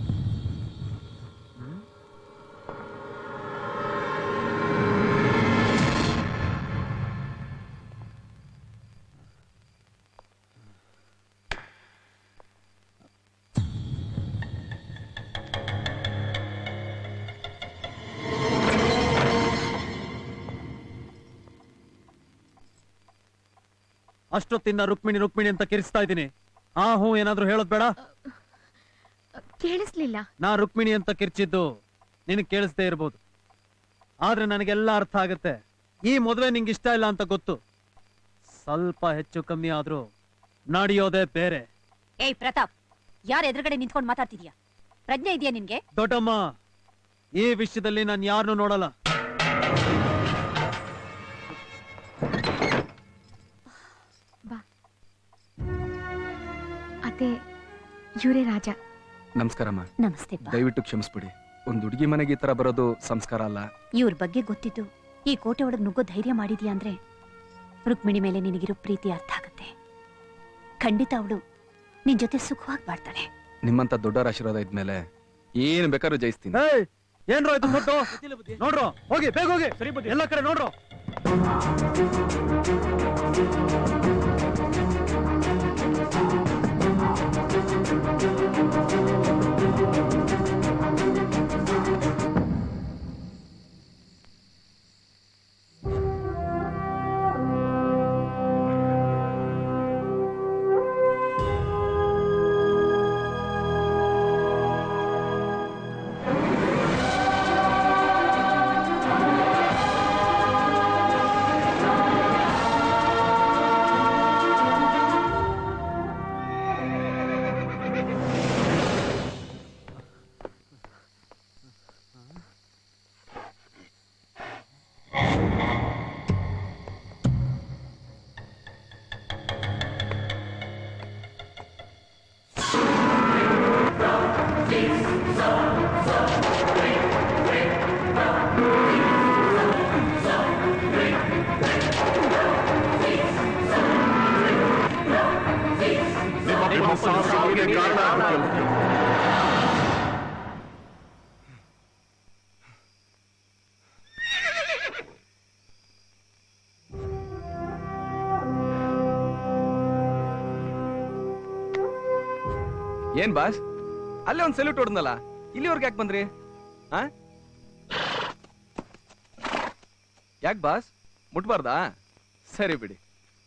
ಅಷ್ಟೊತ್ತಿಂದ ರುಕ್ಮಿಣಿ ರುಕ್ಮಿಣಿ ಅಂತ ಕಿರಿಸ್ತಾ ಇದ್ದೀನಿ ಆ ಹೂ ಏನಾದ್ರೂ ಹೇಳೋದ್ ಬೇಡ ಕೇಳಿಸ್ಲಿಲ್ಲ ನಾ ರುಕ್ಮಿಣಿ ಅಂತ ಕಿರ್ಚಿದ್ದು ನಿನಗೆ ಕೇಳಿಸ್ದೇ ಇರ್ಬೋದು ಆದ್ರೆ ನನಗೆಲ್ಲ ಅರ್ಥ ಆಗತ್ತೆ ಈ ಮದುವೆ ನಿಂಗೆ ಇಷ್ಟ ಇಲ್ಲ ಅಂತ ಗೊತ್ತು ಸ್ವಲ್ಪ ಹೆಚ್ಚು ಕಮ್ಮಿ ಆದ್ರೂ ನಡೆಯೋದೇ ಬೇರೆ ಏಯ್ ಪ್ರತಾಪ್ ಯಾರ ಎದುರುಗಡೆ ನಿಂತ್ಕೊಂಡು ಮಾತಾಡ್ತಿದ್ಯಾ ಪ್ರಜ್ಞೆ ಇದೆಯಾ ನಿನ್ಗೆ ದೊಡ್ಡಮ್ಮ ಈ ವಿಷಯದಲ್ಲಿ ನಾನು ಯಾರನ್ನೂ ನೋಡಲ್ಲ ಅದೇ ಇವರೇ ರಾಜ ನಮಸ್ಕಾರಮ್ಮ ನಮಸ್ತೆ ಬಾ. ದಯವಿಟ್ಟು ಕ್ಷಮಿಸ್ಬಿಡಿ ಒಂದ್ ಹುಡುಗಿ ಮನೆಗೆ ಈ ತರ ಬರೋದು ಸಂಸ್ಕಾರ ಅಲ್ಲ ಇವ್ರ ಬಗ್ಗೆ ಗೊತ್ತಿದ್ದು ಈ ಕೋಟೆ ಒಳಗ್ ನುಗ್ಗೋ ಧೈರ್ಯ ಮಾಡಿದ್ಯಾ ಅಂದ್ರೆ ರುಕ್ಮಿಣಿ ಮೇಲೆ ನಿನಗಿರೋ ಪ್ರೀತಿ ಅರ್ಥ ಆಗುತ್ತೆ ಖಂಡಿತ ಅವಳು ನಿನ್ ಜೊತೆ ಸುಖವಾಗಿ ಬಾಳ್ತಾಳೆ ನಿಮ್ಮಂತ ದೊಡ್ಡವರ ಆಶೀರ್ವಾದ ಇದ್ಮೇಲೆ ಏನ್ ಬೇಕಾದ್ರೂ ಜಯಿಸ್ತೀನಿ ಏನ್ರೋ ಇದು ಫೋಟೋ ನೋಡ್ರೋ ಹೋಗಿ ಬೇಗ ಹೋಗಿ ಎಲ್ಲ ಕಡೆ ನೋಡ್ರೋ ನಿಮ್ಮ ಸಾವಿಗೆ ಕಾರಣ ಏನ್ ಬಾಸ್ ಅಲ್ಲೇ ಒಂದ್ ಸೆಲ್ಯೂಟ್ ಹೊಡೆದ್ನಲ್ಲ ಇಲ್ಲಿವರೆಗೆ ಯಾಕೆ ಬಂದ್ರಿ ಆ ಯಾಕೆ ಬಾಸ್ ಮುಟ್ಬಾರ್ದಾ ಸರಿ ಬಿಡಿ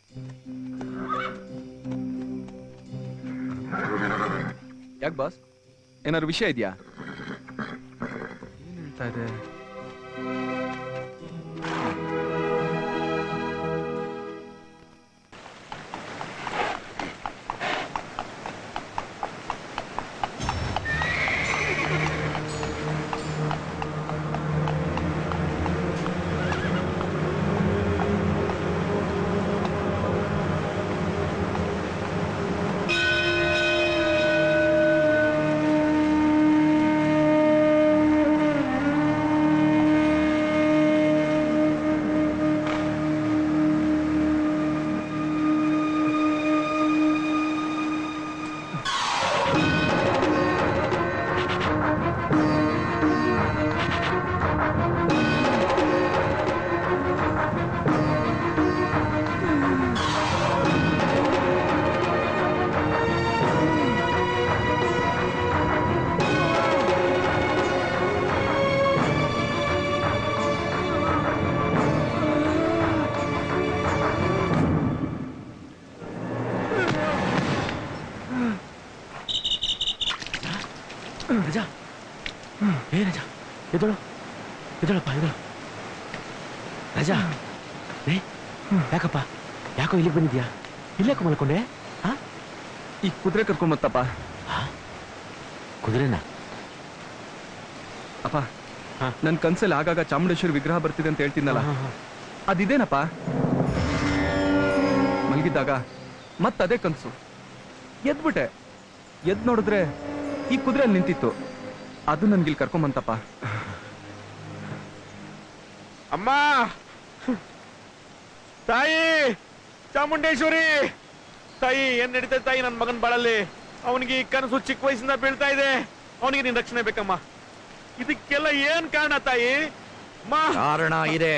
ಯಾಕೆ ಬಾಸ್ ಏನಾದ್ರು ವಿಷಯ ಇದೆಯಾ ಏನ್ ಹೇಳ್ತಾ ಇದೆ ರಜಾ ಏ ರಜಾ ಎದಳು ಎದಳಪ್ಪ ಎದಳು ರಜಾ ಏ ಯಾಕಪ್ಪ ಯಾಕೋ ಇಲ್ಲಿಗೆ ಬಂದಿದ್ಯಾ ಇಲ್ಲೇಕ ಮಲ್ಕೊಂಡೆ ಈ ಕುದುರೆ ಕರ್ಕೊಂಬತ್ತಪ್ಪ ಕುದುರೆನಾ ಅಪ್ಪ ನನ್ ಕನ್ಸಲ್ಲಿ ಆಗಾಗ ಚಾಮುಂಡೇಶ್ವರಿ ವಿಗ್ರಹ ಬರ್ತಿದೆ ಅಂತ ಹೇಳ್ತಿದ್ನಲ್ಲ ಅದಿದೇನಪ್ಪ ಮಲಗಿದ್ದಾಗ ಮತ್ತದೇ ಕನ್ಸು ಎದ್ಬಿಟ್ಟೆ ಎದ್ ನೋಡಿದ್ರೆ ಈ ಕುದುರೆ ಅಲ್ಲಿ ನಿಂತಿತ್ತು ಅದು ನನ್ಗಿಲ್ಲಿ ಕರ್ಕೊಂಬಂತಪ್ಪ ಅಮ್ಮ ತಾಯಿ ಚಾಮುಂಡೇಶ್ವರಿ ತಾಯಿ ಏನ್ ನಡೀತದೆ ತಾಯಿ ನನ್ನ ಮಗನ್ ಬಾಳಲ್ಲಿ ಅವನಿಗೆ ಈ ಕನಸು ಚಿಕ್ಕ ವಯಸ್ಸಿಂದ ಬೀಳ್ತಾ ಇದೆ ಅವನಿಗೆ ನಿನ್ ರಕ್ಷಣೆ ಬೇಕಮ್ಮ ಇದಕ್ಕೆಲ್ಲ ಏನ್ ಕಾರಣ ತಾಯಿ ಮಾ ಕಾರಣ ಇದೆ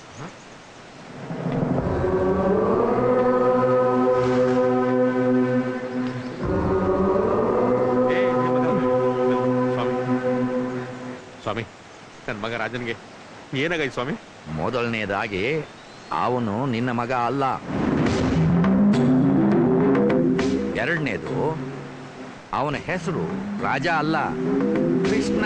ಏ, ಏ ಮಗ. ಸ್ವಾಮಿ ಸ್ವಾಮಿ ನನ್ನ ಮಗ ರಾಜನ್ಗೆ ಏನಾಗೈತೆ ಸ್ವಾಮಿ ಮೊದಲನೇದಾಗಿ ಅವನು ನಿನ್ನ ಮಗ ಅಲ್ಲ ಎರಡನೇದು ಅವನ ಹೆಸರು ರಾಜ ಅಲ್ಲ ಕೃಷ್ಣ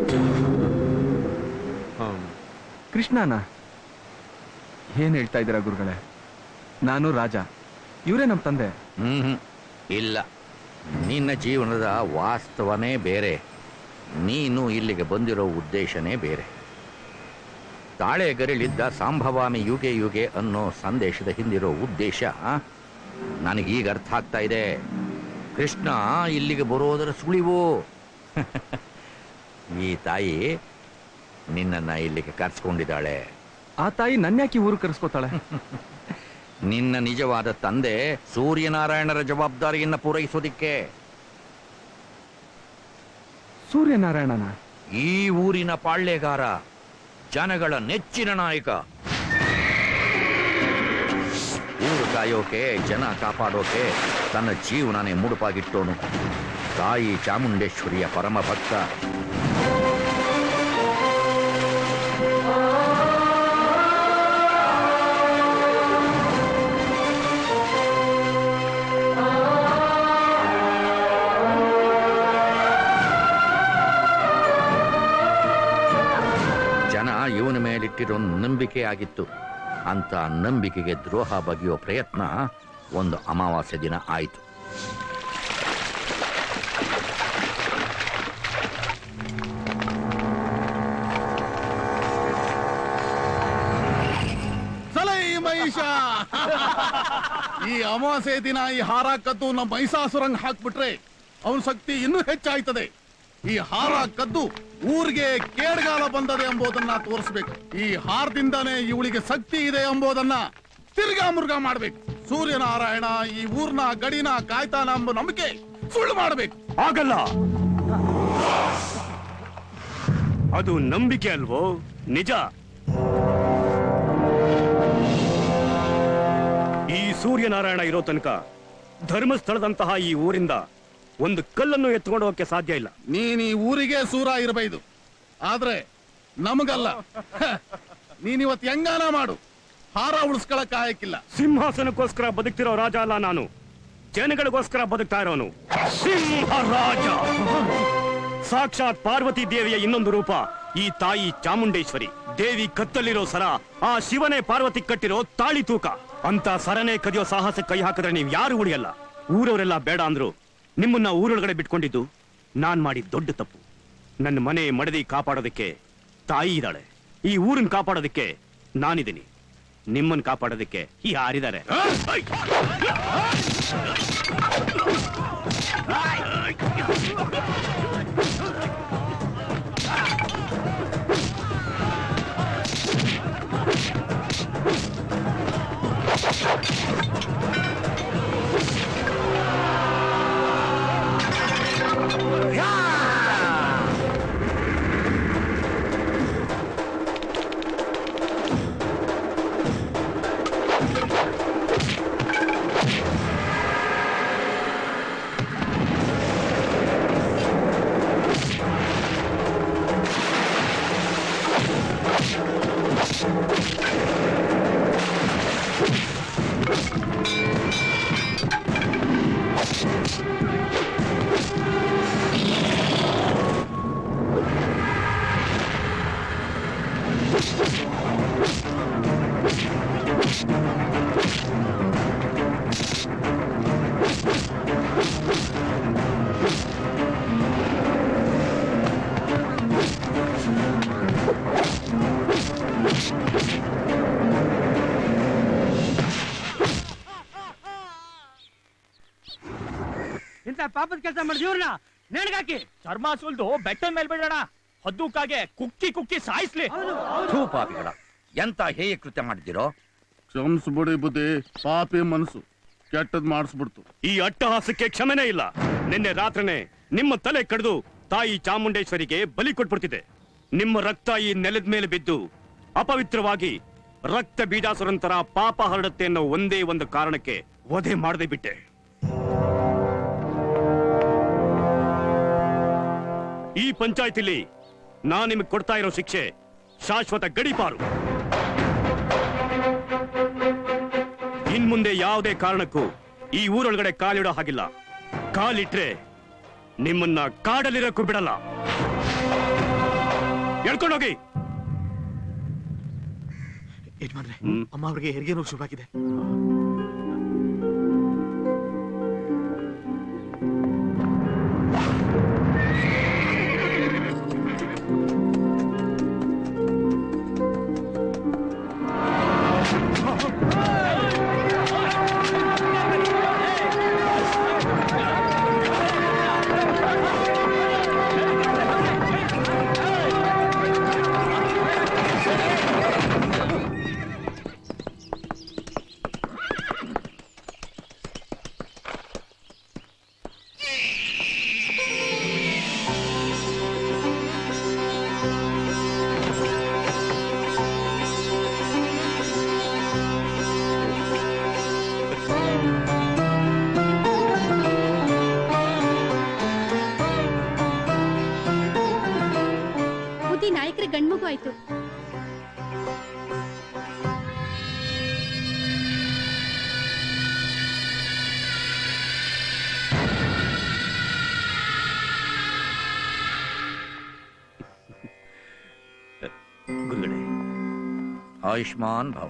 ಕೃಷ್ಣನ ಏನ್ ಹೇಳ್ತಾ ಇದ್ದೀರಾ ಗುರುಗಳೇ ನಾನು ರಾಜ ಇವರೇ ನಮ್ಮ ತಂದೆ ಹ್ಮ್ ಇಲ್ಲ ನಿನ್ನ ಜೀವನದ ವಾಸ್ತವನೇ ಬೇರೆ ನೀನು ಇಲ್ಲಿಗೆ ಬಂದಿರೋ ಉದ್ದೇಶನೇ ಬೇರೆ ತಾಳೆ ಗರಿಳಿದ್ದ ಸಾಂಭವಾಮಿ ಯುಗೆ ಯುಗೆ ಅನ್ನೋ ಸಂದೇಶದ ಹಿಂದಿರೋ ಉದ್ದೇಶ ನನಗೀಗ ಅರ್ಥ ಆಗ್ತಾ ಇದೆ ಕೃಷ್ಣ ಇಲ್ಲಿಗೆ ಬರೋದರ ಸುಳಿವು ಈ ತಾಯಿ ನಿನ್ನನ್ನ ಇಲ್ಲಿಗೆ ಕರ್ಸ್ಕೊಂಡಿದ್ದಾಳೆ ಆ ತಾಯಿ ನನ್ಯಾಕೆ ಊರು ಕರೆಸ್ಕೋತಾಳೆ ನಿನ್ನ ನಿಜವಾದ ತಂದೆ ಸೂರ್ಯನಾರಾಯಣರ ಜವಾಬ್ದಾರಿಯನ್ನ ಪೂರೈಸೋದಿಕ್ಕೆ ಸೂರ್ಯನಾರಾಯಣನ ಈ ಊರಿನ ಪಾಳ್ಯಗಾರ ಜನಗಳ ನೆಚ್ಚಿನ ನಾಯಕ ಊರು ಕಾಯೋಕೆ ಜನ ಕಾಪಾಡೋಕೆ ತನ್ನ ಜೀವನನೇ ಮುಡುಪಾಗಿಟ್ಟೋನು ತಾಯಿ ಚಾಮುಂಡೇಶ್ವರಿಯ ಪರಮ ಭಕ್ತ ಜನ ಇವನ ಮೇಲಿಟ್ಟಿರೋ ನಂಬಿಕೆ ಆಗಿತ್ತು ಅಂತ ನಂಬಿಕೆಗೆ ದ್ರೋಹ ಬಗೆಯೋ ಪ್ರಯತ್ನ ಒಂದು ಅಮಾವಾಸ್ಯೆ ದಿನ ಆಯಿತು ಸಲೈ ಮಹಿಷ ಈ ಅಮಾವಾಸ್ಯೆ ದಿನ ಈ ಹಾರ ಕದ್ದು ನಮ್ಮ ಮಹಿಷಾಸುರಂಗ್ ಹಾಕ್ಬಿಟ್ರೆ ಅವನ ಶಕ್ತಿ ಇನ್ನೂ ಹೆಚ್ಚಾಯ್ತದೆ ಈ ಹಾರ ಕದ್ದು ಊರಿಗೆ ಕೇಡ್ಗಾಲ ಬಂದದೆ ಎಂಬುದನ್ನ ತೋರಿಸ್ಬೇಕು ಈ ಹಾರದಿಂದಾನೇ ಇವಳಿಗೆ ಶಕ್ತಿ ಇದೆ ಎಂಬುದನ್ನ ತಿರ್ಗಾ ಮುರ್ಗಾ ಮಾಡ್ಬೇಕು ಸೂರ್ಯನಾರಾಯಣ ಈ ಊರ್ನ ಗಡಿನ ಕಾಯ್ತಾನ ಎಂಬ ನಂಬಿಕೆ ಸುಳ್ಳು ಮಾಡ್ಬೇಕು ಆಗಲ್ಲ ಅದು ನಂಬಿಕೆ ಅಲ್ವೋ ನಿಜ ಈ ಸೂರ್ಯನಾರಾಯಣ ಇರೋ ತನಕ ಧರ್ಮಸ್ಥಳದಂತಹ ಈ ಊರಿಂದ ಒಂದು ಕಲ್ಲನ್ನು ಎತ್ಕೊಂಡು ಹೋಗಕ್ಕೆ ಸಾಧ್ಯ ಇಲ್ಲ ನೀನ್ ಈ ಊರಿಗೆ ಸೂರ ಇರಬೈದು ಆದ್ರೆ ನಮಗಲ್ಲ ಹ, ನೀನ್ ಇವತ್ ಹೆಂಗಾನ ಮಾಡು ಹಾರ ಉಳಿಸ್ಕೊಳಕ್ ಆಯಕ್ಕಿಲ್ಲ ಸಿಂಹಾಸನಕ್ಕೋಸ್ಕರ ಬದುಕ್ತಿರೋ ರಾಜ ಅಲ್ಲ ನಾನು ಜನಗಳಿಗೋಸ್ಕರ ಬದುಕ್ತಾ ಇರೋನು ಸಿಂಹರಾಜ ಸಾಕ್ಷಾತ್ ಪಾರ್ವತಿ ದೇವಿಯ ಇನ್ನೊಂದು ರೂಪ ಈ ತಾಯಿ ಚಾಮುಂಡೇಶ್ವರಿ ದೇವಿ ಕತ್ತಲ್ಲಿರೋ ಸರ ಆ ಶಿವನೇ ಪಾರ್ವತಿ ಕಟ್ಟಿರೋ ತಾಳಿ ತೂಕ ಅಂತ ಸರನೆ ಕದಿಯೋ ಸಾಹಸ ಕೈ ಹಾಕಿದ್ರೆ ನೀವ್ ಯಾರು ಉಳಿಯಲ್ಲ ಊರವರೆಲ್ಲ ಬೇಡ ಅಂದ್ರು ನಿಮ್ಮನ್ನ ಊರೊಳಗಡೆ ಬಿಟ್ಕೊಂಡಿದ್ದು ನಾನ್ ಮಾಡಿ ದೊಡ್ಡ ತಪ್ಪು ನನ್ನ ಮನೆ ಮಡದಿ ಕಾಪಾಡೋದಕ್ಕೆ ತಾಯಿ ಇದ್ದಾಳೆ ಈ ಊರನ್ನ ಕಾಪಾಡೋದಕ್ಕೆ ನಾನಿದ್ದೀನಿ ನಿಮ್ಮನ್ನ ಕಾಪಾಡೋದಕ್ಕೆ ಯಾರಿದ್ದಾರೆ ಇಂಥ ಪಾಪದ ಕೆಲಸ ಮಾಡಿದ ಇವ್ರನ್ನ ನೇಣ್ಗಾಕಿ ಚರ್ಮ ಸುಲ್ದು ಬೆಟ್ಟದ ಮೇಲೆ ಬಿಡೋಣ ಹದ್ದು ಕಾಗೆ ಕುಕ್ಕಿ ಕುಕ್ಕಿ ಸಾಯಿಸ್ಲಿ ಥೂ ಪಾಪಿಗಳ ಎಂತ ಹೇಯ ಕೃತ್ಯ ಮಾಡಿದಿರೋ ಕ್ಷಮಿಸ್ಬಿಡಿ ಬುದ್ಧಿ ಪಾಪಿ ಮನಸ್ಸು ಕೆಟ್ಟದ್ ಮಾಡಿಸ್ಬಿಡ್ತು ಈ ಅಟ್ಟಹಾಸಕ್ಕೆ ಕ್ಷಮೆನೇ ಇಲ್ಲ ನಿನ್ನೆ ರಾತ್ರಿನೇ ನಿಮ್ಮ ತಲೆ ಕಡಿದು ತಾಯಿ ಚಾಮುಂಡೇಶ್ವರಿಗೆ ಬಲಿ ಕೊಟ್ಬಿಡ್ತಿದೆ ನಿಮ್ಮ ರಕ್ತ ಈ ನೆಲದ ಮೇಲೆ ಬಿದ್ದು ಅಪವಿತ್ರವಾಗಿ ರಕ್ತ ಬೀಜಾಸುರಂತರ ಪಾಪ ಹರಡುತ್ತೆ ಅನ್ನೋ ಒಂದೇ ಒಂದು ಕಾರಣಕ್ಕೆ ವಧೆ ಮಾಡದೆ ಬಿಟ್ಟೆ ಈ ಪಂಚಾಯತಿಲಿ ನಾನ್ ನಿಮಗೆ ಕೊಡ್ತಾ ಇರೋ ಶಿಕ್ಷೆ ಶಾಶ್ವತ ಗಡಿಪಾರು ಇನ್ ಮುಂದೆ ಯಾವುದೇ ಕಾರಣಕ್ಕೂ ಈ ಊರೊಳಗಡೆ ಕಾಲಿಡೋ ಹಾಗಿಲ್ಲ ಕಾಲಿಟ್ರೆ ನಿಮ್ಮನ್ನ ಕಾಡಲಿರಕ್ಕೂ ಬಿಡಲ್ಲ ಹೇಳ್ಕೊಂಡೋಗಿ ಯಜಮಾನ್ರೆ ಅಮ್ಮ ಅವ್ರಿಗೆ ಹೆರಿಗೆ ನೋವು ಶುರುವಾಗಿದೆ ಬುದ್ಧಿ ನಾಯಕರ ಗಂಡ್ಮಗು ಆಯ್ತು ಗುರುಗಳೇ ಆಯುಷ್ಮಾನ್ ಭವ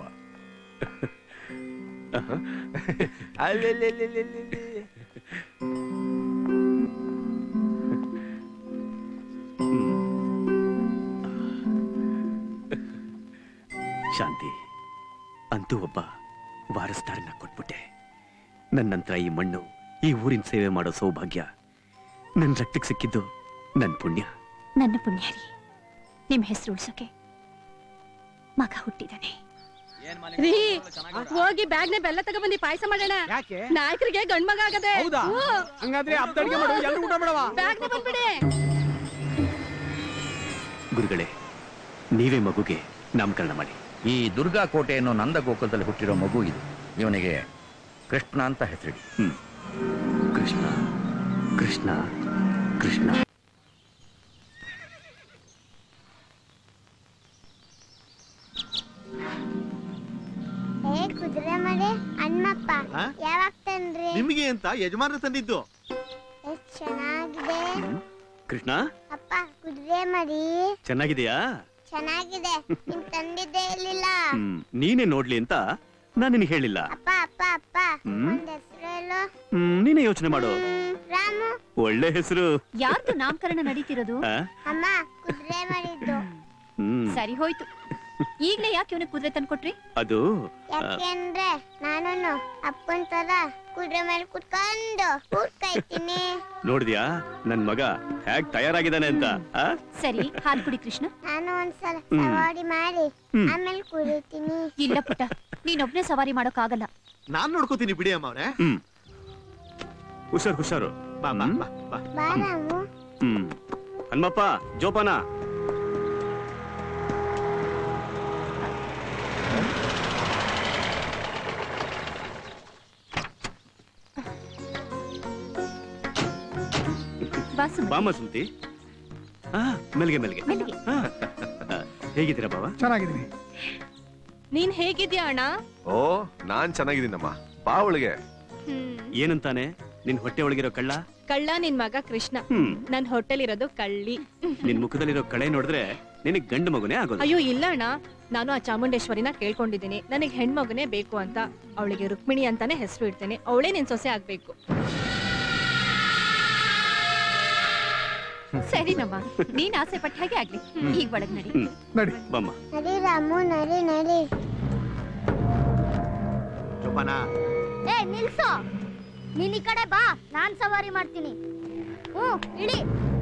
ಶಾಂತಿ ಅಂತೂ ಒಬ್ಬ ವಾರಸ್ದಾರನ್ನ ಕೊಟ್ಬಿಟ್ಟೆ ನನ್ನ ನಂತರ ಈ ಮಣ್ಣು ಈ ಊರಿನ ಸೇವೆ ಮಾಡೋ ಸೌಭಾಗ್ಯ ನನ್ನ ರಕ್ತಕ್ಕೆ ಸಿಕ್ಕಿದ್ದು ನನ್ನ ಪುಣ್ಯ ನನ್ನ ಪುಣ್ಯ ರೀ ನಿಮ್ ಹೆಸರು ಉಳ್ಸೋಕೆ ಮಗ ಹುಟ್ಟಿದಾನೆ ರೀ ಹೋಗಿ ಬ್ಯಾಗ್ನೆ ಬೆಲ್ಲ ತಗೊಂಬಂದಿ ಪಾಯಸ ಮಾಡೋಣ ಯಾಕೆ ನಾಯಕರಿಗೆ ಗಂಡ್ಮಗ ಆಗದೆ ಹೌದಾ? ಹಂಗಾದ್ರೆ ಹಬ್ಬದ ಅಡ್ಗೆ ಮಾಡು, ಎಲ್ರೂ ಊಟ ಮಾಡವ? ಬ್ಯಾಗ್ನೆ ಬಂದ್ಬಿಡಿ ಗುರುಗಳೇ ನೀವೇ ಮಗುಗೆ ನಾಮಕರಣ ಮಾಡಿ ಈ ದುರ್ಗಾ ಕೋಟೆ ಅನ್ನೋ ನಂದ ಗೋಕುಲದಲ್ಲಿ ಹುಟ್ಟಿರೋ ಮಗು ಇದು ಇವನಿಗೆ ಕೃಷ್ಣ ಅಂತ ಹೆಸರಿಡಿ ಹ್ಮ್ ಕೃಷ್ಣ ಕೃಷ್ಣ ಕೃಷ್ಣ ಏ ಕುದುರೆ ಮಳೆ ಹಣ್ಣಪ್ಪ ಆ? ಯಾವಾಗ ತಂದ್ರಿ ನಿಮಗೆ ಅಂತ ಯಜಮಾನ್ರು ತಂದಿದ್ದು ಎಷ್ಟ್ ಚೆನ್ನಾಗಿದೆ ಕೃಷ್ಣ ಅಪ್ಪ ಕುದುರೆ ಮರಿ ಚೆನ್ನಾಗಿದೆಯಾ ಚೆನ್ನಾಗಿದೆ ನಿಮ್ ತಂದಿದ್ದೇ ಇರ್ಲಿಲ್ಲ ಹ್ಮ್ ನೀನೇ ನೋಡ್ಲಿ ಅಂತ ನಾನು ನಿನಗೆ ಹೇಳಿಲ್ಲ ಅಪ್ಪ ಅಪ್ಪ ಅಪ್ಪ ಹ್ಮ್? ಒಂದ್ ಹೆಸರು ಹೇಳು ಹ್ಮ್ ನೀನೇ ಯೋಚನೆ ಮಾಡು ಹ್ಮ್, ರಾಮು ಒಳ್ಳೆ ಹೆಸರು ಯಾರ್ದು ನಾಮಕರಣ ನಡೀತಿರೋದು ಆ? ಅಮ್ಮ ಕುದುರೆ ಮರಿದ್ದು ಹ್ಮ್ ಸರಿ ಹೋಯ್ತು ಈಗ್ಲೇ ಯಾಕೆ ಇವನಿಗೆ ಕುದುರೆ ತಂದ್ಕೊಟ್ರಿ ಅದು ಆ, ಯಾಕೆಂದ್ರೆ ನಾನು ಅಪ್ಪನ್ ತರ ಕುದುರೆ ಮೇಲೆ ಕುತ್ಕೊಂಡು ಊಟ ಕಾಯ್ತೀನಿ ನೋಡಿದ್ಯಾ ನನ್ ಮಗ ಹೇಗ್ ತಯಾರಾಗಿದ್ದಾನೆ ಅಂತ ಆ? ಸರಿ ಹಾಲು ಕುಡಿ ಕೃಷ್ಣ ನಾನು ಒಂದ್ಸಲ ಹ್ಮ್. ಸವಾರಿ ಮಾಡಿ ಹ್ಮ್. ಆಮೇಲೆ ಕುಡಿತೀನಿ ಇಲ್ಲ ಪುಟ್ಟ ನೀನೊಬ್ನೇ ಸವಾರಿ ಮಾಡೋಕ್ಕಾಗಲ್ಲ ನಾನ್ ನೋಡ್ಕೋತೀನಿ ಬಿಡಿ ಅಮ್ಮ ಅವ್ರೆ ಹ್ಮ್ ಹುಷಾರು ಹುಷಾರು ಬಾ ಬಾ ಬಾ ಬಾ ಬಾ ರಾಮು ಹ್ಮ್ ಹನುಮಪ್ಪ ಜೋಪಾನ ಬಾ ಸುಮತಿ. ಬಾಮ ಸುಮ್ತಿ ಆ ಮೆಲ್ಗೆ ಮೆಲ್ಗೆ ಮೆಲ್ಗೆ. ಆ, ಹೇಗಿದ್ದೀರಾ ಬಾವ ಚೆನ್ನಾಗಿದ್ದೀನಿ ನೀನ್ ಹೇಗಿದ್ಯಾ ಅಣ್ಣ ಓ ನಾನ್ ಚೆನ್ನಾಗಿದ್ದೀನಮ್ಮ ಬಾ ಒಳಗೆ ಏನಂತಾನೆ ನಿನ್ ಹೊಟ್ಟೆ ಒಳಗಿರೋ ಕಳ್ಳ ಕಳ್ಳ ನಿನ್ ಮಗ ಕೃಷ್ಣ ಹ್ಮ್ ನನ್ ಹೊಟ್ಟೆಲಿರೋದು ಕಳ್ಳಿ ನಿನ್ ಮುಖದಲ್ಲಿರೋ ಕಳೆ ನೋಡಿದ್ರೆ ನಿನಗ್ ಗಂಡು ಮಗುನೇ ಆಗೋದು ಅಯ್ಯೋ ಇಲ್ಲ ಅಣ್ಣ ನಾನು ಆ ಚಾಮುಂಡೇಶ್ವರಿನ ಕೇಳ್ಕೊಂಡಿದ್ದೀನಿ ನನಗೆ ಹೆಣ್ಮಗುನೇ ಬೇಕು ಅಂತ ಅವಳಿಗೆ ರುಕ್ಮಿಣಿ ಅಂತಾನೆ ಹೆಸರು ಇಡ್ತೇನೆ ಅವಳೇ ನಿನ್ ಸೊಸೆ ಆಗ್ಬೇಕು ಸರಿನಮ್ಮ ನೀನ್ ಆಸೆ ಪಟ್ಟ ಹಾಗೆ ಆಗ್ಲಿ ಈಗ ಒಳಗ್ ನಡಿ ನಡಿ ಬಮ್ಮ ನಡಿ ರಾಮು ನಡಿ ನಡಿ ಜೋಪಾನ ಏ ನಿಲ್ಸು ನೀನ್ ಈ ಕಡೆ ಬಾ ನಾನ್ ಸವಾರಿ ಮಾಡ್ತೀನಿ ಹ್ಮ್ ಇಳಿ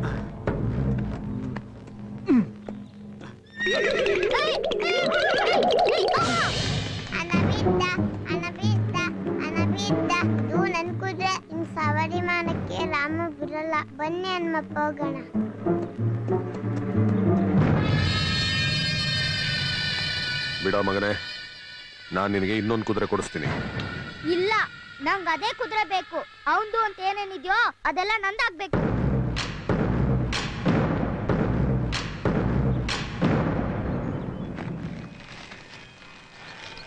ಅನಬಿದ್ದ ಅನಬಿದ್ದ ಅನಬಿದ್ದ ಇದು ನನ್ ಕುದ್ರೆ ಇನ್ ಸವಾರಿ ಮಾಡಕ್ಕೆ ರಾಮ ಬಿಡಲ್ಲ ಬನ್ನಿ ಹನುಮಪ್ಪ ಹೋಗೋಣ ಬಿಡೋ ಮಗನೇ ನಾನ್ ನಿನಗೆ ಇನ್ನೊಂದು ಕುದುರೆ ಕೊಡಿಸ್ತೀನಿ ಇಲ್ಲ ನಂಗ್ ಅದೇ ಕುದುರೆ ಬೇಕು ಅವಂದು ಅಂತ ಏನೇನಿದ್ಯೋ ಅದೆಲ್ಲ ನಂದಾಗ್ಬೇಕು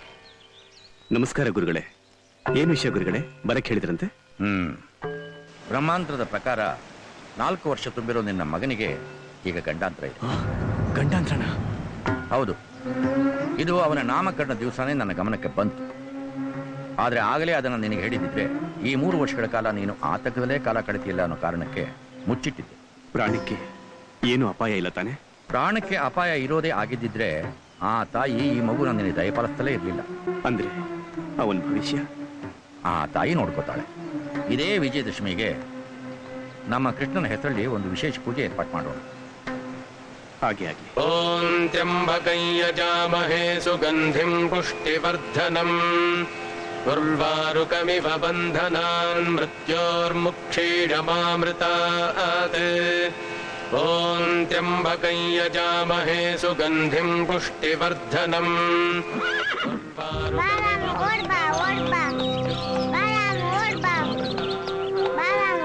ನಮಸ್ಕಾರ ಗುರುಗಳೇ ಏನ್ ವಿಷಯ ಗುರುಗಳೇ ಬರಕ್ ಹೇಳಿದ್ರಂತೆ ಹ್ಮ್ ಬ್ರಹ್ಮಾಂತರದ ಪ್ರಕಾರ ನಾಲ್ಕು ವರ್ಷ ತುಂಬಿರೋ ನಿನ್ನ ಮಗನಿಗೆ ಈಗ ಗಂಡಾಂತರ ಇದೆ ಗಂಡಾಂತರಣ ಹೌದು ಇದು ಅವನ ನಾಮಕರಣ ದಿವಸನೇ ನನ್ನ ಗಮನಕ್ಕೆ ಬಂತು ಆದರೆ ಆಗಲೇ ಅದನ್ನು ನಿನಗೆ ಹೇಳಿದಿದ್ರೆ ಈ ಮೂರು ವರ್ಷಗಳ ಕಾಲ ನೀನು ಆತಂಕದಲ್ಲೇ ಕಾಲ ಕಳಿತಿಲ್ಲ ಅನ್ನೋ ಕಾರಣಕ್ಕೆ ಮುಚ್ಚಿಟ್ಟಿದ್ದೆ ಪ್ರಾಣಕ್ಕೆ ಏನು ಅಪಾಯ ಇಲ್ಲ ತಾನೆ ಪ್ರಾಣಕ್ಕೆ ಅಪಾಯ ಇರೋದೇ ಆಗಿದ್ದಿದ್ರೆ ಆ ತಾಯಿ ಈ ಮಗುನ ನಿನಗೆ ದಯಪಾಲಿಸ್ತಲೇ ಇರಲಿಲ್ಲ ಅಂದ್ರೆ ಅವನ ಭವಿಷ್ಯ ಆ ತಾಯಿ ನೋಡ್ಕೋತಾಳೆ ಇದೇ ವಿಜಯದಶಮಿಗೆ ನಮ್ಮ ಕೃಷ್ಣನ ಹೆಸರಲ್ಲಿ ಒಂದು ವಿಶೇಷ ಪೂಜೆ ಏರ್ಪಾటు ಮಾಡೋಣ ಹಾಗೆ ಆಗ್ಲಿ ॐ त्र्यम्बकं यजामहे सुगन्धिं पुष्टिवर्धनम् उर्वारुकमिव बन्धनान् मृत्योर्मुक्षीडमामृतात् ॐ त्र्यम्बकं यजामहे सुगन्धिं पुष्टिवर्धनम् ಬಾರಾಮ ಓಡ್ ಬಾ ಓಡ್ ಬಾ ಬಾರಾಮ ಓಡ್ ಬಾ ಬಾರಾಮ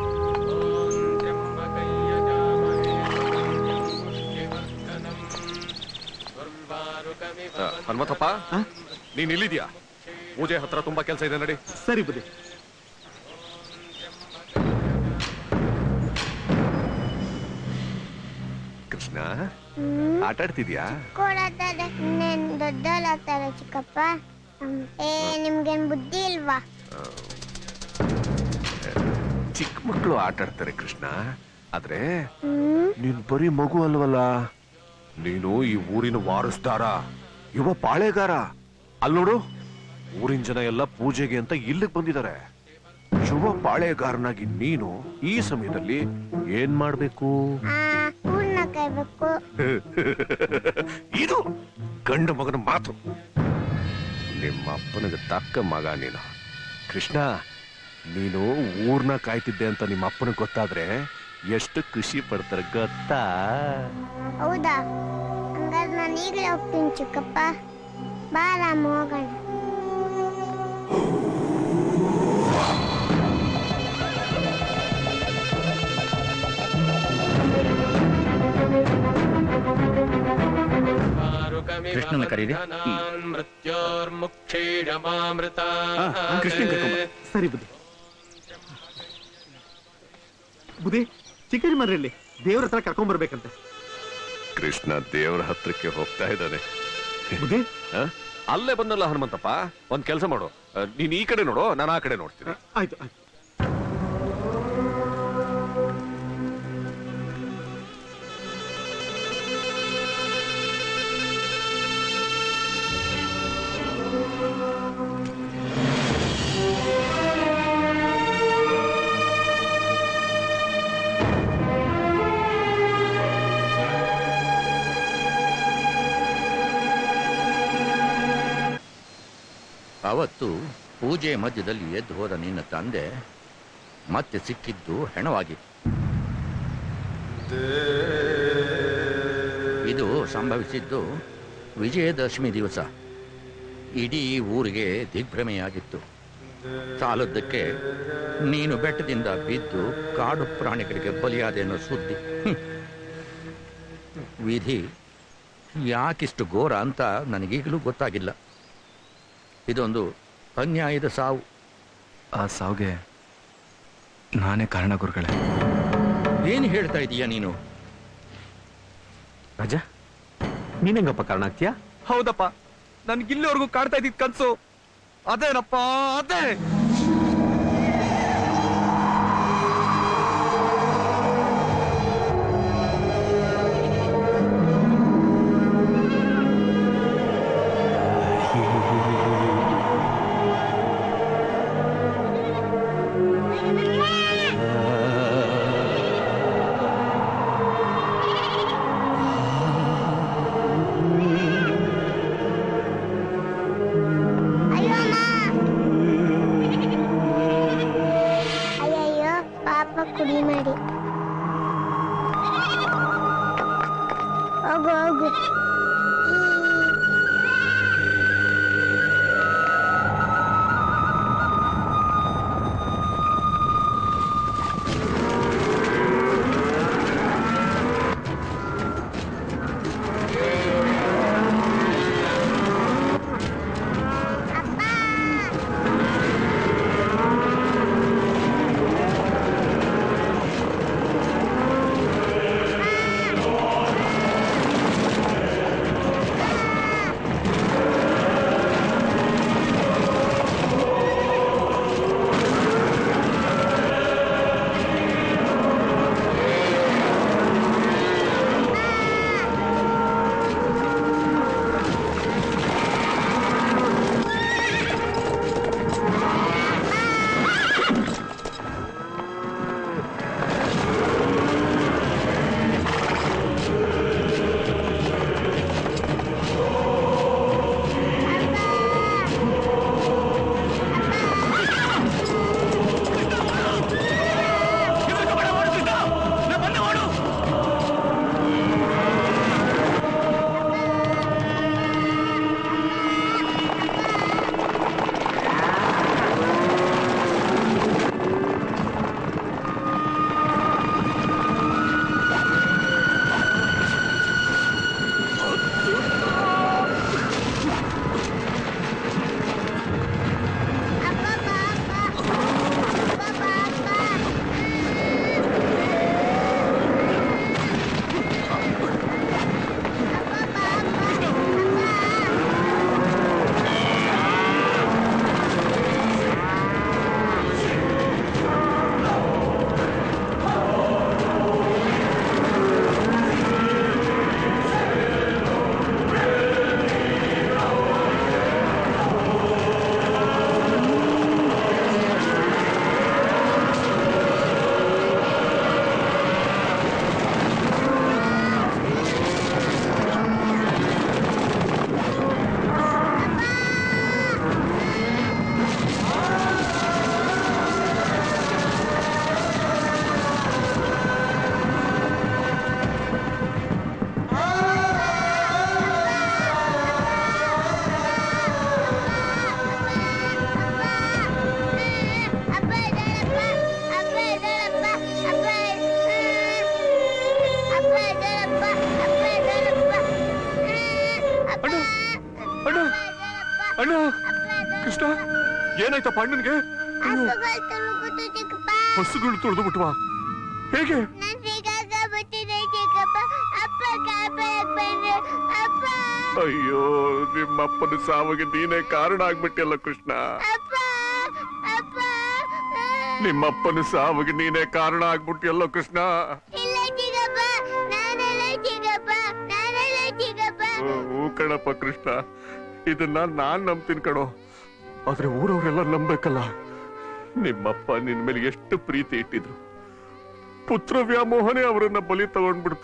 ಆ, ಹನುಮಂತಪ್ಪ ನೀನ್ ಇಲ್ಲಿದ್ಯಾ ಪೂಜೆ ಹತ್ರ ತುಂಬಾ ಕೆಲಸ ಇದೆ ನಡಿ ಸರಿ ಬುದ್ಧಿ ಕೃಷ್ಣ ಆಟ ಆಡ್ತಿದ್ಯಾ ಕೊಡತ್ತಾರೆ ಇನ್ನೇನ್ ದೊಡ್ಡವರಾಗ್ತಾರೆ ಚಿಕ್ಕಪ್ಪ ಹ್ಮ್. ಏ ನಿಮ್ಗೇನ್ ಬುದ್ಧಿ ಇಲ್ವಾ ಚಿಕ್ಕ ಮಕ್ಕಳು ಆಟ ಆಡ್ತಾರೆ ಕೃಷ್ಣ ಆದ್ರೆ ಹ್ಮ್ ನೀನ್ ಬರೀ ಮಗು ಅಲ್ವಲ್ಲ ನೀನು ಈ ಊರಿನ ವಾರಸ್ದಾರ ಯುವ ಪಾಳೆಗಾರ ಅಲ್ ನೋಡು ಊರಿನ ಜನ ಎಲ್ಲ ಪೂಜೆಗೆ ಅಂತ ಇಲ್ಲಿಗೆ ಬಂದಿದ್ದಾರೆ ಯುವ ಪಾಳೆಗಾರನಾಗಿ ನೀನು ಈ ಸಮಯದಲ್ಲಿ ಏನ್ ಮಾಡ್ಬೇಕು ಆ ಊರ್ನ ಕಾಯ್ಬೇಕು ಇದು ಗಂಡ ಮಗನ ಮಾತು ನಿಮ್ಮ ಅಪ್ಪನಿಗೆ ತಕ್ಕ ಮಗ ನೀನು ಕೃಷ್ಣ ನೀನು ಊರ್ನ ಕಾಯ್ತಿದ್ದೆ ಅಂತ ನಿಮ್ಮ ಅಪ್ಪನಿಗೆ ಗೊತ್ತಾದ್ರೆ ಎಷ್ಟು ಖುಷಿ ಪಡ್ತಾರೆ ಗೊತ್ತಾ ಹೌದಾ ಹಂಗಾದ್ರೆ ನಾನು ಈಗಲೇ ಹೋಗ್ತೀನಿ ಚಿಕ್ಕಪ್ಪ ಬಾರಾಮ ಹೋಗೋಣ ಕೃಷ್ಣನ ಕರೀರಿ ಕೃಷ್ಣ ಸರಿ ಬುದ್ಧಿ ಬುದ್ಧಿ ಚಿಕ್ಕಡಿ ಮನೆಯಲ್ಲಿ ದೇವ್ರ ಹತ್ರ ಕರ್ಕೊಂಡ್ ಬರ್ಬೇಕಂತೆ ಕೃಷ್ಣ ದೇವರ ಹತ್ರಕ್ಕೆ ಹೋಗ್ತಾ ಇದ್ದಾನೆ ಬುದ್ಧಿ ಆ? ಅಲ್ಲೇ ಬಂದಲ್ಲ ಹನುಮಂತಪ್ಪ ಒಂದ್ ಕೆಲಸ ಮಾಡು ಆ, ನೀನ್ ಈ ಕಡೆ ನೋಡು ನಾನು ಆ ಕಡೆ ನೋಡ್ತೀನಿ ಆಯ್ತು ಆಯ್ತು ಅವತ್ತು ಪೂಜೆ ಮಧ್ಯದಲ್ಲಿ ಎದ್ದು ಹೋದ ನಿನ್ನ ತಂದೆ ಮತ್ತೆ ಸಿಕ್ಕಿದ್ದು ಹೆಣವಾಗಿತ್ತು ಇದು ಸಂಭವಿಸಿದ್ದು ವಿಜಯದಶಮಿ ದಿವಸ ಇಡೀ ಊರಿಗೆ ದಿಗ್ಭ್ರಮೆಯಾಗಿತ್ತು ಸಾಲದ್ದಕ್ಕೆ ನೀನು ಬೆಟ್ಟದಿಂದ ಬಿದ್ದು ಕಾಡು ಪ್ರಾಣಿಗಳಿಗೆ ಬಲಿಯಾದೆ ಅನ್ನೋ ಸುದ್ದಿ ಹ್ಮ್. ವಿಧಿ ಯಾಕಿಷ್ಟು ಘೋರ ಅಂತ ನನಗೀಗಲೂ ಗೊತ್ತಾಗಿಲ್ಲ ಇದೊಂದು ಅನ್ಯಾಯದ ಸಾವು ಆ ಸಾವುಗೆ ನಾನೇ ಕಾರಣ ಗುರುಗಳೇ ಏನು ಹೇಳ್ತಾ ಇದೀಯ ನೀನು ರಾಜ ನೀನೆಂಗಪ್ಪ ಕಾರಣ ಆಗ್ತೀಯಾ ಹೌದಪ್ಪ ನನ್ಗೆ ಇಲ್ಲಿವರೆಗೂ ಕಾಡ್ತಾ ಇದ್ದಿದ್ ಕನ್ಸು ಅದೇನಪ್ಪ ಅದೇ ಅಯ್ಯಯ್ಯೋ ಪಾಪ ಕುಡಿ ಮಾಡಿ ಹೋಗು ಹೋಗು ಅಣ್ಣ ಕೃಷ್ಣ ಏನಾಯ್ತಪ್ಪ ಅಣ್ಣನ್ಗೆ ಅಯ್ಯೋ, ಹಸುಗಳು ತುಳುಕುತ್ತು ಚಿಕ್ಕಪ್ಪ ಹಸುಗಳು ತುಳಿದು ಬಿಟ್ವಾ ಹೇಗೆ ನಾನ್ ಸಿಗಾಕ ಬತ್ತಿದೆ ಚಿಕ್ಕಪ್ಪ ಅಪ್ಪ ಕಾಪಾಡಕ್ ಬಂದ್ರೆ ಅಪ್ಪ ಅಯ್ಯೋ ನಿಮ್ಮಪ್ಪನ ಸಾವಿಗೆ ನೀನೇ ಕಾರಣ ಆಗ್ಬಿಟ್ಟಿಲ್ಲ ಕೃಷ್ಣ ಅಪ್ಪ ಅಪ್ಪ ನಿಮ್ಮಪ್ಪನ ಸಾವಿಗೆ ನೀನೇ ಕಾರಣ ಆಗ್ಬಿಟ್ಟಿಯಲ್ಲ ಕೃಷ್ಣ ಇಲ್ಲ ಚಿಕ್ಕಪ್ಪ ನಾನೆಲ್ಲ ಚಿಕ್ಕಪ್ಪ ನಾನೆಲ್ಲ ಚಿಕ್ಕಪ್ಪ ಹೂ ಕಣಪ್ಪ ಕೃಷ್ಣ ಇದನ್ನ ನಾನ್ ನಂಬ್ತೀನಿ ಕಣೋ ಆದ್ರೆ ಊರವರೆಲ್ಲ ನಂಬೇಕಲ್ಲ ನಿಮ್ಮಪ್ಪ ನಿನ್ ಮೇಲೆ ಎಷ್ಟು ಪ್ರೀತಿ ಇಟ್ಟಿದ್ರು ಪುತ್ರ ವ್ಯಾಮೋಹನೇ ಅವರನ್ನ ಬಲಿ ತಗೊಂಡ್ಬಿಡ್ತು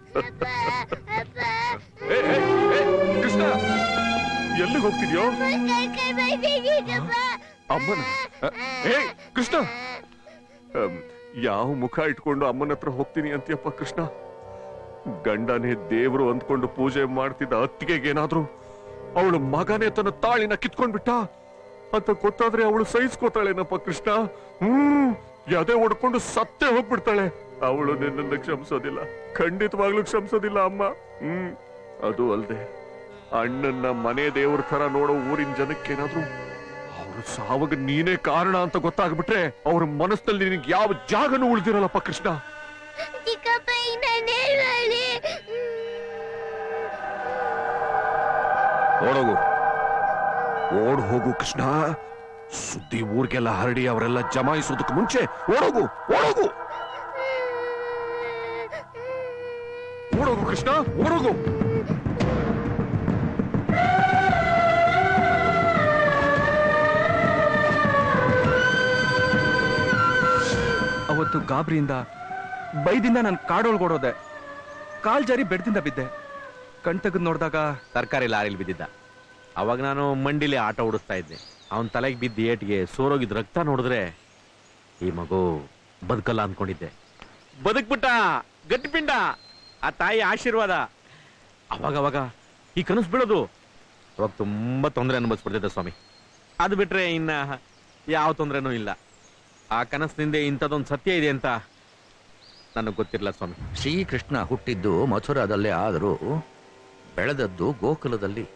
ಏ, ಏ, ಏ, ಕೃಷ್ಣ ಎಲ್ಲಿಗೆ ಹೋಗ್ತಿದ್ಯೋ ಕರ್ಕೊಂಡ್ ಬಂದೆ ಚಿಕ್ಕಪ್ಪ ಅಮ್ಮನ ಅ, ಏ ಕೃಷ್ಣ ಅಮ್, ಯಾವ ಮುಖ ಇಟ್ಕೊಂಡು ಅಮ್ಮನ ಹತ್ರ ಹೋಗ್ತೀನಿ ಅಂತೀಯಪ್ಪ ಕೃಷ್ಣ ಗಂಡನೇ ದೇವ್ರು ಅಂದ್ಕೊಂಡು ಪೂಜೆ ಮಾಡ್ತಿದ್ದ ಅತ್ತಿಗೆಗೇನಾದ್ರು ಅವಳು ಮಗನೇ ತನ್ನ ತಾಳಿನ ಕಿತ್ಕೊಂಡ್ಬಿಟ್ಟ ಅಂತ ಗೊತ್ತಾದ್ರೆ ಅವಳು ಸಹಿಸ್ಕೋತಾಳೇನಪ್ಪ ಕೃಷ್ಣ ಹ್ಮ್ ಎದೆ ಹೊಡ್ಕೊಂಡು ಸತ್ತೇ ಹೋಗ್ಬಿಡ್ತಾಳೆ ಅವಳು ನಿನ್ನನ್ನು ಕ್ಷಮಿಸೋದಿಲ್ಲ ಖಂಡಿತವಾಗ್ಲೂ ಕ್ಷಮಿಸೋದಿಲ್ಲ ಅಮ್ಮ ಹ್ಮ್ ಅದು ಅಲ್ದೆ ಅಣ್ಣನ್ನ ಮನೆ ದೇವ್ರ ತರ ನೋಡೋ ಊರಿನ ಜನಕ್ಕೇನಾದ್ರೂ ಅವ್ರ ಸಾವಾಗ ನೀನೇ ಕಾರಣ ಅಂತ ಗೊತ್ತಾಗ್ಬಿಟ್ರೆ ಅವ್ರ ಮನಸ್ಸಿನಲ್ಲಿ ನಿನಗೆ ಯಾವ ಜಾಗನೂ ಉಳಿದಿರಲ್ಲಪ್ಪ ಕೃಷ್ಣ ಚಿಕ್ಕಪ್ಪ ಈಗ ನಾನೇನ್ ಮಾಡ್ಲಿ ಓಡೋಗು ಓಡ್ ಹೋಗು ಕೃಷ್ಣ ಸುದ್ದಿ ಊರ್ಗೆಲ್ಲ ಹರಡಿ ಅವರೆಲ್ಲ ಜಮಾಯಿಸೋದಕ್ಕೆ ಮುಂಚೆ ಓಡೋಗು ಓಡೋಗು ಓಡೋಗು ಕೃಷ್ಣ ಓಡೋಗು ಅವತ್ತು ಗಾಬರಿಯಿಂದ ಬೈದಿಂದ ನಾನು ಕಾಡೊಳಗೋಡೋದೆ ಕಾಲ್ ಜಾರಿ ಬೆಡ್ದಿಂದ ಬಿದ್ದೆ ಕಣ್ ತೆಗೆದು ನೋಡಿದಾಗ ತರಕಾರಿ ಲಾರಿಲಿ ಬಿದ್ದಿದ್ದ ಅವಾಗ ನಾನು ಮಂಡಿಲಿ ಆಟ ಓಡಿಸ್ತಾ ಇದ್ದೆ ಅವನ ತಲೆಗೆ ಬಿದ್ದ ಏಟ್ಗೆ ಸೋರೋಗಿದ್ ರಕ್ತ ನೋಡಿದ್ರೆ ಈ ಮಗು ಬದುಕಲ್ಲ ಅನ್ಕೊಂಡಿದ್ದೆ ಬದುಕ್ಬಿಟ್ಟ ಗಟ್ಟಿಪಿಂಡ ಆ ತಾಯಿ ಆಶೀರ್ವಾದ ಅವಾಗ ಅವಾಗ ಈ ಕನಸು ಬೀಳೋದು ಅವಾಗ ತುಂಬಾ ತೊಂದರೆ ಅನುಭವಿಸ್ಬಿಡ್ತಿದ್ದೆ ಸ್ವಾಮಿ ಅದು ಬಿಟ್ರೆ ಇನ್ನ ಯಾವ ತೊಂದರೆನೂ ಇಲ್ಲ ಆ ಕನಸಿನಿಂದ ಇಂಥದ್ದೊಂದು ಸತ್ಯ ಇದೆ ಅಂತ ನನಗೆ ಗೊತ್ತಿರಲ್ಲ ಸ್ವಾಮಿ ಶ್ರೀಕೃಷ್ಣ ಹುಟ್ಟಿದ್ದು ಮಥುರಾದಲ್ಲೇ ಆದರೂ ಬೆಳೆದದ್ದು ಗೋಕುಲದಲ್ಲಿ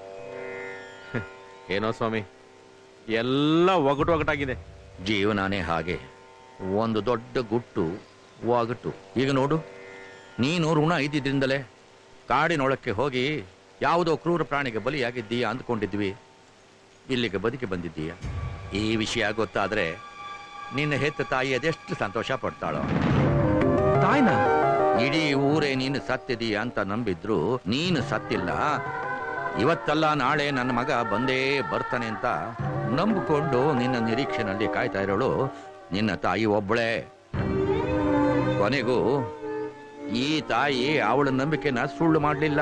ಏನೋ ಸ್ವಾಮಿ ಎಲ್ಲ ಒಗಟು ಒಗಟಾಗಿದೆ ಜೀವನಾನೇ ಹಾಗೆ ಒಂದು ದೊಡ್ಡ ಗುಟ್ಟು ಒಗಟು ಈಗ ನೋಡು ನೀನು ಋಣ ಇದ್ದಿದ್ರಿಂದಲೇ ಕಾಡಿನೊಳಕ್ಕೆ ಹೋಗಿ ಯಾವುದೋ ಕ್ರೂರ ಪ್ರಾಣಿಗೆ ಬಲಿಯಾಗಿದ್ದೀಯಾ ಅಂದ್ಕೊಂಡಿದ್ವಿ ಇಲ್ಲಿಗೆ ಬದುಕಿ ಬಂದಿದ್ದೀಯ ಈ ವಿಷಯ ಗೊತ್ತಾದ್ರೆ ನಿನ್ನ ಹೆತ್ತ ತಾಯಿ ಅದೆಷ್ಟು ಸಂತೋಷ ಪಡ್ತಾಳೋ ತಾಯ್ನ ಇಡೀ ಊರೇ ನೀನು ಸತ್ತಿದೀಯ ಅಂತ ನಂಬಿದ್ರು ನೀನು ಸತ್ತಿಲ್ಲ ಇವತ್ತಲ್ಲ ನಾಳೆ ನನ್ನ ಮಗ ಬಂದೇ ಬರ್ತಾನೆ ಅಂತ ನಂಬಿಕೊಂಡು ನಿನ್ನ ನಿರೀಕ್ಷೆನಲ್ಲಿ ಕಾಯ್ತಾ ಇರೋಳು ನಿನ್ನ ತಾಯಿ ಒಬ್ಬಳೇ ಕೊನೆಗೂ ಈ ತಾಯಿ ಅವಳ ನಂಬಿಕೆನ ಸುಳ್ಳು ಮಾಡಲಿಲ್ಲ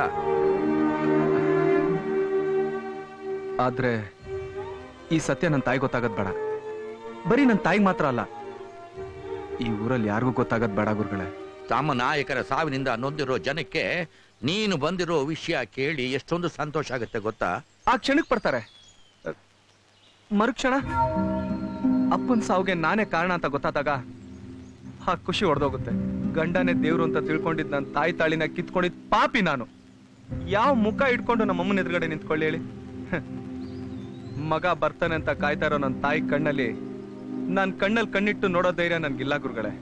ಆದ್ರೆ ಈ ಸತ್ಯ ನನ್ನ ತಾಯಿ ಗೊತ್ತಾಗದ್ ಬೇಡ ಬರೀ ನನ್ನ ತಾಯಿಗೆ ಮಾತ್ರ ಅಲ್ಲ ಈ ಊರಲ್ಲಿ ಯಾರಿಗೂ ಗೊತ್ತಾಗದ್ ಬೇಡ ಗುರುಗಳೇ ತಮ್ಮ ನಾಯಕರ ಸಾವಿನಿಂದ ನೊಂದಿರೋ ಜನಕ್ಕೆ ನೀನು ಬಂದಿರೋ ವಿಷಯ ಕೇಳಿ ಎಷ್ಟೊಂದು ಸಂತೋಷ ಆಗುತ್ತೆ ಗೊತ್ತಾ ಆ ಕ್ಷಣಕ್ಕೆ ಪಡ್ತಾರೆ ಮರುಕ್ಷಣ ಅಪ್ಪನ ಸಾವಿಗೆ ನಾನೇ ಕಾರಣ ಅಂತ ಗೊತ್ತಾದಾಗ ಆ ಖುಷಿ ಹೊಡೆದೋಗುತ್ತೆ ಗಂಡನೇ ದೇವ್ರು ಅಂತ ತಿಳ್ಕೊಂಡಿದ್ ನನ್ನ ತಾಯಿ ತಾಳಿನ ಕಿತ್ಕೊಂಡಿದ್ ಪಾಪಿ ನಾನು ಯಾವ ಮುಖ ಇಟ್ಕೊಂಡು ನಮ್ಮ ಅಮ್ಮನ ಎದುರುಗಡೆ ನಿಂತ್ಕೊಳ್ಳಿ ಹೇಳಿ ಹ. ಮಗ ಬರ್ತಾನೆ ಅಂತ ಕಾಯ್ತಾ ಇರೋ ನನ್ನ ತಾಯಿ ಕಣ್ಣಲ್ಲಿ ನಾನ್ ಕಣ್ಣಲ್ಲಿ ಕಣ್ಣಿಟ್ಟು ನೋಡೋ ಧೈರ್ಯ ನನ್ಗಿಲ್ಲ ಗುರುಗಳೇ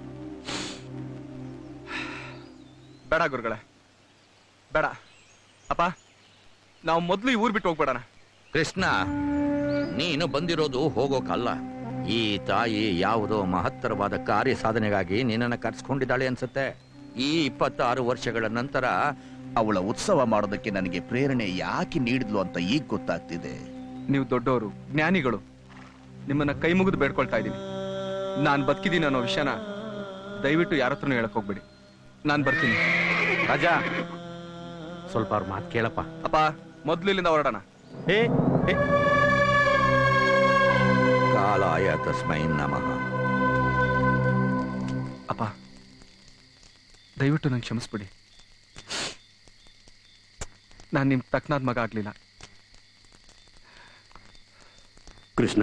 ಬೇಡ ಗುರುಗಳೇ ಬೇಡ ಅಪ್ಪ ನಾವು ಮೊದ್ಲು ಈ ಊರ್ ಬಿಟ್ಟು ಹೋಗ್ಬೇಡಣ ಕೃಷ್ಣ ನೀನು ಬಂದಿರೋದು ಹೋಗೋಕಲ್ಲ ಈ ತಾಯಿ ಯಾವುದೋ ಮಹತ್ತರವಾದ ಕಾರ್ಯ ಸಾಧನೆಗಾಗಿ ನಿನ್ನನ್ನು ಕರೆಸ್ಕೊಂಡಿದ್ದಾಳೆ ಅನ್ಸುತ್ತೆ ಈ ಇಪ್ಪತ್ತಾರು ವರ್ಷಗಳ ನಂತರ ಅವಳ ಉತ್ಸವ ಮಾಡೋದಕ್ಕೆ ನನಗೆ ಪ್ರೇರಣೆ ಯಾಕೆ ನೀಡಿದ್ಲು ಅಂತ ಈಗ ಗೊತ್ತಾಗ್ತಿದೆ ನೀವು ದೊಡ್ಡವರು ಜ್ಞಾನಿಗಳು ನಿಮ್ಮನ್ನ ಕೈ ಮುಗಿದು ಬೇಡ್ಕೊಳ್ತಾ ಇದ್ದೀನಿ ನಾನ್ ಬದುಕಿದ್ದೀನಿ ಅನ್ನೋ ವಿಷಯನ ದಯವಿಟ್ಟು ಯಾರ ಹತ್ರನೂ ಹೇಳಕ್ ಹೋಗ್ಬೇಡಿ ನಾನ್ ಬರ್ತೀನಿ ರಾಜಾ ಸ್ವಲ್ಪ ಅವ್ರ ಮಾತು ಕೇಳಪ್ಪ ಅಪ್ಪ ಮೊದ್ಲು ಇಲ್ಲಿಂದ ಹೊರಡೋಣ ಏ ಏ, ಕಾಲಾಯ ತಸ್ಮೈ ನಮಃ ಅಪ್ಪ ದಯವಿಟ್ಟು ನಂಗೆ ಕ್ಷಮಿಸ್ಬಿಡಿ ನಾನು ನಿಮ್ ತಕ್ಕನಾದ ಮಗ ಆಗ್ಲಿಲ್ಲ ಕೃಷ್ಣ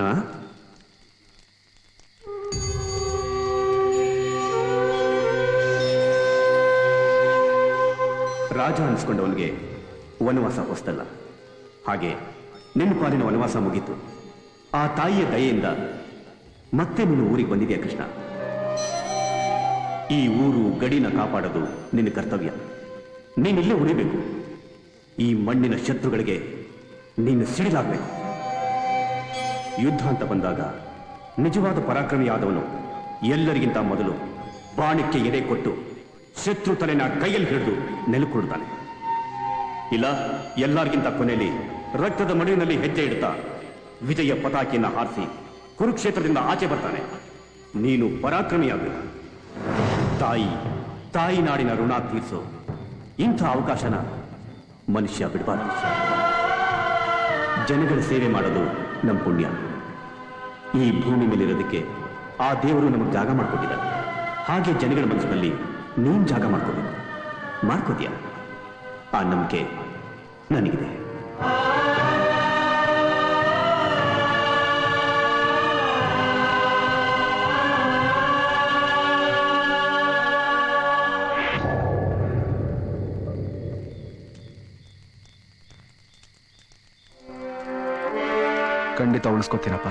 ರಾಜ ಅನ್ಸ್ಕೊಂಡವನಿಗೆ ವನವಾಸ ಹೊಸ್ತಲ್ಲ ಹಾಗೆ ನಿನ್ನ ಪಾಲಿನ ವನವಾಸ ಮುಗೀತು ಆ ತಾಯಿಯ ದಯೆಯಿಂದ ಮತ್ತೆ ನೀನು ಊರಿಗೆ ಬಂದಿದೆಯಾ ಕೃಷ್ಣ ಈ ಊರು ಗಡಿನ ಕಾಪಾಡೋದು ನಿನ್ನ ಕರ್ತವ್ಯ ನೀನಿಲ್ಲೇ ಉಳಿಬೇಕು ಈ ಮಣ್ಣಿನ ಶತ್ರುಗಳಿಗೆ ನೀನು ಸಿಡಿಲಾಗಬೇಕು ಯುದ್ಧ ಅಂತ ಬಂದಾಗ ನಿಜವಾದ ಪರಾಕ್ರಮಿಯಾದವನು ಎಲ್ಲರಿಗಿಂತ ಮೊದಲು ಬಾಣಕ್ಕೆ ಎಡೆ ಕೊಟ್ಟು ಶತ್ರು ತಲೆನ ಕೈಯಲ್ಲಿ ಹಿಡಿದು ನೆಲುಕೊಡ್ತಾನೆ ಇಲ್ಲ ಎಲ್ಲರಿಗಿಂತ ಕೊನೆಯಲ್ಲಿ ರಕ್ತದ ಮಡುವಿನಲ್ಲಿ ಹೆಜ್ಜೆ ಇಡ್ತಾ ವಿಜಯ ಪತಾಕಿಯನ್ನ ಹಾರಿಸಿ ಕುರುಕ್ಷೇತ್ರದಿಂದ ಆಚೆ ಬರ್ತಾನೆ ನೀನು ಪರಾಕ್ರಮಿಯಾಗಬೇಕು ತಾಯಿ ತಾಯಿ ನಾಡಿನ ಋಣ ತೀರಿಸೋ ಇಂಥ ಅವಕಾಶನ ಮನುಷ್ಯ ಬಿಡಬಾರದು ಜನಗಳ ಸೇವೆ ಮಾಡೋದು ನಮ್ಮ ಪುಣ್ಯ ಈ ಭೂಮಿ ಮೇಲಿರೋದಕ್ಕೆ ಆ ದೇವರು ನಮಗೆ ಜಾಗ ಮಾಡಿಕೊಟ್ಟಿದ್ದಾರೆ ಹಾಗೆ ಜನಗಳ ಮನಸ್ಸಿನಲ್ಲಿ ನೀನ್ ಜಾಗ ಮಾಡ್ಕೋಬೇಕು ಮಾಡ್ಕೋತೀಯ ಆ ನಂಬಿಕೆ ನನಗಿದೆ ಖಂಡಿತ ಉಳಿಸ್ಕೋತೀನಪ್ಪ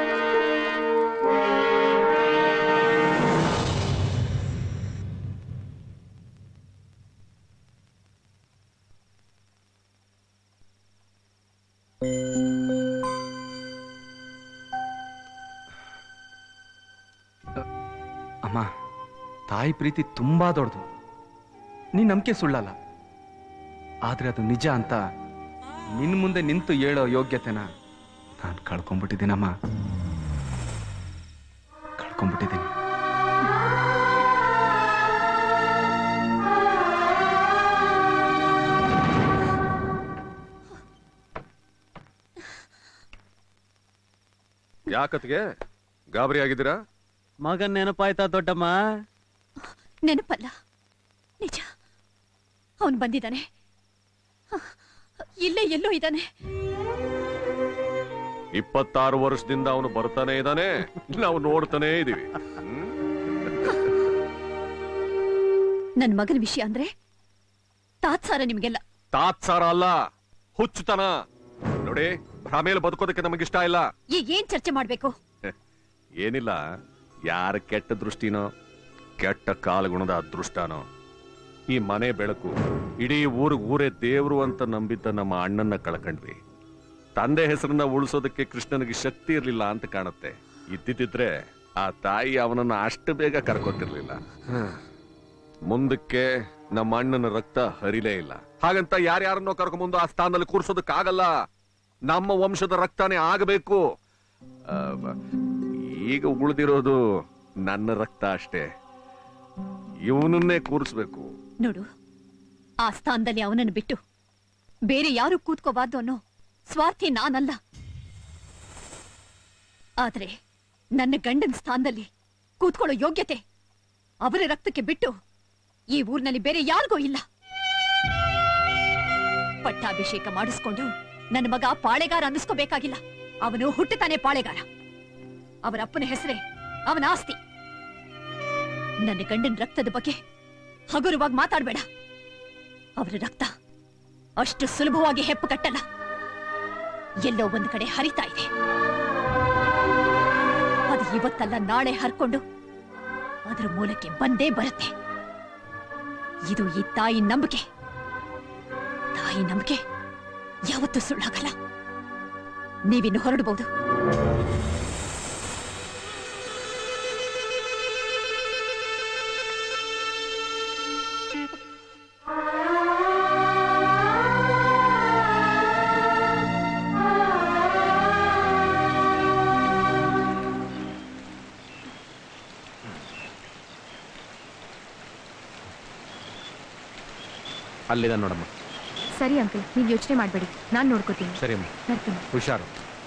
ಅಮ್ಮ ತಾಯಿ ಪ್ರೀತಿ ತುಂಬಾ ದೊಡ್ಡದು ನೀ ನಂಬಿಕೆ ಸುಳ್ಳಲ್ಲ ಆದ್ರೆ ಅದು ನಿಜ ಅಂತ ನಿನ್ ಮುಂದೆ ನಿಂತು ಹೇಳೋ ಯೋಗ್ಯತೆನ ನಾನು ಕಳ್ಕೊಂಡ್ಬಿಟ್ಟಿದ್ದೀನಮ್ಮ ಕಳ್ಕೊಂಡ್ಬಿಟ್ಟಿದ್ದೀನಿ ಯಾಕತ್ಗೆ ಗಾಬರಿ ಆಗಿದ್ದೀರಾ ಮಗನ್ ನೆನಪಾಯ್ತಾ ದೊಡ್ಡಮ್ಮ ನೆನಪಲ್ಲ ನಿಜ ಅವನು ಬಂದಿದ್ದಾನೆ ಇಲ್ಲೇ ಎಲ್ಲೋ ಇದ್ದಾನೆ ಇಪ್ಪತ್ತಾರು ವರ್ಷದಿಂದ ಅವನು ಬರ್ತಾನೆ ಇದ್ದಾನೆ ನಾವು ನೋಡ್ತಾನೆ ಇದೀವಿ ನನ್ ಮಗನ ವಿಷಯ ಅಂದ್ರೆ ತಾತ್ಸಾರ ನಿಮ್ಗೆಲ್ಲ ತಾತ್ಸಾರ ಅಲ್ಲ ಹುಚ್ಚುತನ ನೋಡಿ ಭ್ರಮೇಲೆ ಬದುಕೋದಕ್ಕೆ ನಮಗಿಷ್ಟ ಇಲ್ಲ ಈಗ ಏನ್ ಚರ್ಚೆ ಮಾಡ್ಬೇಕು ಏನಿಲ್ಲ ಯಾರ ಕೆಟ್ಟ ದೃಷ್ಟಿನೋ ಕೆಟ್ಟ ಕಾಲಗುಣದ ಅದೃಷ್ಟನೋ ಈ ಮನೆ ಬೆಳಕು ಇಡೀ ಊರಿಗೆ ಊರೇ ದೇವ್ರು ಅಂತ ನಂಬಿದ್ದ ನಮ್ಮ ಅಣ್ಣನ್ನ ಕಳ್ಕೊಂಡ್ವಿ ತಂದೆ ಹೆಸರನ್ನ ಉಳಿಸೋದಕ್ಕೆ ಕೃಷ್ಣನಿಗೆ ಶಕ್ತಿ ಇರ್ಲಿಲ್ಲ ಅಂತ ಕಾಣುತ್ತೆ ಇದ್ದಿದ್ರೆ ಆ ತಾಯಿ ಅವನನ್ನ ಅಷ್ಟು ಬೇಗ ಕರ್ಕೊತಿರ್ಲಿಲ್ಲ ಮುಂದಕ್ಕೆ ನಮ್ಮ ಅಣ್ಣನ ರಕ್ತ ಹರಿಲೇ ಇಲ್ಲ ಹಾಗಂತ ಯಾರ್ಯಾರನ್ನೋ ಕರ್ಕೊಂಬಂದು ಆ ಸ್ಥಾನದಲ್ಲಿ ಕೂರ್ಸೋದಕ್ಕಾಗಲ್ಲ ನಮ್ಮ ವಂಶದ ರಕ್ತನೇ ಆಗಬೇಕು ಆ, ಬ- ಈಗ ಉಳಿದಿರೋದು ನನ್ನ ರಕ್ತ ಅಷ್ಟೇ ಇವನನ್ನೇ ಕೂರಿಸ್ಬೇಕು ನೋಡು ಆ ಸ್ಥಾನದಲ್ಲಿ ಅವನನ್ನು ಬಿಟ್ಟು ಬೇರೆ ಯಾರು ಕೂತ್ಕೋಬಾರ್ದು ಅನ್ನೋ ಸ್ವಾರ್ಥಿ ನಾನಲ್ಲ ಆದ್ರೆ ನನ್ನ ಗಂಡನ ಸ್ಥಾನದಲ್ಲಿ ಕೂತ್ಕೊಳ್ಳೋ ಯೋಗ್ಯತೆ ಅವರ ರಕ್ತಕ್ಕೆ ಬಿಟ್ಟು ಈ ಊರಿನಲ್ಲಿ ಬೇರೆ ಯಾರಿಗೂ ಇಲ್ಲ ಪಟ್ಟಾಭಿಷೇಕ ಮಾಡಿಸ್ಕೊಂಡು ನನ್ನ ಮಗ ಪಾಳೆಗಾರ ಅನ್ನಿಸ್ಕೋಬೇಕಾಗಿಲ್ಲ ಅವನು ಹುಟ್ಟುತ್ತಾನೆ ಪಾಳೆಗಾರ ಅವರ ಅಪ್ಪನ ಹೆಸರೇ ಅವನ ಆಸ್ತಿ ನನ್ನ ಗಂಡನ ರಕ್ತದ ಬಗ್ಗೆ ಹಗುರವಾಗಿ ಮಾತಾಡ್ಬೇಡ ಅವರ ರಕ್ತ ಅಷ್ಟು ಸುಲಭವಾಗಿ ಹೆಪ್ಪು ಕಟ್ಟಲ್ಲ ಎಲ್ಲೋ ಒಂದು ಕಡೆ ಹರಿತಾ ಇದೆ ಅದು ಇವತ್ತಲ್ಲ ನಾಳೆ ಹರ್ಕೊಂಡು ಅದರ ಮೂಲಕ್ಕೆ ಬಂದೇ ಬರುತ್ತೆ ಇದು ಈ ತಾಯಿ ನಂಬಿಕೆ ತಾಯಿ ನಂಬಿಕೆ ಯಾವತ್ತೂ ಸುಳ್ಳಾಗಲ್ಲ ನೀವಿನ್ನು ಹೊರಡಬಹುದು ಅಲ್ಲಿದ ನೋಡಮ್ಮ ಸರಿ ಅಂಕಲ್ ನೀವು ಯೋಚನೆ ಮಾಡಬೇಡಿ ನಾನು ನೋಡ್ಕೋತೀನಿ ಸರಿ ಅಮ್ಮ ಬರ್ತೀನಿ ಹುಷಾರು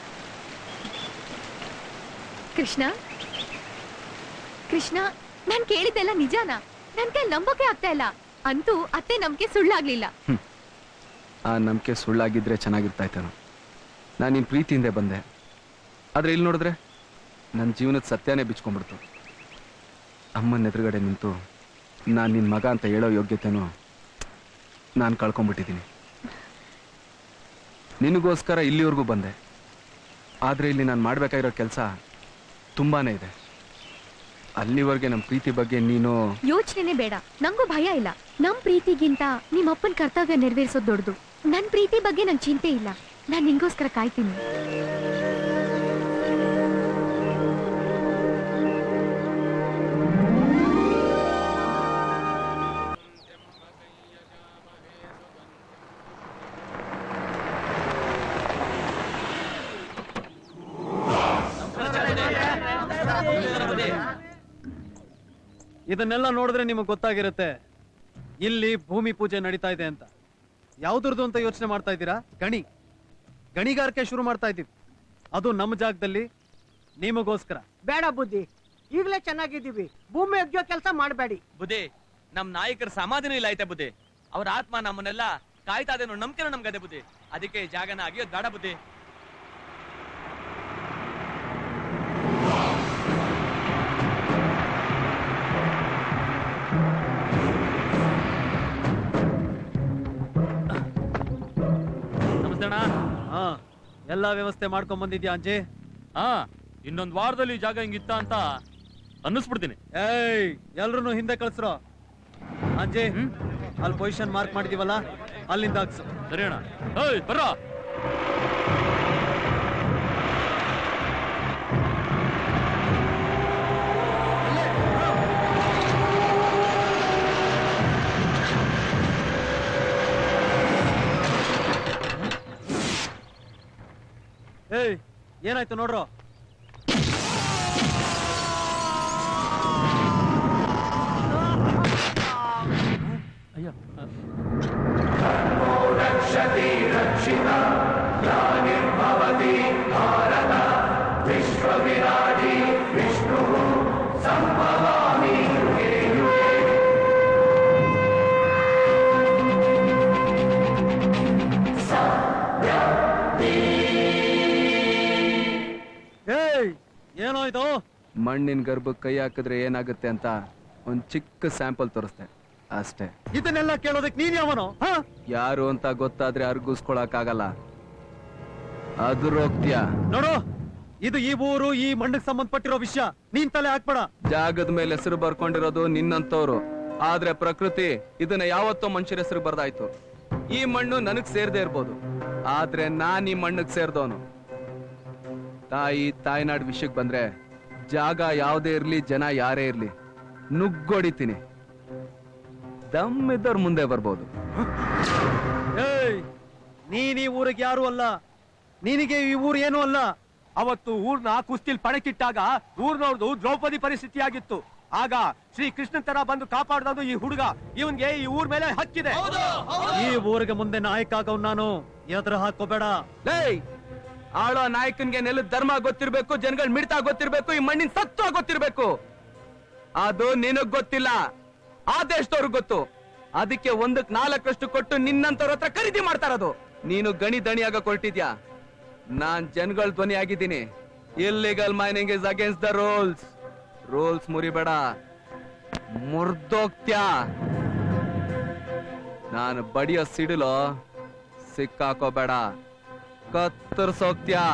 ಕೃಷ್ಣ ಕೃಷ್ಣ ನಾನ್ ಕೇಳಿದ್ದೆಲ್ಲ ನಿಜಾನಾ ನನ್ ಕೈ ನಂಬೋಕೆ ಆಗ್ತಾ ಇಲ್ಲ ಅಂತೂ ಅತ್ತೆ ನಂಬಿಕೆ ಸುಳ್ಳಾಗ್ಲಿಲ್ಲ ಆ ನಂಬಿಕೆ ಸುಳ್ಳಾಗಿದ್ರೆ ಚೆನ್ನಾಗಿರ್ತಾ ಇತ್ತೇನೋ ನಾನು ನಿನ್ನ ಪ್ರೀತಿಯಿಂದ ಬಂದೆ ಆದ್ರೆ ಇಲ್ಲಿ ನೋಡಿದ್ರೆ ನನ್ನ ಜೀವನದ ಸತ್ಯನೇ ಬಿಚ್ಕೊಂಡ್ಬಿಡ್ತು ಅಮ್ಮನ ಎದುರುಗಡೆ ನಿಂತು ನಾನು ನಿನ್ನ ಮಗ ಅಂತ ಹೇಳೋ ಯೋಗ್ಯತೆನೂ ನಾನು ಕಳ್ಕೊಂಡ್ಬಿಟ್ಟಿದ್ದೀನಿ ನಿನಗೋಸ್ಕರ ಇಲ್ಲಿವರೆಗೂ ಬಂದೆ ಆದ್ರೆ ಇಲ್ಲಿ ನಾನು ಮಾಡ್ಬೇಕಾಗಿರೋ ಕೆಲಸ ತುಂಬಾನೇ ಇದೆ ಅಲ್ಲಿವರೆಗೆ ನಮ್ಮ ಪ್ರೀತಿ ಬಗ್ಗೆ ನೀನು ಯೋಚನೆನೇ ಬೇಡ ನಂಗೂ ಭಯ ಇಲ್ಲ ನಮ್ ಪ್ರೀತಿಗಿಂತ ನಿಮ್ ಅಪ್ಪನ್ ಕರ್ತವ್ಯ ನೆರವೇರಿಸೋದ್ ದೊಡ್ಡದು ನನ್ ಪ್ರೀತಿ ಬಗ್ಗೆ ನಂಗೆ ಚಿಂತೆ ಇಲ್ಲ ನಾನ್ ನಿನ್ಗೋಸ್ಕರ ಕಾಯ್ತೀನಿ ಇದನ್ನೆಲ್ಲ ನೋಡಿದ್ರೆ ನಿಮಗೆ ಗೊತ್ತಾಗಿರುತ್ತೆ ಇಲ್ಲಿ ಭೂಮಿ ಪೂಜೆ ನಡೀತಾ ಇದೆ ಅಂತ ಯಾವ್ದ್ರದ್ದು ಅಂತ ಯೋಚನೆ ಮಾಡ್ತಾ ಇದ್ದೀರಾ ಗಣಿ ಗಣಿಗಾರಿಕೆ ಶುರು ಮಾಡ್ತಾ ಇದ್ದೀವಿ ಅದು ನಮ್ಮ ಜಾಗದಲ್ಲಿ ನಿಮಗೋಸ್ಕರ ಬೇಡ ಬುದ್ಧಿ ಈಗಲೇ ಚೆನ್ನಾಗಿದ್ದೀವಿ ಭೂಮಿ ಅಗ್ಯೋ ಕೆಲಸ ಮಾಡಬೇಡಿ ಬುದ್ಧಿ ನಮ್ ನಾಯಕರ ಸಮಾಧಿನೂ ಇಲ್ಲ ಐತೆ ಬುದ್ಧಿ ಅವ್ರ ಆತ್ಮ ನಮ್ಮನ್ನೆಲ್ಲ ಕಾಯ್ತಾ ಇದೆ ನಂಬಿಕೆನೂ ನಮ್ಗದೆ ಬುದ್ಧಿ ಅದಕ್ಕೆ ಈ ಜಾಗನ ಅಗಿಯೋದ್ ಬೇಡ ಬುದ್ಧಿ ನಮಸ್ತೆ ಅಣ್ಣ ಹಾ ಎಲ್ಲಾ ವ್ಯವಸ್ಥೆ ಮಾಡ್ಕೊಂಡ್ ಬಂದಿದ್ಯಾ ಅಂಜಿ ಹಾ ಇನ್ನೊಂದ್ ವಾರದಲ್ಲಿ ಈ ಜಾಗ ಹಿಂಗಿತ್ತ ಅಂತ ಅನ್ನಿಸ್ಬಿಡ್ತೀನಿ ಏಯ್ ಎಲ್ರು ಹಿಂದೆ ಕಳ್ಸ್ರೋ ಅಂಜಿ ಅಲ್ಲಿ ಪೊಸಿಷನ್ ಮಾರ್ಕ್ ಮಾಡಿದೀವಲ್ಲ ಅಲ್ಲಿಂದ ಹಾಕ್ಸು ಸರಿ ಅಣ್ಣ ಏಯ್ ಬರ್ರ ಏಯ್ ಏನಾಯ್ತು ನೋಡ್ರೋ रक्षति रक्षिता ग्लानिर्भवति भारत विश्वविराजी विष्णुः सम्भवामि युगे युगे ಏಯ್ ಏನೋ ಇದು ಮಣ್ಣಿನ ಗರ್ಭಕ್ಕೆ ಕೈ ಹಾಕಿದ್ರೆ ಏನಾಗುತ್ತೆ ಅಂತ ಒಂದ್ ಚಿಕ್ಕ ಸ್ಯಾಂಪಲ್ ತೋರಿಸ್ತೆ ಅಷ್ಟೇ ಇದನ್ನೆಲ್ಲ ಕೇಳೋದಕ್ ನೀನ್ ಯಾವನೋ ಹಾ ಯಾರು ಅಂತ ಗೊತ್ತಾದ್ರೆ ಅರ್ಗಿಸ್ಕೊಳಕ್ ಆಗಲ್ಲ ಅದುರೋಗ್ತ್ಯ ನೋಡು ಇದು ಈ ಊರು ಈ ಮಣ್ಣಿಗೆ ಸಂಬಂಧಪಟ್ಟಿರೋ ವಿಷಯ ನೀನ್ ತಲೆ ಹಾಕ್ಬೇಡ ಜಾಗದ ಮೇಲೆ ಹೆಸರು ಬರ್ಕೊಂಡಿರೋದು ನಿನ್ನಂತವ್ರು ಆದ್ರೆ ಪ್ರಕೃತಿ ಇದನ್ನ ಯಾವತ್ತೋ ಮನುಷ್ಯರ ಹೆಸರು ಬರ್ದಾಯ್ತು ಈ ಮಣ್ಣು ನನಗ್ ಸೇರ್ದೇ ಇರ್ಬೋದು ಆದ್ರೆ ನಾನ್ ಈ ಮಣ್ಣಿಗೆ ಸೇರ್ದವನು ತಾಯಿ ತಾಯ್ನಾಡ್ ವಿಷಯಕ್ಕೆ ಬಂದ್ರೆ ಜಾಗ ಯಾವ್ದೇ ಇರ್ಲಿ ಜನ ಯಾರೇ ಇರ್ಲಿ ನುಗ್ಗೊಡಿತೀನಿ ದಮ್ಮಿದ್ದವ್ರ ಮುಂದೆ ಬರ್ಬೋದು ಏಯ್ ನೀನ್ ಈ ಊರಿಗೆ ಯಾರು ಅಲ್ಲ ನಿನಗೆ ಈ ಊರು ಏನು ಅಲ್ಲ ಅವತ್ತು ಊರ್ನ ಕುಸ್ತಿಲ್ ಪಣಕ್ಕಿಟ್ಟಾಗ ಊರ್ನವ್ರದು ದ್ರೌಪದಿ ಪರಿಸ್ಥಿತಿ ಆಗಿತ್ತು ಆಗ ಶ್ರೀ ಕೃಷ್ಣ ತರ ಬಂದು ಕಾಪಾಡ್ದದು ಈ ಹುಡುಗ ಇವನ್ಗೆ ಈ ಊರ್ ಮೇಲೆ ಹಕ್ಕಿದೆ ಈ ಊರಿಗೆ ಮುಂದೆ ನಾಯಕ ಆಗವ್ ನಾನು ಎದ್ರ ಹಾಕೋಬೇಡ ಲೇಯ್ ಆಳೋ ನಾಯಕನ್ಗೆ ನೆಲದ ಧರ್ಮ ಗೊತ್ತಿರ್ಬೇಕು ಜನಗಳ ಮಿಡ್ತಾ ಗೊತ್ತಿರ್ಬೇಕು ಈ ಮಣ್ಣಿನ ಸತ್ವ ಗೊತ್ತಿರ್ಬೇಕು ಅದು ನಿನಗ್ ಗೊತ್ತಿಲ್ಲ ಆ ದೇಶದವ್ರಿಗೆ ಗೊತ್ತು ಅದಕ್ಕೆ ಒಂದಕ್ ನಾಲ್ಕರಷ್ಟು ಕೊಟ್ಟು ನಿನ್ನಂತವ್ರ ಹತ್ರ ಖರೀದಿ ಮಾಡ್ತಾರದು ನೀನು ಗಣಿ ದಣಿಯಾಗ ಕೊಟ್ಟಿದ್ಯಾ ನಾನ್ ಜನಗಳ ಧ್ವನಿ ಆಗಿದ್ದೀನಿ ಇಲ್ಲಿಗಲ್ mining is against the rules rules ಮುರಿಬೇಡ ಮುರ್ದೋಗ್ತ್ಯಾ ನಾನು ಬಡಿಯೋ ಸಿಡಿಲೋ ಸಿಕ್ಕಾಕೋಬೇಡ ಕತ್ತರಿಸೋಗ್ತ್ಯಾ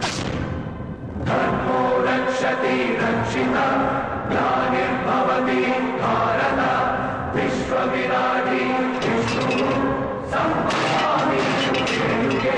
रक्षति रक्षिता ग्लानिर्भवति भारत विश्वविराजी विष्णुः सम्भवामि युगे युगे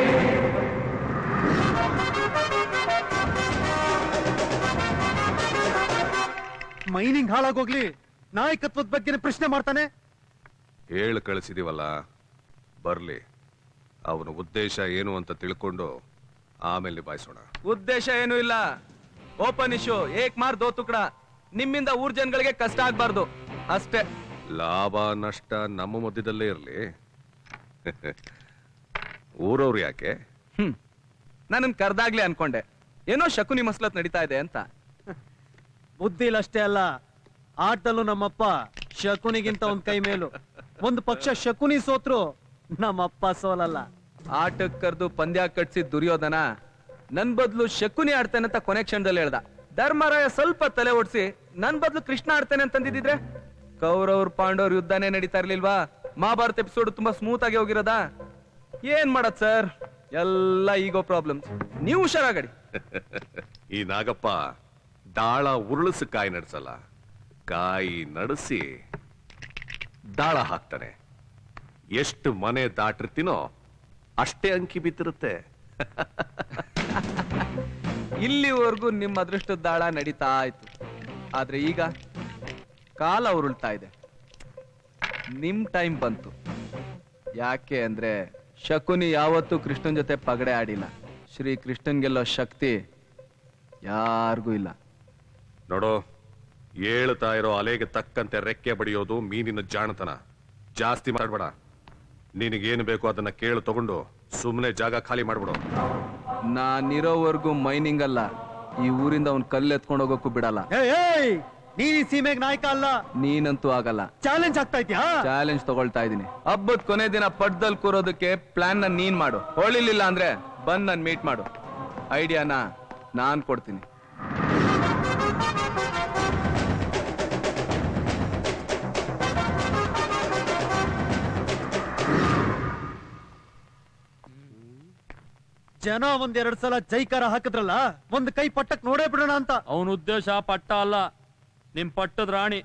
ಮೈನಿಂಗ್ ಹಾಳಾಗೋಗ್ಲಿ ನಾಯಕತ್ವದ ಬಗ್ಗೆ ಪ್ರಶ್ನೆ ಮಾಡ್ತಾನೆ ಹೇಳಿ ಕಳಿಸಿದೀವಲ್ಲ ಬರ್ಲಿ ಅವನ ಉದ್ದೇಶ ಏನು ಅಂತ ತಿಳ್ಕೊಂಡು ಆಮೇಲೆ ನಿಭಾಯಿಸೋಣ ಉದ್ದೇಶ ಏನು ಇಲ್ಲ ಓಪನ್ ಇಶ್ಯೂ ಏಕ್ ಮಾರ್ ದೋ ತುಕಡ ನಿಮ್ಮಿಂದ ಊರ್ ಜನಗಳಿಗೆ ಕಷ್ಟ ಆಗ್ಬಾರ್ದು ಅಷ್ಟೇ ಲಾಭ ನಷ್ಟ ನಮ್ಮ ಮಧ್ಯದಲ್ಲೇ ಇರಲಿ ಊರವ್ರು ಯಾಕೆ ಹ್ಮ್ ನನ್ನ ಕರ್ದಾಗ್ಲಿ ಅನ್ಕೊಂಡೆ ಏನೋ ಶಕುನಿ ಮಸ್ಲತ್ ನಡೀತಾ ಇದೆ ಅಂತ ಬುದ್ಧಿಲಷ್ಟೇ ಅಲ್ಲ ಆಟದಲ್ಲೂ ನಮ್ಮಪ್ಪ ಶಕುನಿಗಿಂತ ಒಂದ್ ಕೈ ಮೇಲು ಒಂದು ಪಕ್ಷ ಶಕುನಿ ಸೋತ್ರು ನಮ್ಮಪ್ಪ ಸೋಲಲ್ಲ ಆಟಕ್ ಕರ್ದು ಪಂದ್ಯ ಕಟ್ಸಿದ್ ದುರ್ಯೋಧನ ನನ್ ಬದ್ಲು ಶಕುನಿ ಆಡ್ತೇನೆ ಅಂತ ಕೊನೆ ಕ್ಷಣದಲ್ಲಿ ಹೇಳ್ದ ಧರ್ಮರಾಯ ಸ್ವಲ್ಪ ತಲೆ ಓಡಿಸಿ ನನ್ ಬದ್ಲು ಕೃಷ್ಣ ಆಡ್ತೇನೆ ಅಂತಂದಿದ್ರೆ ಕೌರವ್ರ ಪಾಂಡವ್ರ ಯುದ್ಧನೇ ನಡೀತಾ ಇರ್ಲಿಲ್ವಾ ಮಹಾಭಾರತ ಎಪಿಸೋಡ್ ತುಂಬಾ ಸ್ಮೂತ್ ಆಗಿ ಹೋಗಿರೋದಾ ಏನ್ ಮಾಡತ್ ಸರ್ ಎಲ್ಲ ಈಗೋ ಪ್ರಾಬ್ಲಮ್ ನೀವು ಹುಷಾರಾಗಡಿ ಈ ನಾಗಪ್ಪ ದಾಳ ಉರುಳಿಸಿ ಕಾಯಿ ನಡೆಸಲ್ಲ ಕಾಯಿ ನಡೆಸಿ ದಾಳ ಹಾಕ್ತಾನೆ ಎಷ್ಟು ಮನೆ ದಾಟಿರ್ತೀನೋ ಅಷ್ಟೇ ಅಂಕಿ ಬಿದ್ದಿರುತ್ತೆ ಇಲ್ಲಿವರೆಗೂ ನಿಮ್ಮ ಅದೃಷ್ಟದ ದಾಳ ನಡೀತಾ ಇತ್ತು ಆದ್ರೆ ಈಗ ಕಾಲ ಉರುಳ್ತಾ ಇದೆ ನಿಮ್ ಟೈಮ್ ಬಂತು ಯಾಕೆ ಅಂದ್ರೆ ಶಕುನಿ ಯಾವತ್ತೂ ಕೃಷ್ಣನ್ ಜೊತೆ ಪಗಡೆ ಆಡಿಲ್ಲ ಶ್ರೀ ಕೃಷ್ಣನ್ ಗೆಲ್ಲೋ ಶಕ್ತಿ ಯಾರಿಗೂ ಇಲ್ಲ ನೋಡು ಏಳ್ತಾ ಇರೋ ಅಲೆಗೆ ತಕ್ಕಂತೆ ರೆಕ್ಕೆ ಬಡಿಯೋದು ಮೀನಿನ ಜಾಣತನ ಜಾಸ್ತಿ ಮಾಡಬೇಡ ನಿನಗೇನು ಬೇಕೋ ಅದನ್ನ ಕೇಳು ತಗೊಂಡು ಸುಮ್ಮನೆ ಜಾಗ ಖಾಲಿ ಮಾಡ್ಬಿಡು ನಾನಿರೋವರೆಗೂ ಮೈನಿಂಗ್ ಅಲ್ಲ ಈ ಊರಿಂದ ಅವ್ನ್ ಕಲ್ಲು ಎತ್ಕೊಂಡು ಹೋಗೋಕ್ಕೂ ಬಿಡಲ್ಲ ಏಯ್ ನೀನ್ ಈ ಸೀಮೆಗ್ ನಾಯಕ ಅಲ್ಲ ನೀನಂತೂ ಆಗಲ್ಲ ಚಾಲೆಂಜ್ ಆಗ್ತಾ ಇದ್ಯಾ ಚಾಲೆಂಜ್ ತಗೊಳ್ತಾ ಇದೀನಿ ಹಬ್ಬದ ಕೊನೆ ದಿನ ಪಡ್ದಲ್ಲಿ ಕೂರೋದಕ್ಕೆ ಪ್ಲಾನ್ ನ ನೀನ್ ಮಾಡು ಹೊಳಿಲಿಲ್ಲ ಅಂದ್ರೆ ಬಂದ್ ನನ್ ಮೀಟ್ ಮಾಡು ಐಡಿಯಾನ ನಾನ್ ಕೊಡ್ತೀನಿ ಜನ ಒಂದ್ ಎರಡ್ ಸಲ ಜೈಕಾರ ಹಾಕಿದ್ರಲ್ಲ ಒಂದ್ ಕೈ ಪಟ್ಟಕ್ ನೋಡೇ ಬಿಡೋಣ ಅಂತ ಅವನ ಉದ್ದೇಶ ಪಟ್ಟ ಅಲ್ಲ ನಿಮ್ ಪಟ್ಟದ ರಾಣಿ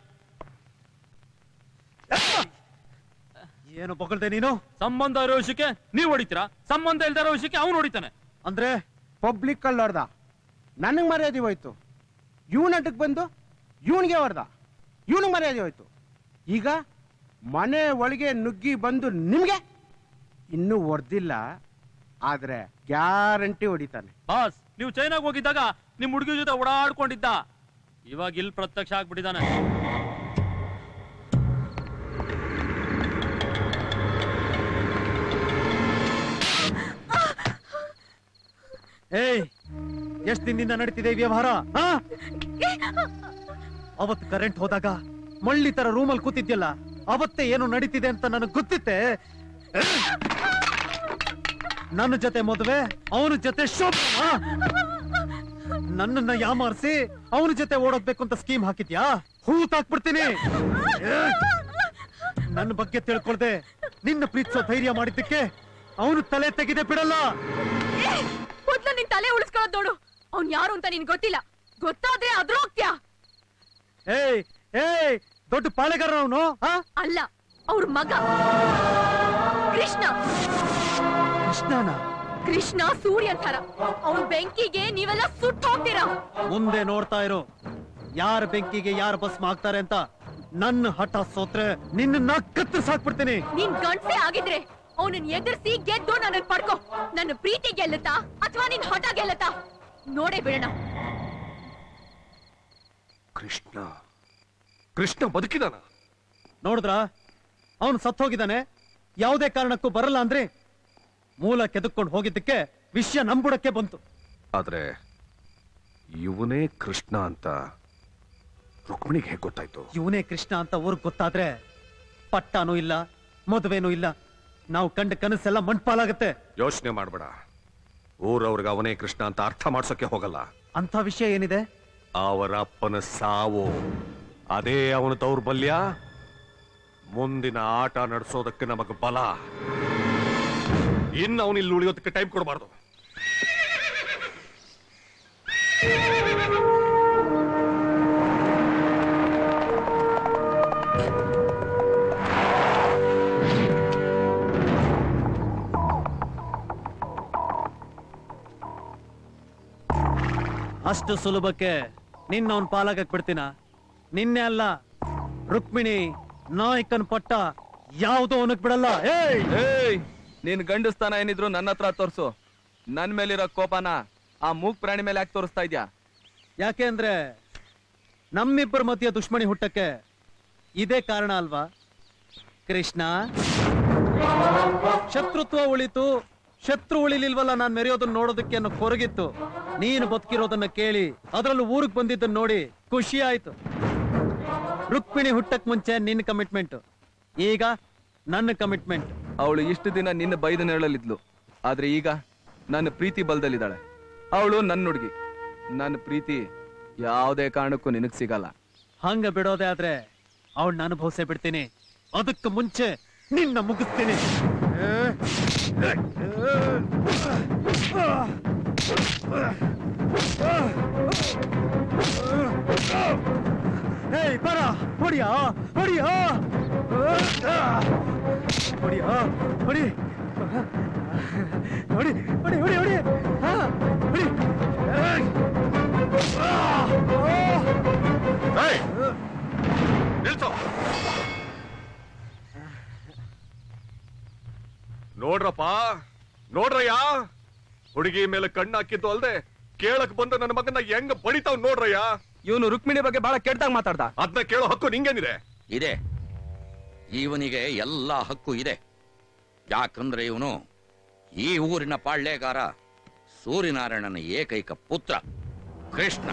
ಏನು ಬೊಗಳ್ದೆ ನೀನು ಸಂಬಂಧ ಇರೋ ವಿಷಯಕ್ಕೆ ನೀವ್ ಹೊಡಿತೀರಾ ಸಂಬಂಧ ಇಲ್ದೇ ಇರೋ ವಿಷಯಕ್ಕೆ ಅವ್ನು ಹೊಡಿತಾನೆ ಅಂದ್ರೆ ಪಬ್ಲಿಕ್ ಅಲ್ಲಿ ಹೊಡೆದ ನನಗೆ ಮರ್ಯಾದೆ ಹೋಯ್ತು ಇವನ ಅಡ್ಡಕ್ಕೆ ಬಂದು ಇವನಿಗೆ ಹೊಡೆದ ಇವನಿಗೆ ಮರ್ಯಾದೆ ಹೋಯ್ತು ಈಗ ಮನೆ ಒಳಗೆ ನುಗ್ಗಿ ಬಂದು ನಿಮ್ಗೆ ಇನ್ನೂ ಹೊಡೆದಿಲ್ಲ ಆದ್ರೆ ಗ್ಯಾರಂಟಿ ಹೊಡಿತಾನೆ ಬಾಸ್ ನೀವು ಚೈನಾಗ್ ಹೋಗಿದ್ದಾಗ ನಿಮ್ ಹುಡುಗಿ ಜೊತೆ ಓಡಾಡ್ಕೊಂಡಿದ್ದ ಇವಾಗ ಇಲ್ಲಿ ಪ್ರತ್ಯಕ್ಷ ಆಗ್ಬಿಟ್ಟಿದ್ದಾನೆ ಏಯ್ ಎಷ್ಟ್ ದಿನದಿಂದ ನಡೀತಿದೆ ಈ ವ್ಯವಹಾರ ಆ? ಅವತ್ ಕರೆಂಟ್ ಹೋದಾಗ ಮಳ್ಳಿ ತರ ರೂಮಲ್ಲಿ ಕೂತಿದ್ಯಲ್ಲ ಅವತ್ತೇ ಏನು ನಡೀತಿದೆ ಅಂತ ನನಗ್ ಗೊತ್ತಿತ್ತೆ ನನ್ನ ಜೊತೆ ಮದುವೆ ಅವನ ಜೊತೆ ಶೋಭನ ನನ್ನನ್ನ ಯಾಮಾರಿಸಿ ಅವನ ಜೊತೆ ಓಡೋಗ್ಬೇಕು ಅಂತ ಸ್ಕೀಮ್ ಹಾಕಿದ್ಯಾ ಹೂತಾಕ್ಬಿಡ್ತೀನಿ ಏ! ನನ್ನ ಬಗ್ಗೆ ತಿಳ್ಕೊಳ್ದೆ ನಿನ್ನ ಪ್ರೀತಿಸೋ ಧೈರ್ಯ ಮಾಡಿದ್ದಕ್ಕೆ ಅವನು ತಲೆ ತೆಗೆದೆ ಬಿಡಲ್ಲ ಮೊದ್ಲು ನಿನ್ ತಲೆ ಉಳಿಸ್ಕೊಳ್ಳೋದ್ ನೋಡು ಅವ್ನ್ ಯಾರು ಅಂತ ನಿನ್ ಗೊತ್ತಿಲ್ಲ ಗೊತ್ತಾದ್ರೆ ಅದ್ರ ಹೋಗ್ತ್ಯಾ ಏಯ್ ಏಯ್ ದೊಡ್ಡ ಪಾಳೆಗಾರ ಅವನು ಅಲ್ಲ ಅವ್ರ ಮಗ ಕೃಷ್ಣ ಕೃಷ್ಣನ ಕೃಷ್ಣ ಸೂರ್ಯನ್ ಥರ ಅವ್ನ್ ಬೆಂಕಿಗೆ ನೀವೆಲ್ಲ ಸುಟ್ಟು ಹೋಗ್ತೀರಾ ಮುಂದೆ ನೋಡ್ತಾ ಇರು ಯಾರ ಬೆಂಕಿಗೆ ಯಾರ ಭಸ್ಮ ಆಗ್ತಾರೆ ಅಂತ ನನ್ನ ಹಠ ಸೋತ್ರೆ ನಿನ್ನ ಕತ್ತರಿಸಾಕ್ಬಿಡ್ತೀನಿ ನೀನ್ ಗಂಡ್ಸೆ ಆಗಿದ್ರೆ ಅವನನ್ನ ಎದುರಿಸಿ ಗೆದ್ದು ನನ್ನ ಪಡ್ಕೋ ನನ್ನ ಪ್ರೀತಿ ಗೆಲ್ಲುತ್ತಾ ಅಥವಾ ನಿನ್ ಹಠ ಗೆಲ್ಲುತ್ತಾ ನೋಡೇ ಬಿಡೋಣ ಕೃಷ್ಣ ಕೃಷ್ಣ ಬದುಕಿದಾನ ನೋಡಿದ್ರ ಅವನು ಸತ್ತೋಗಿದ್ದಾನೆ ಯಾವುದೇ ಕಾರಣಕ್ಕೂ ಬರಲ್ಲ ಅಂದ್ರೆ ಮೂಲ ಕೆದಕ್ಕೊಂಡು ಹೋಗಿದ್ದಕ್ಕೆ ವಿಷಯ ನಂಬುಡಕ್ಕೆ ಬಂತು ಆದ್ರೆ ಇವನೇ ಕೃಷ್ಣ ಅಂತ ರುಕ್ಮಿಣಿಗೆ ಹೇಗೆ ಗೊತ್ತಾಯ್ತು ಇವನೇ ಕೃಷ್ಣ ಅಂತ ಊರ್ಗ್ ಗೊತ್ತಾದ್ರೆ ಪಟ್ಟಾನೂ ಇಲ್ಲ ಮದುವೆನೂ ಇಲ್ಲ ನಾವು ಕಂಡ ಕನಸೆಲ್ಲ ಮಣ್ಪಾಲಾಗತ್ತೆ ಯೋಚನೆ ಮಾಡ್ಬೇಡ ಊರವ್ರಿಗೆ ಅವನೇ ಕೃಷ್ಣ ಅಂತ ಅರ್ಥ ಮಾಡ್ಸೋಕೆ ಹೋಗಲ್ಲ ಅಂತ ವಿಷಯ ಏನಿದೆ ಅವರ ಅಪ್ಪನ ಸಾವು ಅದೇ ಅವನ ದೌರ್ಬಲ್ಯ ಮುಂದಿನ ಆಟ ನಡೆಸೋದಕ್ಕೆ ನಮಗ ಬಲ ಇನ್ನು ಅವನು ಇಲ್ಲಿ ಉಳಿಯೋದಕ್ಕೆ ಟೈಮ್ ಕೊಡಬಾರ್ದು ಅಷ್ಟು ಸುಲಭಕ್ಕೆ ನಿನ್ನ ಅವನ್ ಪಾಲಾಗಕ್ ಬಿಡ್ತೀನ ನಿನ್ನೆ ಅಲ್ಲ ರುಕ್ಮಿಣಿ ನಾಯಕನ್ ಪಟ್ಟ ಯಾವುದೋ ಅವನಕ್ ಬಿಡಲ್ಲ ಏಯ್ ಏಯ್ ನೀನ್ ಗಂಡಸ್ತಾನ ಏನಿದ್ರು ನನ್ನ ಹತ್ರ ತೋರ್ಸು ನನ್ ಮೇಲಿರೋ ಕೋಪನ ಆ ಮೂಕ್ ಪ್ರಾಣಿ ಮೇಲೆ ಯಾಕೆ ತೋರಿಸ್ತಾ ಇದ್ಯಾ ಯಾಕೆ ಅಂದ್ರೆ ನಮ್ಮಿಬ್ಬರ ಮಧ್ಯ ದುಶ್ಮನಿ ಹುಟ್ಟಕ್ಕೆ ಇದೇ ಕಾರಣ ಅಲ್ವಾ ಕೃಷ್ಣ ಶತ್ರುತ್ವ ಉಳಿತು ಶತ್ರು ಉಳಿಲಿಲ್ವಲ್ಲ ನಾನ್ ಮೆರೆಯೋದನ್ನ ನೋಡೋದಕ್ಕೆ ಅನ್ನೋ ಕೊರಗಿತ್ತು ನೀನು ಬದುಕಿರೋದನ್ನ ಕೇಳಿ ಅದರಲ್ಲೂ ಊರಿಗೆ ಬಂದಿದ್ದನ್ನ ನೋಡಿ ಖುಷಿ ಆಯ್ತು ರುಕ್ಮಿಣಿ ಹುಟ್ಟಕ್ ಮುಂಚೆ ನಿನ್ನ ಕಮಿಟ್ಮೆಂಟ್ ಈಗ ನನ್ನ ಕಮಿಟ್ಮೆಂಟ್ ಅವಳು ಇಷ್ಟು ದಿನ ನಿನ್ನ ಬೈದ ನೆರಳಲ್ಲಿದ್ಲು ಆದ್ರೆ ಈಗ ನನ್ನ ಪ್ರೀತಿ ಬಲದಲ್ಲಿದ್ದಾಳೆ ಅವಳು ನನ್ನ ಹುಡುಗಿ ನನ್ನ ಪ್ರೀತಿ ಯಾವುದೇ ಕಾರಣಕ್ಕೂ ನಿನಗ್ ಸಿಗಲ್ಲ ಹಂಗ ಬಿಡೋದೇ ಆದ್ರೆ ಅವಳನ್ನ ಅನುಭವಿಸೇ ಬಿಡ್ತೀನಿ ಅದಕ್ಕೆ ಮುಂಚೆ ನಿನ್ನ ಮುಗಿಸ್ತೀನಿ ಏಯ್ ಬರ ಹೊಡಿಯಾ ಹೊಡಿಯಾ ಹೊಡಿಯಾ ಹೊಡಿ ಹೊಡಿ ಹೊಡಿ ಹೊಡಿ ಹೊಡಿ ಹಾ ಹೊಡಿ ಏಯ್! ಆ! ಆ! ನಿಲ್ಸು ನೋಡ್ರಪ್ಪ ನೋಡ್ರಯ್ಯ ಹುಡುಗಿ ಮೇಲೆ ಕಣ್ಣು ಹಾಕಿದ್ದು ಅಲ್ದೆ ಕೇಳಕ್ ಬಂದ ನನ್ನ ಮಗನ ಹೆಂಗ್ ಬಡಿತಾವ್ ನೋಡ್ರಯ್ಯ ಇವನು ರುಕ್ಮಿಣಿ ಬಗ್ಗೆ ಬಹಳ ಕೆಟ್ಟದಾಗ ಮಾತಾಡ್ದ ಅದನ್ನ ಕೇಳೋ ಹಕ್ಕು ನಿಂಗೇನಿದೆ ಇದೆ ಇವನಿಗೆ ಎಲ್ಲ ಹಕ್ಕು ಇದೆ ಯಾಕಂದ್ರೆ ಇವನು ಈ ಊರಿನ ಪಾಳ್ಯಗಾರ ಸೂರ್ಯನಾರಾಯಣನ ಏಕೈಕ ಪುತ್ರ ಕೃಷ್ಣ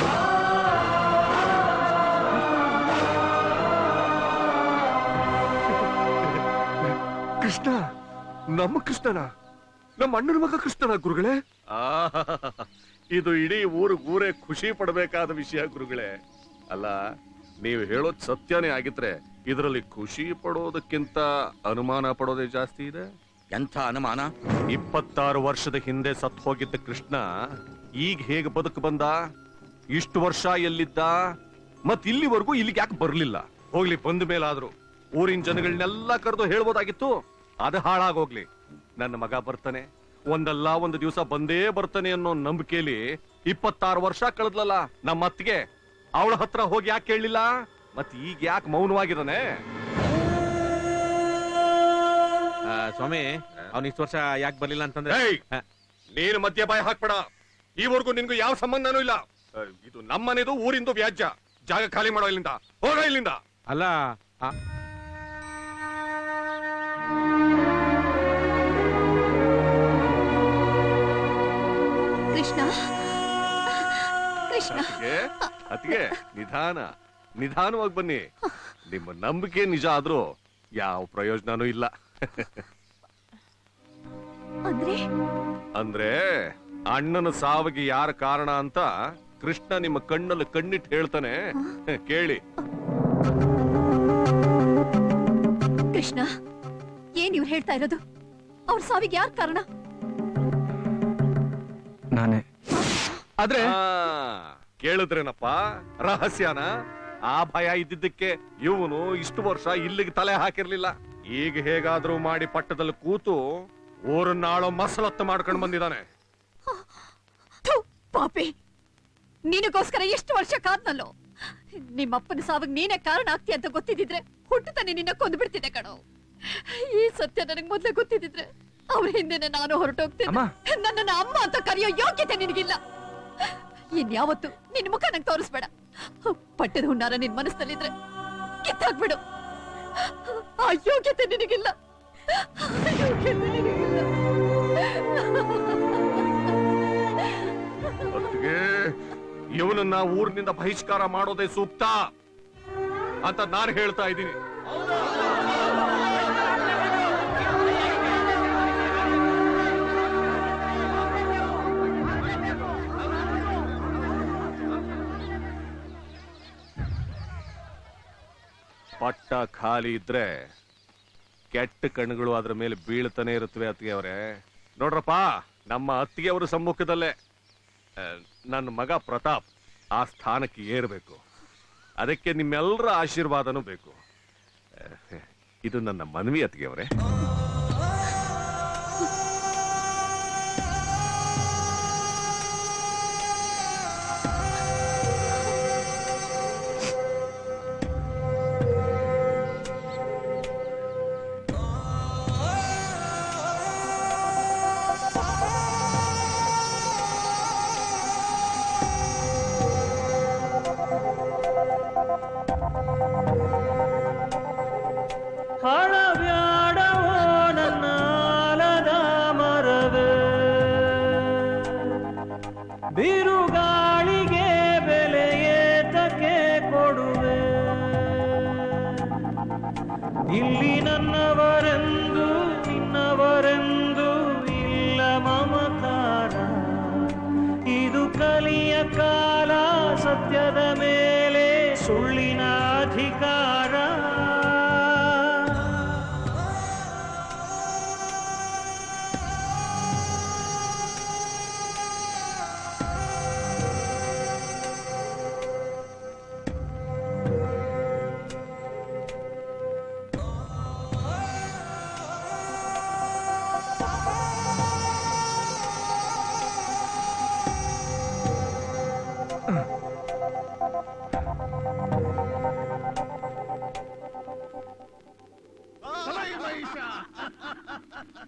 ಕೃಷ್ಣ ನಮ್ಮ ಕೃಷ್ಣನ ನಮ್ಮ ಅಣ್ಣನ ಮಗ ಕೃಷ್ಣನ ಗುರುಗಳೇ ಆಹಾಹಾಹಾ. ಇದು ಇಡೀ ಊರು ಊರೇ ಖುಷಿ ಪಡಬೇಕಾದ ವಿಷಯ ಗುರುಗಳೇ ಅಲ್ಲ ನೀವು ಹೇಳೋದ್ ಸತ್ಯನೇ ಆಗಿದ್ರೆ ಇದರಲ್ಲಿ ಖುಷಿ ಪಡೋದಕ್ಕಿಂತ ಅನುಮಾನ ಪಡೋದೇ ಜಾಸ್ತಿ ಇದೆ ಎಂಥ ಅನುಮಾನ ಇಪ್ಪತ್ತಾರು ವರ್ಷದ ಹಿಂದೆ ಸತ್ ಹೋಗಿದ್ದ ಕೃಷ್ಣ ಈಗ ಹೇಗೆ ಬದುಕು ಬಂದ ಇಷ್ಟು ವರ್ಷ ಎಲ್ಲಿದ್ದ ಮತ್ ಇಲ್ಲಿವರೆಗೂ ಇಲ್ಲಿಗೆ ಯಾಕೆ ಬರ್ಲಿಲ್ಲ ಹೋಗ್ಲಿ ಬಂದ ಮೇಲಾದ್ರು ಊರಿನ ಜನಗಳನ್ನೆಲ್ಲ ಕರೆದು ಹೇಳ್ಬೋದಾಗಿತ್ತು ಅದು ಹಾಳಾಗೋಗ್ಲಿ ನನ್ನ ಮಗ ಬರ್ತಾನೆ ಒಂದಲ್ಲ ಒಂದು ದಿವಸ ಬಂದೇ ಬರ್ತಾನೆ ಅನ್ನೋ ನಂಬಿಕೆಯಲ್ಲಿ ಇಪ್ಪತ್ತಾರು ವರ್ಷ ಕಳೆದ್ಲಲ್ಲ ನಮ್ಮ ಅತ್ತಿಗೆ ಅವಳ ಹತ್ರ ಹೋಗಿ ಯಾಕೆ ಕೇಳಲಿಲ್ಲ ಮತ್ ಈಗ ಯಾಕೆ ಮೌನವಾಗಿದ್ದಾನೆ ಆ, ಸ್ವಾಮಿ ಅವ್ನ ಇಷ್ಟು ವರ್ಷ ಯಾಕೆ ಬರ್ಲಿಲ್ಲ ಅಂತಂದ್ರೆ ಏಯ್! ನೀನು ಮಧ್ಯ ಬಾಯ ಹಾಕ್ಬೇಡ ಈವರೆಗೂ ನಿನ್ಗೂ ಯಾವ ಸಂಬಂಧನೂ ಇಲ್ಲ ಆ, ಇದು ನಮ್ಮನೆದು ಊರಿಂದು ವ್ಯಾಜ್ಯ ಜಾಗ ಖಾಲಿ ಮಾಡೋ ಇಲ್ಲಿಂದ ಹೋಗ ಇಲ್ಲಿಂದ ಅಲ್ಲ ಆ, ಕೃಷ್ಣ ಕೃಷ್ಣ ಅತ್ತಿಗೆ ಅತ್ತಿಗೆ ನಿಧಾನ ನಿಧಾನವಾಗಿ ಬನ್ನಿ ನಿಮ್ಮ ನಂಬಿಕೆ ನಿಜ ಆದ್ರೂ ಯಾವ ಪ್ರಯೋಜನನೂ ಇಲ್ಲ ಅಂದ್ರೆ ಅಂದ್ರೆ ಅಣ್ಣನ ಸಾವಿಗೆ ಯಾರ ಕಾರಣ ಅಂತ ಕೃಷ್ಣ ನಿಮ್ಮ ಕಣ್ಣಲ್ಲಿ ಕಣ್ಣಿಟ್ಟು ಹೇಳ್ತಾನೆ ಕೇಳಿ ಕೃಷ್ಣ ಏನ್ ಇವ್ರು ಹೇಳ್ತಾ ಇರೋದು ಅವ್ರ ಸಾವಿಗೆ ಯಾರ್ ಕಾರಣ ನಾನೇ ಆದ್ರೆ ಆ, ಕೇಳಿದ್ರೇನಪ್ಪ ರಹಸ್ಯನ ಆ ಭಯ ಇದ್ದಿದ್ದಕ್ಕೆ ಇವನು ಇಷ್ಟು ವರ್ಷ ಇಲ್ಲಿಗೆ ತಲೆ ಹಾಕಿರ್ಲಿಲ್ಲ ಈಗ ಹೇಗಾದ್ರೂ ಮಾಡಿ ಪಟ್ಟದಲ್ಲಿ ಕೂತು ಊರನ್ನಾಳೋ ಮಸಲತ್ತು ಮಾಡ್ಕೊಂಡು ಬಂದಿದ್ದಾನೆ ಥು, ಪಾಪಿ ನಿನಗೋಸ್ಕರ ಎಷ್ಟು ವರ್ಷ ಕಾದ್ನಲ್ಲೋ ನಿಮ್ಮಪ್ಪನ ಸಾವಿಗೆ ನೀನೇ ಕಾರಣ ಆಗ್ತಿ ಅಂತ ಗೊತ್ತಿದ್ರೆ ಹುಟ್ಟುತ್ತಾನೆ ನಿನ್ನ ಕೊಂದು ಬಿಡ್ತಿದ್ದೆ ಕಣೋ ಈ ಸತ್ಯ ನನಗೆ ಮೊದ್ಲೇ ಗೊತ್ತಿದ್ರೆ ಅವ್ರ ಹಿಂದೆನೆ ನಾನು ಹೊರಟೋಗ್ತೇನೆ ನನ್ನನ್ನ ಅಮ್ಮ ಅಂತ ಕರೆಯೋ ಯೋಗ್ಯತೆ ನಿನಗಿಲ್ಲ ಇನ್ಯಾವತ್ತು ನಿನ್ ಮುಖ ನಂಗೆ ತೋರಿಸ್ಬೇಡ ಪಟ್ಟದ ಹುಣ್ಣಾರ ನಿನ್ ಮನಸ್ಸಲ್ಲಿದ್ರೆ ಕಿತ್ತಾಕ್ಬಿಡು ಆ ಯೋಗ್ಯತೆ ನಿನಗಿಲ್ಲ ಆ ಯೋಗ್ಯತೆ ನಿನಗಿಲ್ಲ ಅತ್ತಿಗೆ ಇವನನ್ನ ಊರಿನಿಂದ ಬಹಿಷ್ಕಾರ ಮಾಡೋದೇ ಸೂಕ್ತ ಅಂತ ನಾನು ಹೇಳ್ತಾ ಇದ್ದೀನಿ ಪಟ್ಟ ಖಾಲಿ ಇದ್ರೆ ಕೆಟ್ಟ ಕಣ್ಣುಗಳು ಅದ್ರ ಮೇಲೆ ಬೀಳ್ತಾನೆ ಇರುತ್ತವೆ ಅತ್ತಿಗೆ ಅವರೇ ನೋಡ್ರಪ್ಪ ನಮ್ಮ ಅತ್ತಿಗೆ ಅವರ ಸಮ್ಮುಖದಲ್ಲೇ ಆ, ನನ್ನ ಮಗ ಪ್ರತಾಪ್ ಆ ಸ್ಥಾನಕ್ಕೆ ಏರಬೇಕು ಅದಕ್ಕೆ ನಿಮ್ಮೆಲ್ಲರ ಆಶೀರ್ವಾದನೂ ಬೇಕು ಆ, ಇದು ನನ್ನ ಮನವಿ ಅತ್ತಿಗೆ ಅವರೇ ಹಳಬ್ಯಾಡವೋ ನನ್ನ ಆಲದ ಮರವೇ ಬಿರುಗಾಳಿಗೆ ಬೆಲೆ ಏತಕ್ಕೆ ಕೊಡುವೆ ಇಲ್ಲಿ ನನ್ನವರೆಂದು ನಿನ್ನವರೆಂದು ಇಲ್ಲ ಮಮಕಾರ ಇದು ಕಲಿಯ ಕಾಲ ಸತ್ಯದ ಮೇಲೆ ಸುಳ್ಳಿನ ಅಧಿಕಾರ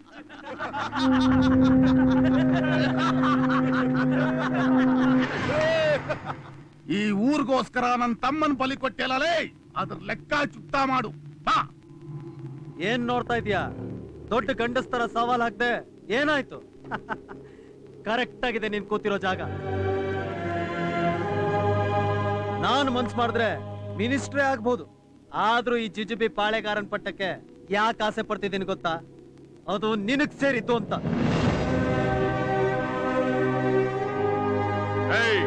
ಈ ಊರಿಗೋಸ್ಕರ ನನ್ನ ತಮ್ಮನ್ ಬಲಿ ಕೊಟ್ಟಿಲ್ಲಲೇ ಅದ್ರ ಲೆಕ್ಕ ಚುಕ್ತಾ ಮಾಡು ಬಾ ಏನ್ ನೋಡ್ತಾ ಇದೀಯಾ ದೊಡ್ಡ ಗಂಡಸ್ತರ ಸವಾಲ್ ಹಾಕ್ದೆ ಏನಾಯ್ತು ಕರೆಕ್ಟ್ ಆಗಿದೆ ನೀನ್ ಕೂತಿರೋ ಜಾಗ ನಾನು ಮನ್ಸ್ ಮಾಡಿದ್ರೆ ಮಿನಿಸ್ಟ್ರೇ ಆಗ್ಬೋದು ಆದ್ರೂ ಈ ಜಿಜುಬಿ ಪಾಳೆಗಾರನ್ ಪಟ್ಟಕ್ಕೆ ಯಾಕೆ ಆಸೆ ಪಡ್ತಿದ್ದೀನಿ ಗೊತ್ತಾ ಅದು ನಿನಗ್ ಸೇರಿದ್ದು ಅಂತ ಏಯ್!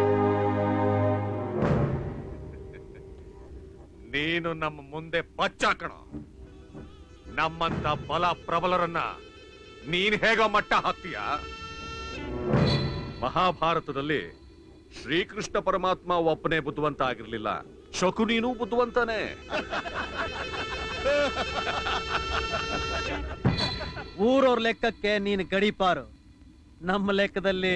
ನೀನು ನಮ್ಮ ಮುಂದೆ ಬಚ್ಚಾಕಣ ನಮ್ಮಂತ ಬಲ ಪ್ರಬಲರನ್ನ ನೀನ್ ಹೇಗೋ ಮಟ್ಟ ಹಾಕ್ತೀಯ ಮಹಾಭಾರತದಲ್ಲಿ ಶ್ರೀಕೃಷ್ಣ ಪರಮಾತ್ಮ ಒಬ್ಬನೇ ಬುದ್ಧಿವಂತ ಆಗಿರ್ಲಿಲ್ಲ ಶಕುನೀನೂ ಬುದ್ಧಿವಂತನೇ ಊರವ್ರ ಲೆಕ್ಕಕ್ಕೆ ನೀನು ಗಡಿಪಾರು ನಮ್ಮ ಲೆಕ್ಕದಲ್ಲಿ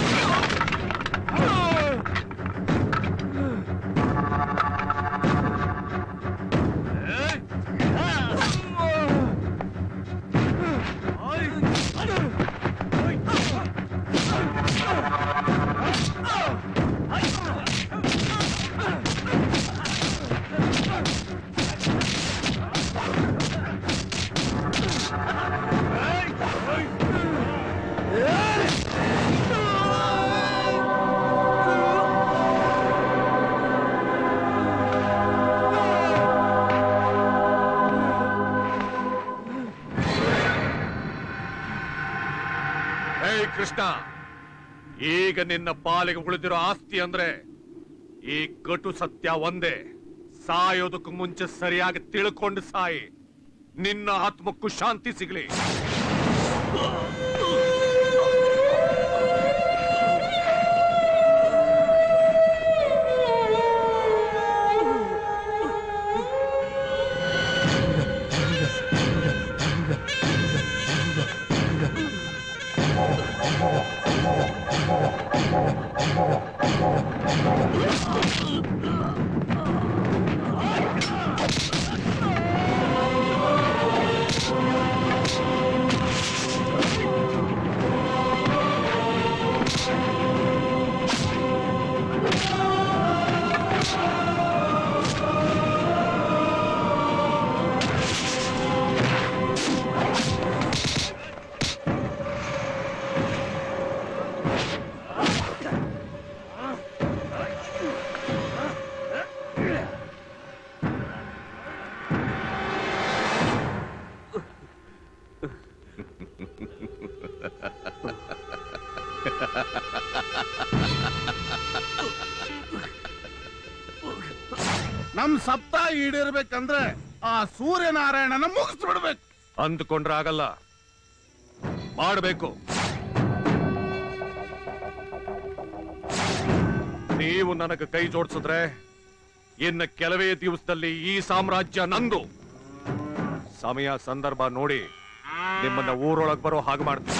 ಏಯ್ ಕೃಷ್ಣ ಈಗ ನಿನ್ನ ಪಾಲಿಗೆ ಉಳಿದಿರೋ ಆಸ್ತಿ ಅಂದ್ರೆ ಈ ಕಟು ಸತ್ಯ ಒಂದೇ ಸಾಯೋದಕ್ಕೂ ಮುಂಚೆ ಸರಿಯಾಗಿ ತಿಳ್ಕೊಂಡು ಸಾಯಿ ನಿನ್ನ ಆತ್ಮಕ್ಕೂ ಶಾಂತಿ ಸಿಗ್ಲಿ ನಮ್ ಸಪ್ತ ಈಡೇರ್ಬೇಕಂದ್ರೆ ಆ ಸೂರ್ಯನಾರಾಯಣನ ಮುಗಿಸ್ಬಿಡ್ಬೇಕು ಅಂದ್ಕೊಂಡ್ರೆ ಆಗಲ್ಲ ಮಾಡಬೇಕು ನೀವು ನನಗೆ ಕೈ ಜೋಡಿಸಿದ್ರೆ ಇನ್ನು ಕೆಲವೇ ದಿವಸದಲ್ಲಿ ಈ ಸಾಮ್ರಾಜ್ಯ ನಂದು ಸಮಯ ಸಂದರ್ಭ ನೋಡಿ ನಿಮ್ಮನ್ನ ಊರೊಳಗ್ ಬರೋ ಹಾಗೆ ಮಾಡ್ತೀನಿ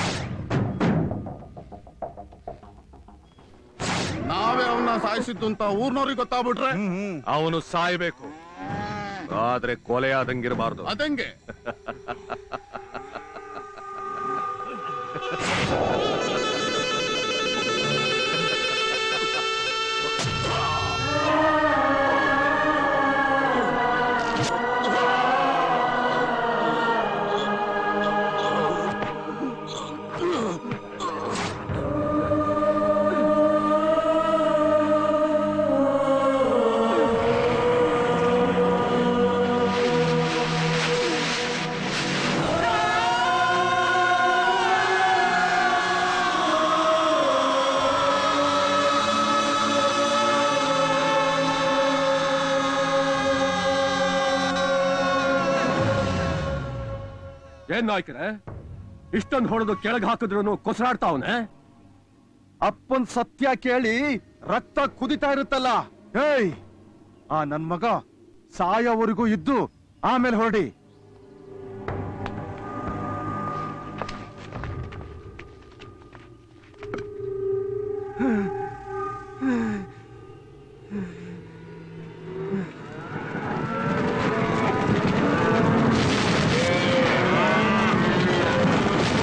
ನಾವೇ ಅವನ್ನ ಸಾಯಿಸಿದ್ದು ಅಂತ ಊರ್ನವ್ರಿಗೆ ಗೊತ್ತಾಗ್ಬಿಟ್ರೆ ಅವನು ಸಾಯ್ಬೇಕು ಆದ್ರೆ ಕೊಲೆ ಆದಂಗಿರಬಾರ್ದು ಅದಂಗೆ ಏನ್ ನಾಯ್ಕರೆ ಇಷ್ಟೊಂದು ಹೊಡೆದು ಕೆಳಗೆ ಹಾಕಿದ್ರು ಕೊಸರಾಡ್ತಾವನೆ ಅಪ್ಪನ್ ಸತ್ಯ ಕೇಳಿ ರಕ್ತ ಕುದಿತಾ ಇರುತ್ತಲ್ಲ ಹೇಯ್ ಆ ನನ್ ಮಗ ಸಾಯೋವರೆಗೂ ಇದ್ದು ಆಮೇಲೆ ಹೊರಡಿ ಆ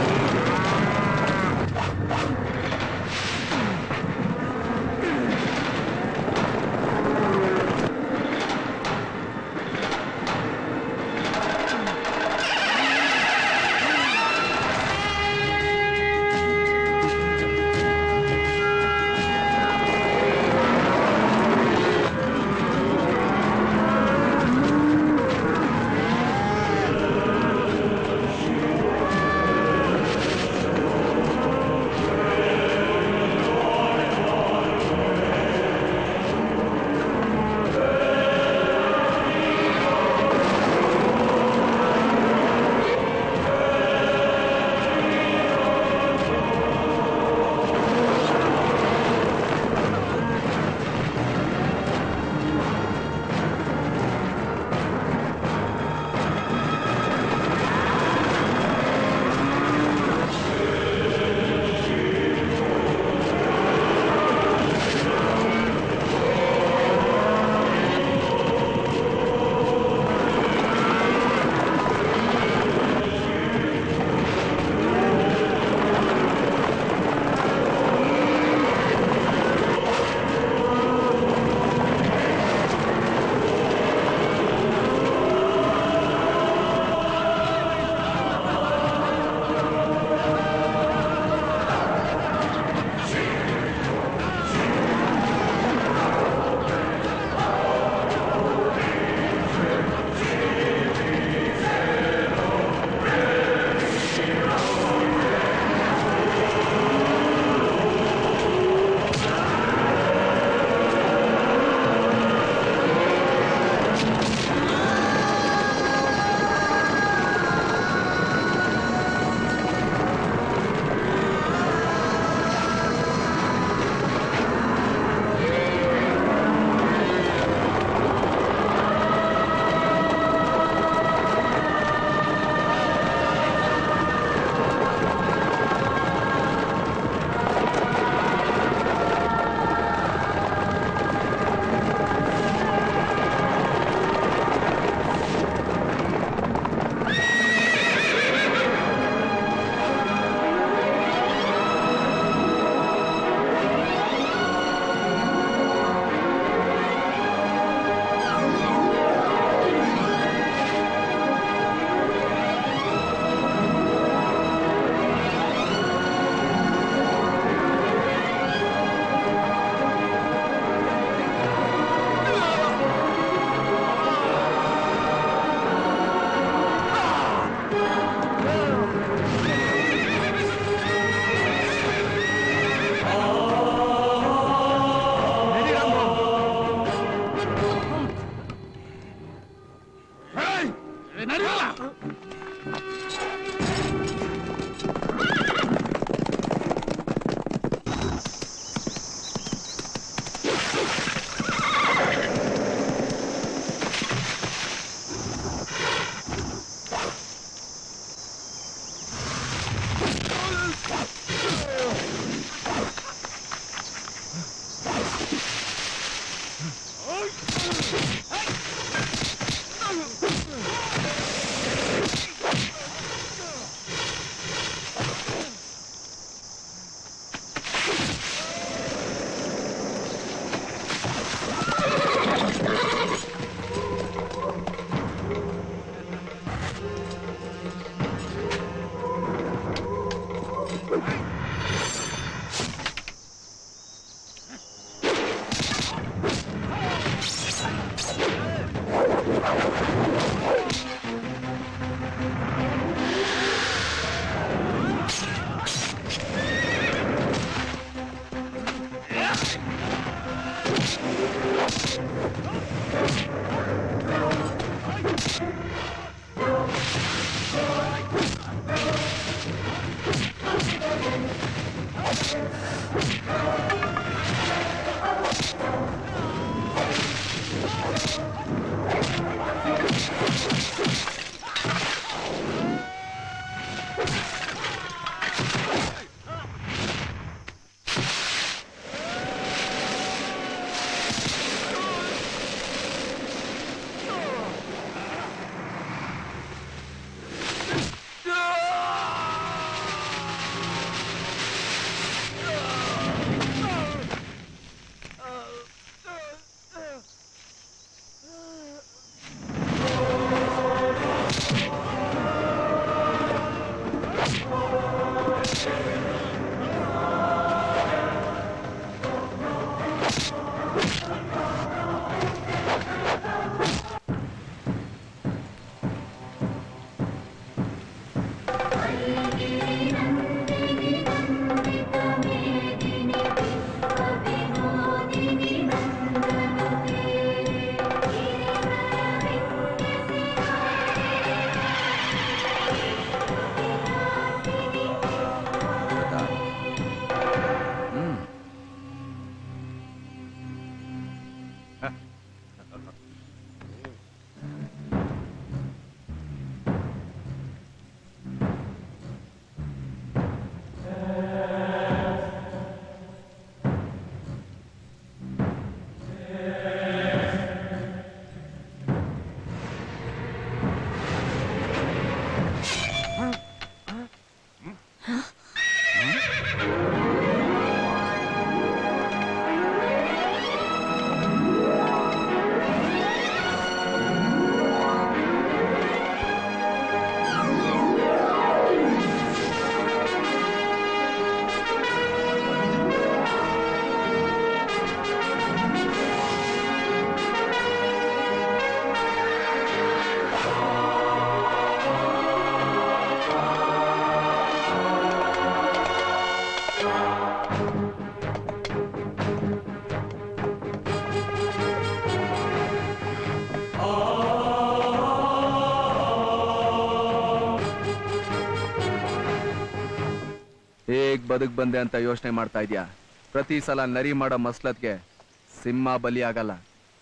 ಹೇಗ್ ಬದುಕ್ ಬಂದೆ ಅಂತ ಯೋಚನೆ ಮಾಡ್ತಾ ಇದ್ಯಾ ಪ್ರತಿ ಸಲ ನರಿ ಮಾಡೋ ಮಸ್ಲತ್ಗೆ ಸಿಂಹ ಬಲಿ ಆಗಲ್ಲ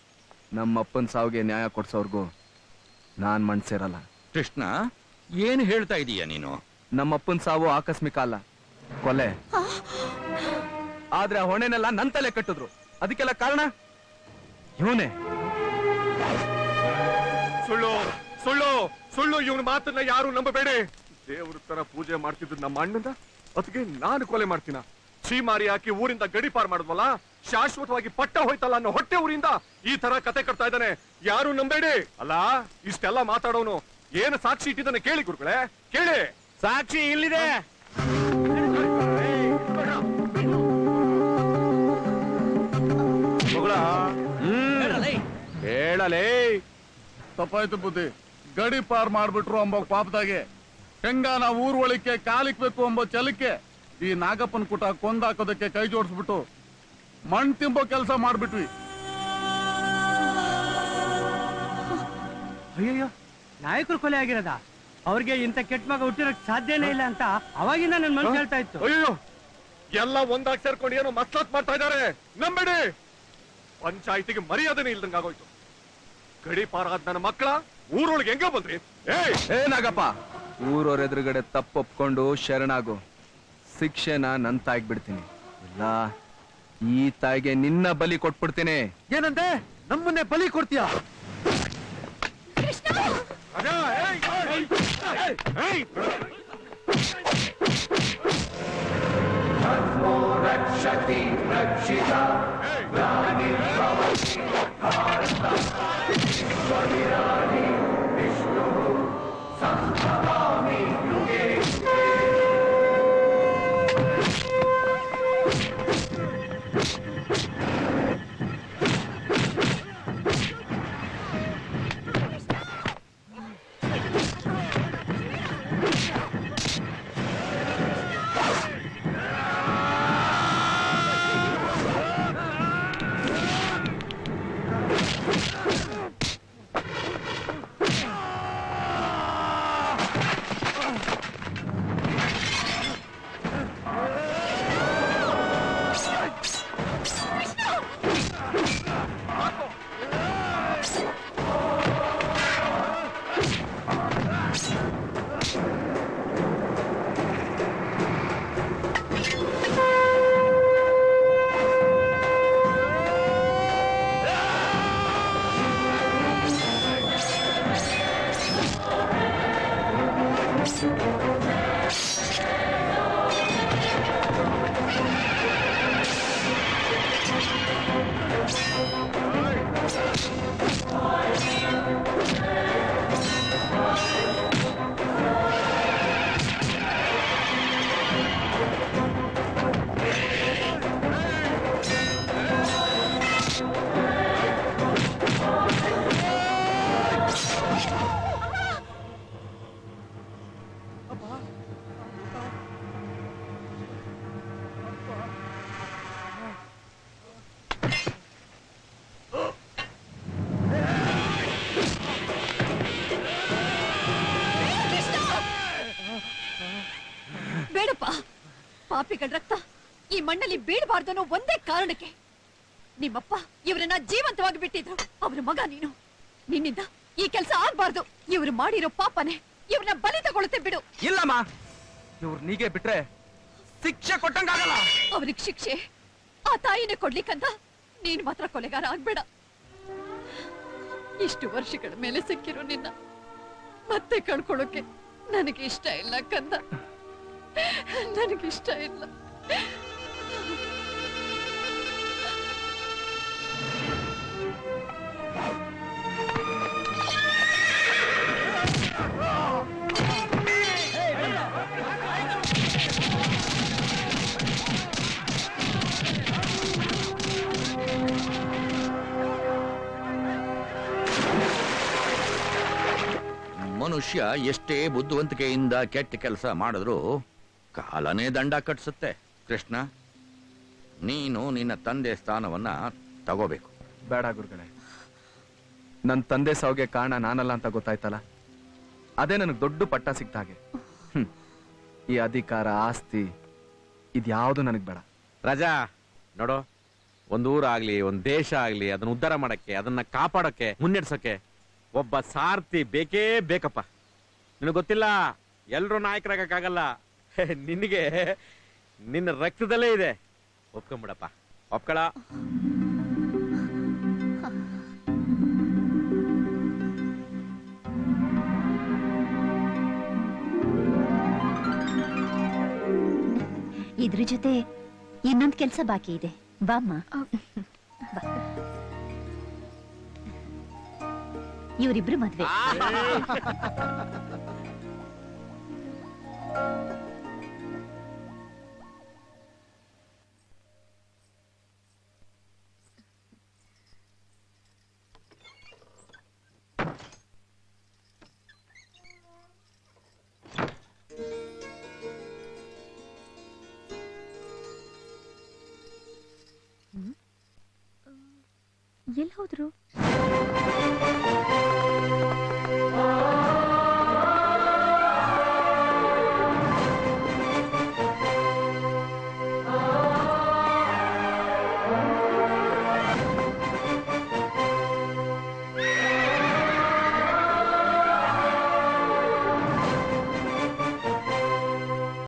ನಮ್ಮಪ್ಪನ ಸಾವಿಗೆ ನ್ಯಾಯ ಕೊಡ್ಸೋರ್ಗು ನಾನ್ ಮಣ್ಸಿರಲ್ಲ ಕೃಷ್ಣ ಏನ್ ಹೇಳ್ತಾ ಇದೀಯ ನೀನು ನಮ್ಮಪ್ಪನ ಸಾವು ಆಕಸ್ಮಿಕ ಅಲ್ಲ ಕೊಲೆ ಆದ್ರೆ ಆ ಹೊಣೆನೆಲ್ಲ ನನ್ ತಲೆ ಕಟ್ಟಿದ್ರು ಅದಕ್ಕೆಲ್ಲ ಕಾರಣ ಇವನೇ ಸುಳ್ಳು ಸುಳ್ಳು ಸುಳ್ಳು ಇವನ ಮಾತನ್ನ ಯಾರು ನಂಬಬೇಡಿ ದೇವ್ರ ತರ ಪೂಜೆ ಮಾಡ್ತಿದ್ದು ನಮ್ಮ ಅಣ್ಣನ ಅದಕ್ಕೆ ನಾನು ಕೊಲೆ ಮಾಡ್ತೀನ ಚೀಮಾರಿ ಹಾಕಿ ಊರಿಂದ ಗಡಿಪಾರ್ ಮಾಡಿದ್ವಲ್ಲ ಶಾಶ್ವತವಾಗಿ ಪಟ್ಟ ಹೋಯ್ತಲ್ಲ ಅನ್ನೋ ಹೊಟ್ಟೆ ಊರಿಂದ ಈ ತರ ಕತೆ ಕಟ್ತಾ ಇದ್ದಾನೆ ಯಾರು ನಂಬೇಡಿ ಅಲ್ಲ ಇಷ್ಟೆಲ್ಲ ಮಾತಾಡೋನು ಏನು ಸಾಕ್ಷಿ ಇಟ್ಟಿದ್ದಾನೆ ಕೇಳಿ ಗುರುಗಳೇ ಕೇಳಿ ಸಾಕ್ಷಿ ಇಲ್ಲಿದೆ ಹೇಳಲೇ ತಪ್ಪಾಯ್ತು ಬುದ್ಧಿ ಗಡಿ ಪಾರ್ ಮಾಡ್ಬಿಟ್ರು ಅಂಬ ಪಾಪದಾಗೆ ಹೆಂಗ ನಾವು ಊರ್ ಒಳಿಕೆ ಕಾಲಿಕ್ಬೇಕು ಎಂಬ ಛಲಕ್ಕೆ ಈ ನಾಗಪ್ಪನ ಕುಟ ಕೊಂದಾಕೋದಕ್ಕೆ ಕೈ ಜೋಡಿಸ್ಬಿಟ್ಟು ಮಣ್ ತಿಂಬೋ ಕೆಲಸ ಮಾಡ್ಬಿಟ್ವಿ ಅಯ್ಯಯ್ಯೋ ನಾಯಕರು ಕೊಲೆ ಆಗಿರೋದ ಅವ್ರಿಗೆ ಇಂಥ ಕೆಟ್ಟ ಮಗ ಹುಟ್ಟಿರೋಕ್ ಸಾಧ್ಯನೇ ಇಲ್ಲ ಅಂತ ಅವಾಗಿಂದ ನನ್ ಮನ್ಸು ಹೇಳ್ತಾ ಇತ್ತು ಅಯ್ಯೋ ಎಲ್ಲ ಒಂದಾಗಿ ಸೇರ್ಕೊಂಡು ಏನೋ ಮಸ್ಲಾತ್ ಮಾಡ್ತಾ ಇದ್ದಾರೆ ನಂಬೇಡಿ ಪಂಚಾಯತಿಗೆ ಮರ್ಯಾದೆನೇ ಇಲ್ದಂಗ ಆಗೋಯ್ತು ಗಡಿ ಪಾರಾದ ನನ್ನ ಮಕ್ಕಳ ಊರೊಳಗೆ ಹೆಂಗ ಬಂದ್ರಿ ಏಯ್ ಏ ನಾಗಪ್ಪ ಊರವ್ರ ಎದುರುಗಡೆ ತಪ್ಪೊಪ್ಕೊಂಡು ಶರಣಾಗು ಶಿಕ್ಷೆನ ನನ್ ತಾಯಿಗೆ ಬಿಡ್ತೀನಿ ಇಲ್ಲ ಈ ತಾಯಿಗೆ ನಿನ್ನ ಬಲಿ ಕೊಟ್ಬಿಡ್ತೀನಿ ಏನಂದೆ ನಮ್ಮನ್ನೇ ಬಲಿ ಕೊಡ್ತೀಯ रक्षति रक्षिता ग्लानिर्भवति भारत विश्वविराजि विष्णुः सम्भवामि युगे ಬೇಡಪ್ಪ ಪಾಪಿಗಳ ರಕ್ತ ಈ ಮಣ್ಣಲ್ಲಿ ಬೀಳಬಾರ್ದು ಅನ್ನೋ ಒಂದೇ ಕಾರಣಕ್ಕೆ ನಿಮ್ಮಪ್ಪ ಇವರನ್ನ ಜೀವಂತವಾಗಿ ಬಿಟ್ಟಿದ್ರು ಅವ್ರ ಮಗ ನೀನು ನಿನ್ನಿಂದ ಈ ಕೆಲಸ ಆಗ್ಬಾರ್ದು ಇವ್ರು ಮಾಡಿರೋ ಪಾಪನೆ ಇವ್ರನ್ನ ಬಲಿ ತಗೊಳುತ್ತೆ ಬಿಡು ಇಲ್ಲಮ್ಮ ಇವ್ರು ನೀಗೆ ಬಿಟ್ರೆ ಶಿಕ್ಷೆ ಕೊಟ್ಟಂಗಾಗಲ್ಲ ಅವ್ರಿಗೆ ಶಿಕ್ಷೆ ಆ ತಾಯಿನೇ ಕೊಡ್ಲಿಕ್ಕಂತ ನೀನ್ ಮಾತ್ರ ಕೊಲೆಗಾರ ಆಗ್ಬೇಡ ಇಷ್ಟು ವರ್ಷಗಳ ಮೇಲೆ ಸಿಕ್ಕಿರೋ ನಿನ್ನ ಮತ್ತೆ ಕಳ್ಕೊಳ್ಳೋಕೆ ನನಗೆ ಇಷ್ಟ ಇಲ್ಲ ಕಂದ ನನಗಿಷ್ಟ ಇಲ್ಲ ಮನುಷ್ಯ ಎಷ್ಟೇ ಬುದ್ಧಿವಂತಿಕೆಯಿಂದ ಕೆಟ್ಟ ಕೆಲಸ ಮಾಡಿದ್ರು ಕಾಲನೇ ದಂಡ ಕಟ್ಸುತ್ತೆ ಕೃಷ್ಣ ನೀನು ನಿನ್ನ ತಂದೆ ಸ್ಥಾನವನ್ನ ತಗೋಬೇಕು ಬೇಡ ಗುರುಗಳೇ ನನ್ನ ತಂದೆ ಸಾವಿಗೆ ಕಾರಣ ನಾನಲ್ಲ ಅಂತ ಗೊತ್ತಾಯ್ತಲ್ಲ ಅದೇ ನನಗೆ ದೊಡ್ಡ ಪಟ್ಟ ಸಿಕ್ತ ಹಾಗೆ ಹ್ಮ್. ಈ ಅಧಿಕಾರ ಆಸ್ತಿ ಇದ್ಯಾವುದು ನನಗೆ ಬೇಡ ರಾಜಾ ನೋಡು ಒಂದು ಊರಾಗ್ಲಿ ಒಂದ್ ದೇಶ ಆಗ್ಲಿ ಅದನ್ನ ಉದ್ಧಾರ ಮಾಡಕ್ಕೆ ಅದನ್ನ ಕಾಪಾಡಕ್ಕೆ ಮುನ್ನಡೆಸಕ್ಕೆ ಒಬ್ಬ ಸಾರ್ಥಿ ಬೇಕೇ ಬೇಕಪ್ಪ ನಿನಗೆ ಗೊತ್ತಿಲ್ಲ ಎಲ್ರೂ ನಾಯಕರಾಗಕ್ಕಾಗಲ್ಲ ನಿನಗೆ ನಿನ್ನ ರಕ್ತದಲ್ಲೇ ಇದೆ ಒಪ್ಕೊಂಬಿಡಪ್ಪ ಒಪ್ಕೊಳ ಇದ್ರ ಜೊತೆ ಇನ್ನೊಂದ್ ಕೆಲ್ಸ ಬಾಕಿ ಇದೆ ಬಾಮ್ಮ ಬಾ. ಇವ್ರಿಬ್ರು ಮದ್ವೆ ಎಲ್ಲಿ ಹೋದ್ರು